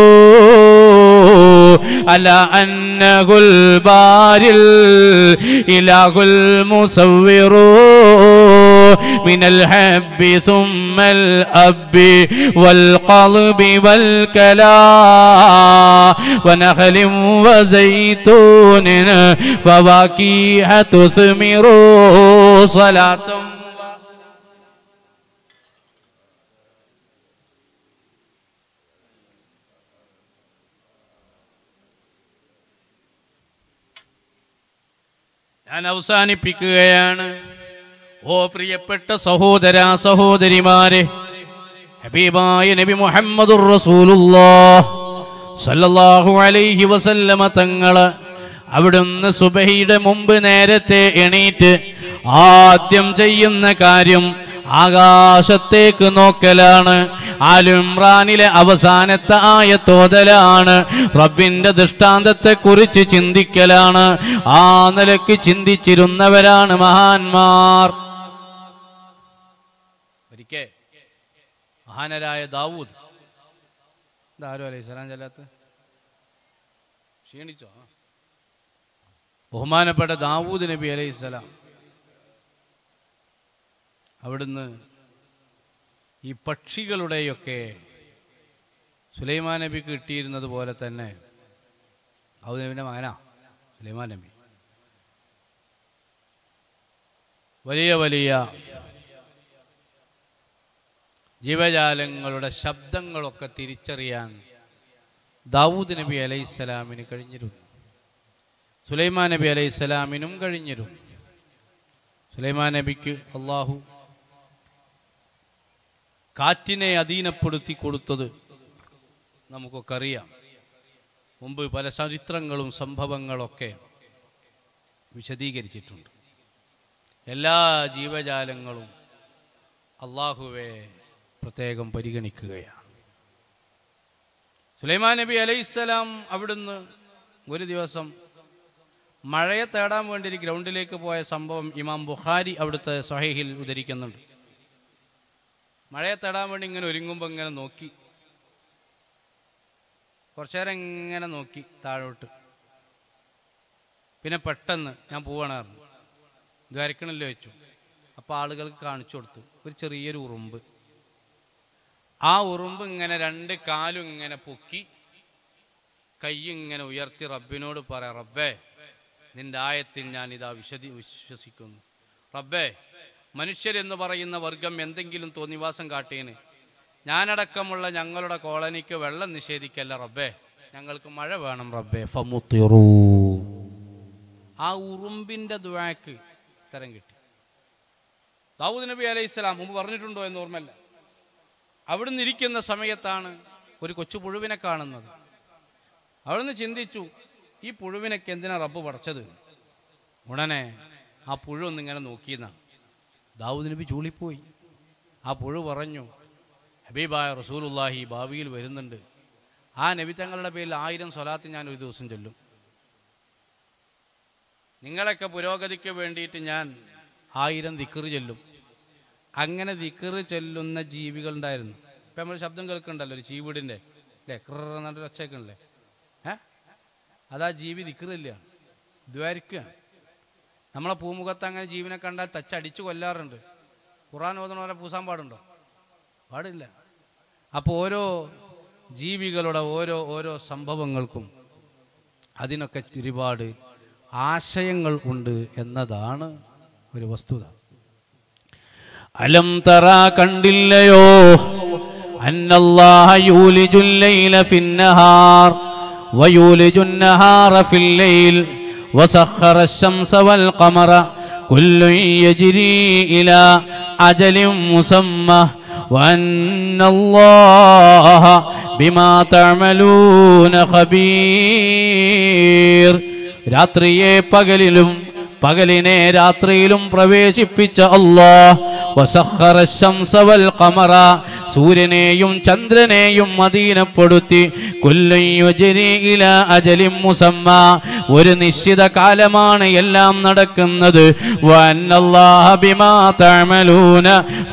A: അല അന്നഹുൽ ബാരിൽ ഇലാഹുൽ മുസവ്വിറൂ من الحب ثم الأب والقلب والكلا ونخل وزيتون فواكيح تثمر صلاة ഞാൻ അവസാനിപ്പിക്കുകയാണ് ഓ പ്രിയപ്പെട്ട സഹോദര സഹോദരിമാരെ ഹബീബായ നബി മുഹമ്മദുർ റസൂലുള്ളാഹ് സല്ലല്ലാഹു അലൈഹി വസല്ലമ തങ്ങള് അവിടുന്ന് സുബഹിയുടെ മുമ്പ് നേരത്തെ എണീറ്റ് ആദ്യം ചെയ്യുന്ന കാര്യം ആകാശത്തേക്ക് നോക്കലാണ് ആലുംറാനിലെ അവസാനത്തെ ആയത്തോതലാണ് റബ്ബിന്റെ ദൃഷ്ടാന്തത്തെ കുറിച്ച് ചിന്തിക്കലാണ് ആ നിലക്ക് ചിന്തിച്ചിരുന്നവരാണ് മഹാന്മാർ ഒരിക്കേ മഹാനരായ ദാവൂദ് ഇതാരും അലൈഹി സ്വലാം ചെല്ലാത്ത ക്ഷീണിച്ചോ ബഹുമാനപ്പെട്ട ദാവൂദ് നബി അലൈഹി സ്വലാം അവിടുന്ന് ഈ പക്ഷികളുടെയൊക്കെ സുലൈമാൻ നബിക്ക് കിട്ടിയിരുന്നത് പോലെ തന്നെ ദാവൂദ് നബിന്റെ മകനാ സുലൈമാൻ നബി വലിയ വലിയ ജീവജാലങ്ങളുടെ ശബ്ദങ്ങളൊക്കെ തിരിച്ചറിയാൻ ദാവൂദ് നബി അലൈഹിസ്സലാമിന് കഴിഞ്ഞിരുന്നു സുലൈമാൻ നബി അലൈഹിസ്സലാമിനും കഴിഞ്ഞിരുന്നു സുലൈമാൻ നബിക്ക് അള്ളാഹു കാറ്റിനെ അധീനപ്പെടുത്തി കൊടുത്തത് നമുക്കൊക്കെ അറിയാം മുമ്പ് പല ചരിത്രങ്ങളും സംഭവങ്ങളൊക്കെ വിശദീകരിച്ചിട്ടുണ്ട് എല്ലാ ജീവജാലങ്ങളും അള്ളാഹുവെ പ്രത്യേകം പരിഗണിക്കുകയാണ് സുലൈമാൻ നബി അലൈഹിസ്സലാം അവിടുന്ന് ഒരു ദിവസം മഴയെ തേടാൻ വേണ്ടി ഒരു ഗ്രൗണ്ടിലേക്ക് പോയ സംഭവം ഇമാം ബുഖാരി അവിടുത്തെ സഹീഹിൽ ഉദ്ധരിക്കുന്നുണ്ട് മഴയെ തേടാൻ വേണ്ടി ഇങ്ങനെ ഒരുങ്ങുമ്പോൾ ഇങ്ങനെ നോക്കി കുറച്ചു നേരം ഇങ്ങനെ നോക്കി താഴോട്ട്
B: പിന്നെ പെട്ടെന്ന് ഞാൻ പോവാണ് പറഞ്ഞു ദ്വാരക്കണല്ലോ വെച്ചു അപ്പോൾ ആളുകൾക്ക് കാണിച്ചു കൊടുത്തു ഒരു ചെറിയൊരു ഉറുമ്പ് ആ ഉറുമ്പ് ഇങ്ങനെ രണ്ട് കാലും ഇങ്ങനെ പൊക്കി കൈ ഇങ്ങനെ ഉയർത്തി റബ്ബിനോട് പറയാം റബ്ബേ നിന്റെ ആയത്തിൽ ഞാൻ ഇതാ വിശദി വിശ്വസിക്കുന്നു റബ്ബേ മനുഷ്യരെന്ന് പറയുന്ന വർഗം എന്തെങ്കിലും തോന്നിവാസം കാട്ടിയന് ഞാനടക്കമുള്ള ഞങ്ങളുടെ കോളനിക്ക് വെള്ളം നിഷേധിക്കല്ല റബ്ബേ ഞങ്ങൾക്ക് മഴ വേണം റബ്ബേ ഫമുത്തിറൂ ആ ഉറുമ്പിന്റെ ദുവാക്ക് ഉത്തരം കിട്ടി ദാവൂദ് നബി അലൈഹി സ്വലാം മുമ്പ് പറഞ്ഞിട്ടുണ്ടോ എന്ന് ഓർമ്മല്ല അവിടുന്ന് ഇരിക്കുന്ന സമയത്താണ് ഒരു കൊച്ചു പുഴുവിനെ കാണുന്നത് അവിടുന്ന് ചിന്തിച്ചു ഈ പുഴുവിനൊക്കെ എന്തിനാ റബ്ബ് പടച്ചത് ഉടനെ ആ പുഴു ഒന്നിങ്ങനെ നോക്കിയെന്നാണ് ദാവൂദ് നബി ചൂളിപ്പോയി ആ പുഴു പറഞ്ഞു ഹബീബായ റസൂലുല്ലാഹി ഭാവിയിൽ വരുന്നുണ്ട് ആ നബി തങ്ങളുടെ പേരിൽ ആയിരം സ്വലാത്ത് ഞാൻ ഒരു ദിവസം ചൊല്ലും നിങ്ങളൊക്കെ പുരോഗതിക്ക് വേണ്ടിയിട്ട് ഞാൻ ആയിരം ദിക്കറ് ചൊല്ലും അങ്ങനെ ദിക്കറ് ചൊല്ലുന്ന ജീവികളുണ്ടായിരുന്നു ഇപ്പം നമ്മൾ ശബ്ദം കേൾക്കുന്നുണ്ടല്ലോ ഒരു ചീവീടിൻ്റെ അല്ലേ ക്രന്നൊരു ഒച്ചയൊക്കെ ഏ അതാ ജീവി ദിക്കറില്ല ദ്വാരിക്കുകയാണ് നമ്മളെ പൂമുഖത്ത് അങ്ങനെ ജീവനെ കണ്ടാൽ തച്ചടിച്ച് കൊല്ലാറുണ്ട് ഖുറാൻ ഓതുന്ന പോലെ പൂസാൻ പാടുണ്ടോ പാടില്ല അപ്പോൾ ഓരോ ജീവികളുടെ ഓരോ ഓരോ സംഭവങ്ങൾക്കും അതിനൊക്കെ ഒരുപാട് ആശയങ്ങൾ ഉണ്ട് എന്നതാണ് ഒരു വസ്തുത അലം തറ കണ്ടില്ലയോ അന്നല്ലാഹ യൂലിജുൽ ലൈല ഫിന്നഹാർ ويولج النهار في الليل وسخر الشمس والقمر كل يجري إلى أجل مسمى وأن الله بما تعملون خبير രാത്രിയെ പകലിലും പകലിനെ രാത്രിയിലും പ്രവേശിപ്പിച്ച അല്ലാഹ് വസഖറ ശംസ വൽ ഖമറ സൂര്യനെയും ചന്ദ്രനെയും അധീനപ്പെടുത്തി കുല്ലൻ യുജ്രി ഇലാ അജലിൻ മുസമ്മ ഒരു നിശ്ചിത കാലമാണ് എല്ലാം നടക്കുന്നത് വന്നല്ലാഹ ബിമാ തഅമലൂന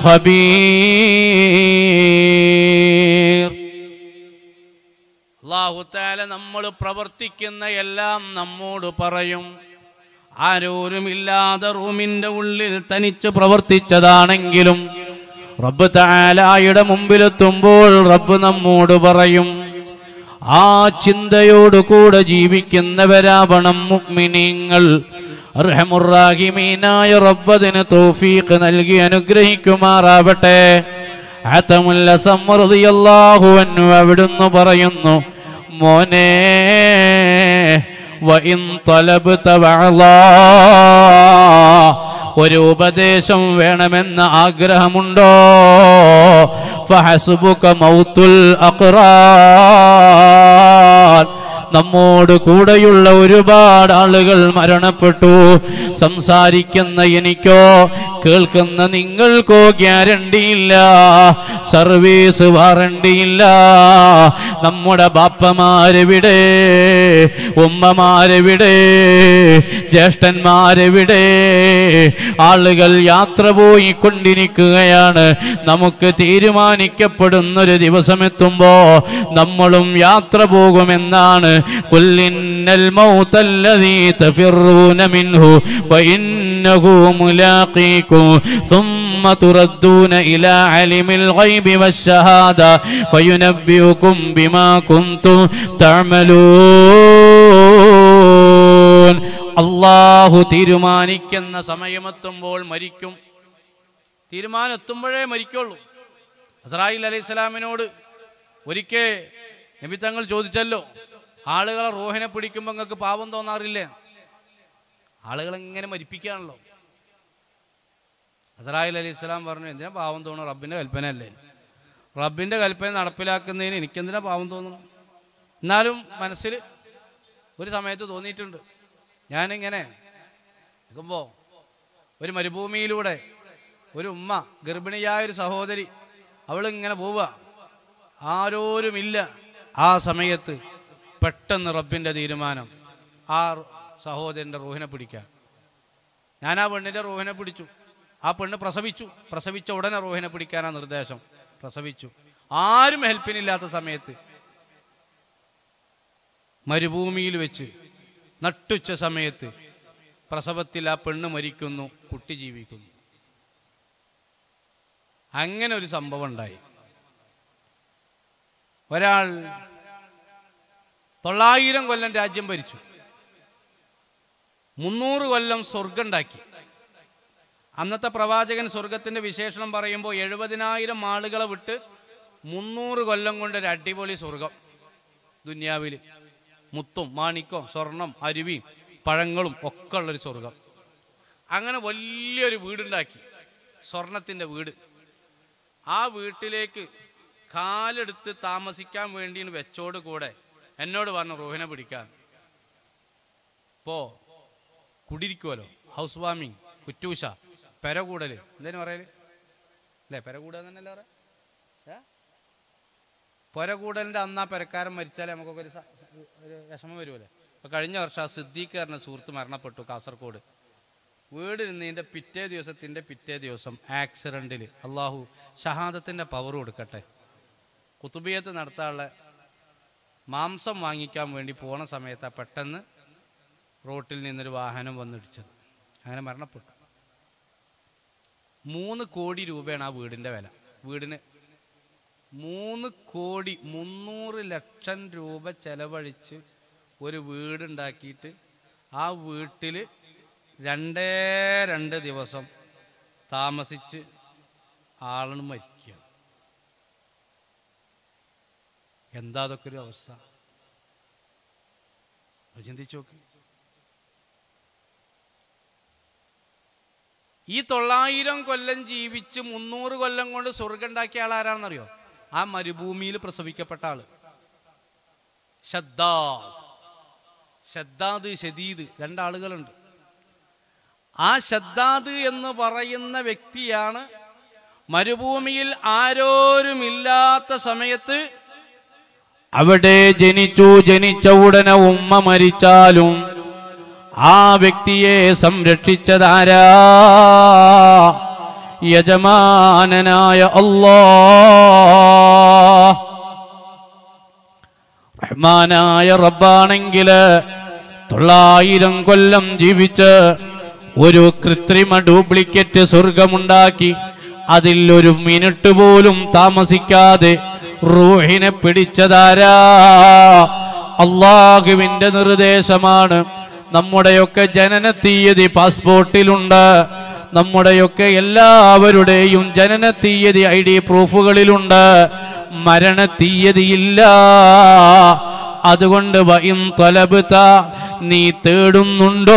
B: ഖബീർ അള്ളാഹുത്താല നമ്മൾ പ്രവർത്തിക്കുന്ന എല്ലാം നമ്മോട് പറയും ആരോരുമില്ലാതെ റൂമിന്റെ ഉള്ളിൽ തനിച്ച് പ്രവർത്തിച്ചതാണെങ്കിലും റബ്ബ് താലായുടെ മുമ്പിലെത്തുമ്പോൾ റബ്ബ് നമ്മോട് പറയും ആ ചിന്തയോട് കൂടെ ജീവിക്കുന്നവരാവണം മുഗ്മിനീങ്ങൾ അർഹമുറാഹിമീനായ റബ്ബതിന് തോഫീക്ക് നൽകി അനുഗ്രഹിക്കുമാറാവട്ടെ ആത്തമുല്ല സമ്മൃതിയല്ലാഹു അന്നു അവിടുന്ന് പറയുന്നു മോനെ വഇൻ തലബ്ത വഅളാ ഒരു ഉപദേശം വേണമെന്ന ആഗ്രഹമുണ്ടോ ഫഹസുബുക മൗത്തുൽ അഖ്റാൻ നമ്മോട് കൂടെയുള്ള ഒരുപാട് ആളുകൾ മരണപ്പെട്ടു സംസാരിക്കുന്ന എനിക്കോ കേൾക്കുന്ന നിങ്ങൾക്കോ ഗ്യാരണ്ടിയില്ല സർവീസ് വാറണ്ടിയില്ല നമ്മുടെ ബാപ്പമാരെവിടെ ഉമ്മമാരെവിടെ ജ്യേഷ്ഠന്മാരെവിടെ ആളുകൾ യാത്ര പോയി കൊണ്ടിരിക്കുകയാണ് നമുക്ക് തീരുമാനിക്കപ്പെടുന്നൊരു ദിവസമെത്തുമ്പോ നമ്മളും യാത്ര പോകുമെന്നാണ് കുല്ലിന്നൽ മൗതല്ലദീ തഫിറൂന മിൻഹു ഫഇന്നഹു മുലാഖീകും ثم تردون إلى علم الغيب والشهادة فينبئكم بما كنتم تعملون അള്ളാഹു തീരുമാനിക്കുന്ന സമയമെത്തുമ്പോൾ മരിക്കും തീരുമാനം എത്തുമ്പോഴേ മരിക്കുള്ളൂ അസറായിൽ അലൈഹി സ്വലാമിനോട് ഒരിക്കൽ നബി തങ്ങൾ ചോദിച്ചല്ലോ ആളുകളെ റോഹിനെ പിടിക്കുമ്പോൾ നിങ്ങൾക്ക് പാപം തോന്നാറില്ലേ ആളുകളെ ഇങ്ങനെ മരിപ്പിക്കുകയാണല്ലോ അസറായിൽ അലൈഹി സ്വലാം പറഞ്ഞു എന്തിനാ പാവം തോന്നുന്നു റബ്ബിന്റെ കൽപ്പന അല്ലേ റബ്ബിന്റെ കൽപ്പന നടപ്പിലാക്കുന്നതിന് എനിക്കെന്തിനാ പാവം തോന്നുന്നു എന്നാലും മനസ്സിൽ ഒരു സമയത്ത് തോന്നിയിട്ടുണ്ട് ഞാനിങ്ങനെ നിൽക്കുമ്പോൾ ഒരു മരുഭൂമിയിലൂടെ ഒരു ഉമ്മ ഗർഭിണിയായ ഒരു സഹോദരി അവളിങ്ങനെ പോവുക ആരോരുമില്ല ആ സമയത്ത് പെട്ടെന്ന് റബ്ബിന്റെ തീരുമാനം ആ സഹോദരന്റെ റൂഹിനെ പിടിക്കാൻ ഞാൻ ആ പെണ്ണിന്റെ റൂഹിനെ പിടിച്ചു ആ പെണ്ണ് പ്രസവിച്ചു പ്രസവിച്ച ഉടനെ റൂഹിനെ പിടിക്കാനാ നിർദ്ദേശം പ്രസവിച്ചു ആരും ഹെൽപ്പിനില്ലാത്ത സമയത്ത് മരുഭൂമിയിൽ വെച്ച് നട്ടുച്ച സമയത്ത്
A: പ്രസവത്തിൽ ആ പെണ്ണ് മരിക്കുന്നു കുട്ടി ജീവിക്കുന്നു അങ്ങനെ ഒരു സംഭവം ഉണ്ടായി ഒരാൾ തൊള്ളായിരം കൊല്ലം രാജ്യം ഭരിച്ചു മുന്നൂറ് കൊല്ലം സ്വർഗം ഉണ്ടാക്കി അന്നത്തെ പ്രവാചകൻ സ്വർഗത്തിന്റെ വിശേഷണം പറയുമ്പോൾ എഴുപതിനായിരം ആളുകളെ വിട്ട് മുന്നൂറ് കൊല്ലം കൊണ്ട് ഒരു അടിപൊളി സ്വർഗം ദുന്യാവിൽ മുത്തും മാണിക്കവും സ്വർണം അരുവിയും പഴങ്ങളും ഒക്കെ ഉള്ളൊരു സ്വർഗം അങ്ങനെ വലിയൊരു വീടുണ്ടാക്കി സ്വർണത്തിൻ്റെ വീട് ആ വീട്ടിലേക്ക് കാലെടുത്ത് താമസിക്കാൻ വേണ്ടി വെച്ചോട് കൂടെ എന്നോട് പറഞ്ഞു റോഹിനെ പിടിക്കാൻ പോ കുടിരിക്കുമല്ലോ ഹൗസ് വാമിങ് കുറ്റൂശ പെര കൂടല് എന്തേലും പറയല് അല്ലേ പെര കൂടുക എന്നല്ലേ പറയാ ഏ? പുര കൂടലിൻ്റെ അന്ന് ആ പെരക്കാരൻ മരിച്ചാലേ നമുക്കൊക്കെ ഒരു സ- ഒരു വിഷമം വരുമല്ലേ അപ്പോൾ കഴിഞ്ഞ വർഷം ആ സിദ്ദീഖറിന് സുഹൃത്ത് മരണപ്പെട്ടു കാസർഗോഡ് വീട് നിന്നതിൻ്റെ പിറ്റേ ദിവസത്തിൻ്റെ പിറ്റേ ദിവസം ആക്സിഡൻറ്റിൽ അള്ളാഹു ഷഹാദത്തിൻ്റെ പവർ കൊടുക്കട്ടെ കുത്തുബിയത്ത് നടത്താനുള്ള മാംസം വാങ്ങിക്കാൻ വേണ്ടി പോണ സമയത്ത് പെട്ടെന്ന് റോട്ടിൽ നിന്നൊരു വാഹനം വന്നിടിച്ചത് അങ്ങനെ മരണപ്പെട്ടു മൂന്ന് കോടി രൂപയാണ് ആ വീടിൻ്റെ വില വീടിന് മൂന്ന് കോടി മുന്നൂറ് ലക്ഷം രൂപ ചെലവഴിച്ച് ഒരു വീടുണ്ടാക്കിയിട്ട് ആ വീട്ടിൽ രണ്ടേ രണ്ട് ദിവസം താമസിച്ച് ആള് മരിക്കുക എന്താ അതൊക്കെ ഒരു അവസ്ഥ ഒന്ന് ചിന്തിച്ചു നോക്ക് ഈ തൊള്ളായിരം കൊല്ലം ജീവിച്ച് മുന്നൂറ് കൊല്ലം കൊണ്ട് സ്വർഗം ഉണ്ടാക്കിയ ആൾ ആരാണെന്നറിയോ ആ മരുഭൂമിയിൽ പ്രസവിക്കപ്പെട്ട ആള് ഷദ്ദാദ് ഷദ്ദാദ് ഷദീദ് രണ്ടാളുകളുണ്ട് ആ ഷദ്ദാദ് എന്ന് പറയുന്ന വ്യക്തിയാണ് മരുഭൂമിയിൽ ആരോരുമില്ലാത്ത സമയത്ത്
B: അവിടെ ജനിച്ചു ജനിച്ച ഉടനെ ഉമ്മ മരിച്ചാലും ആ വ്യക്തിയെ സംരക്ഷിച്ചതാരാ യജമാനനായ അല്ലാ റഹ്മാനായ റബ്ബാണെങ്കില് തൊള്ളായിരം കൊല്ലം ജീവിച്ച് ഒരു കൃത്രിമ ഡ്യൂപ്ലിക്കേറ്റ് സ്വർഗമുണ്ടാക്കി അതിൽ ഒരു മിനിറ്റ് പോലും താമസിക്കാതെ റൂഹിനെ പിടിച്ചതാരാ അള്ളാഹുവിന്റെ നിർദ്ദേശമാണ് നമ്മുടെയൊക്കെ ജനന തീയതി പാസ്പോർട്ടിലുണ്ട് നമ്മുടെയൊക്കെ എല്ലാവരുടെയും ജനന തീയതി ഐ ഡി പ്രൂഫുകളിലുണ്ട് മരണ തീയതിയില്ല അതുകൊണ്ട് വയും തൊലബുത്ത നീ തേടുന്നുണ്ടോ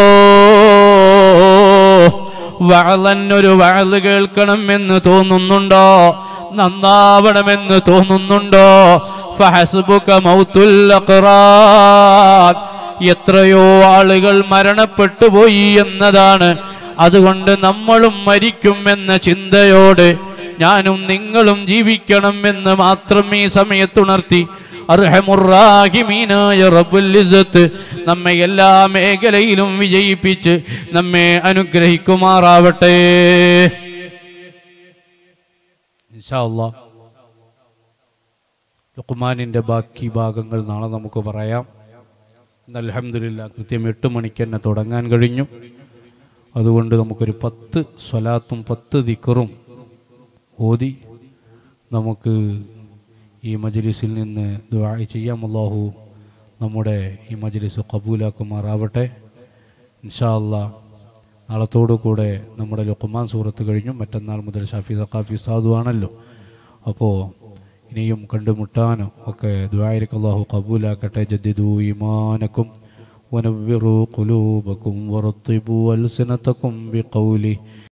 B: വഴലന്നൊരു വഴല് കേൾക്കണം എന്ന് തോന്നുന്നുണ്ടോ നന്നാവണമെന്ന് തോന്നുന്നുണ്ടോ ഫഹസ്ബുക മൗത്തുൽ അഖ്റാൻ എത്രയോ ആളുകൾ മരണപ്പെട്ടു പോയി എന്നതാണ് അതുകൊണ്ട് നമ്മളും മരിക്കും എന്ന ചിന്തയോടെ ഞാനും നിങ്ങളും ജീവിക്കണം എന്ന് മാത്രം ഈ സമയത്തുണർത്തി അർഹമുറാഹിമീനായ റബ്ബുൽ ഇസ്സത്ത് നമ്മെ എല്ലാ മേഖലയിലും വിജയിപ്പിച്ച് നമ്മെ അനുഗ്രഹിക്കുമാറാവട്ടെ ഇൻഷാ അല്ലാ ലുഖ്മാനിന്റെ ബാക്കി ഭാഗങ്ങൾ നാളെ നമുക്ക് പറയാം ഇന്ന് അൽഹംദുലില്ലാ കൃത്യം എട്ട് മണിക്ക് തന്നെ തുടങ്ങാൻ കഴിഞ്ഞു അതുകൊണ്ട് നമുക്കൊരു പത്ത് സ്വലാത്തും പത്ത് ദിക്കറും ഓതി നമുക്ക് ഈ മജ്ലിസിൽ നിന്ന് ദുആ ചെയ്യാം അല്ലാഹു നമ്മുടെ ഈ മജ്ലിസ് കബൂലാക്കുമാറാവട്ടെ ഇൻഷാ അല്ലാ നാളത്തോടു കൂടെ നമ്മുടെ ലുഖ്മാൻ സൂറത്ത് കഴിഞ്ഞു മറ്റന്നാൾ മുതൽ ഷാഫി സഖാഫി സാധുവാണല്ലോ അപ്പോൾ ഇനിയും കണ്ടുമുട്ടാനും ഒക്കെ ദ്വായിരിക്കും അള്ളാഹു കബൂലാക്കട്ടെ ജദ്ദിദു ഈമാനക്കും ونوروا قلوبكم ورطبوا ألسنتكم بقوله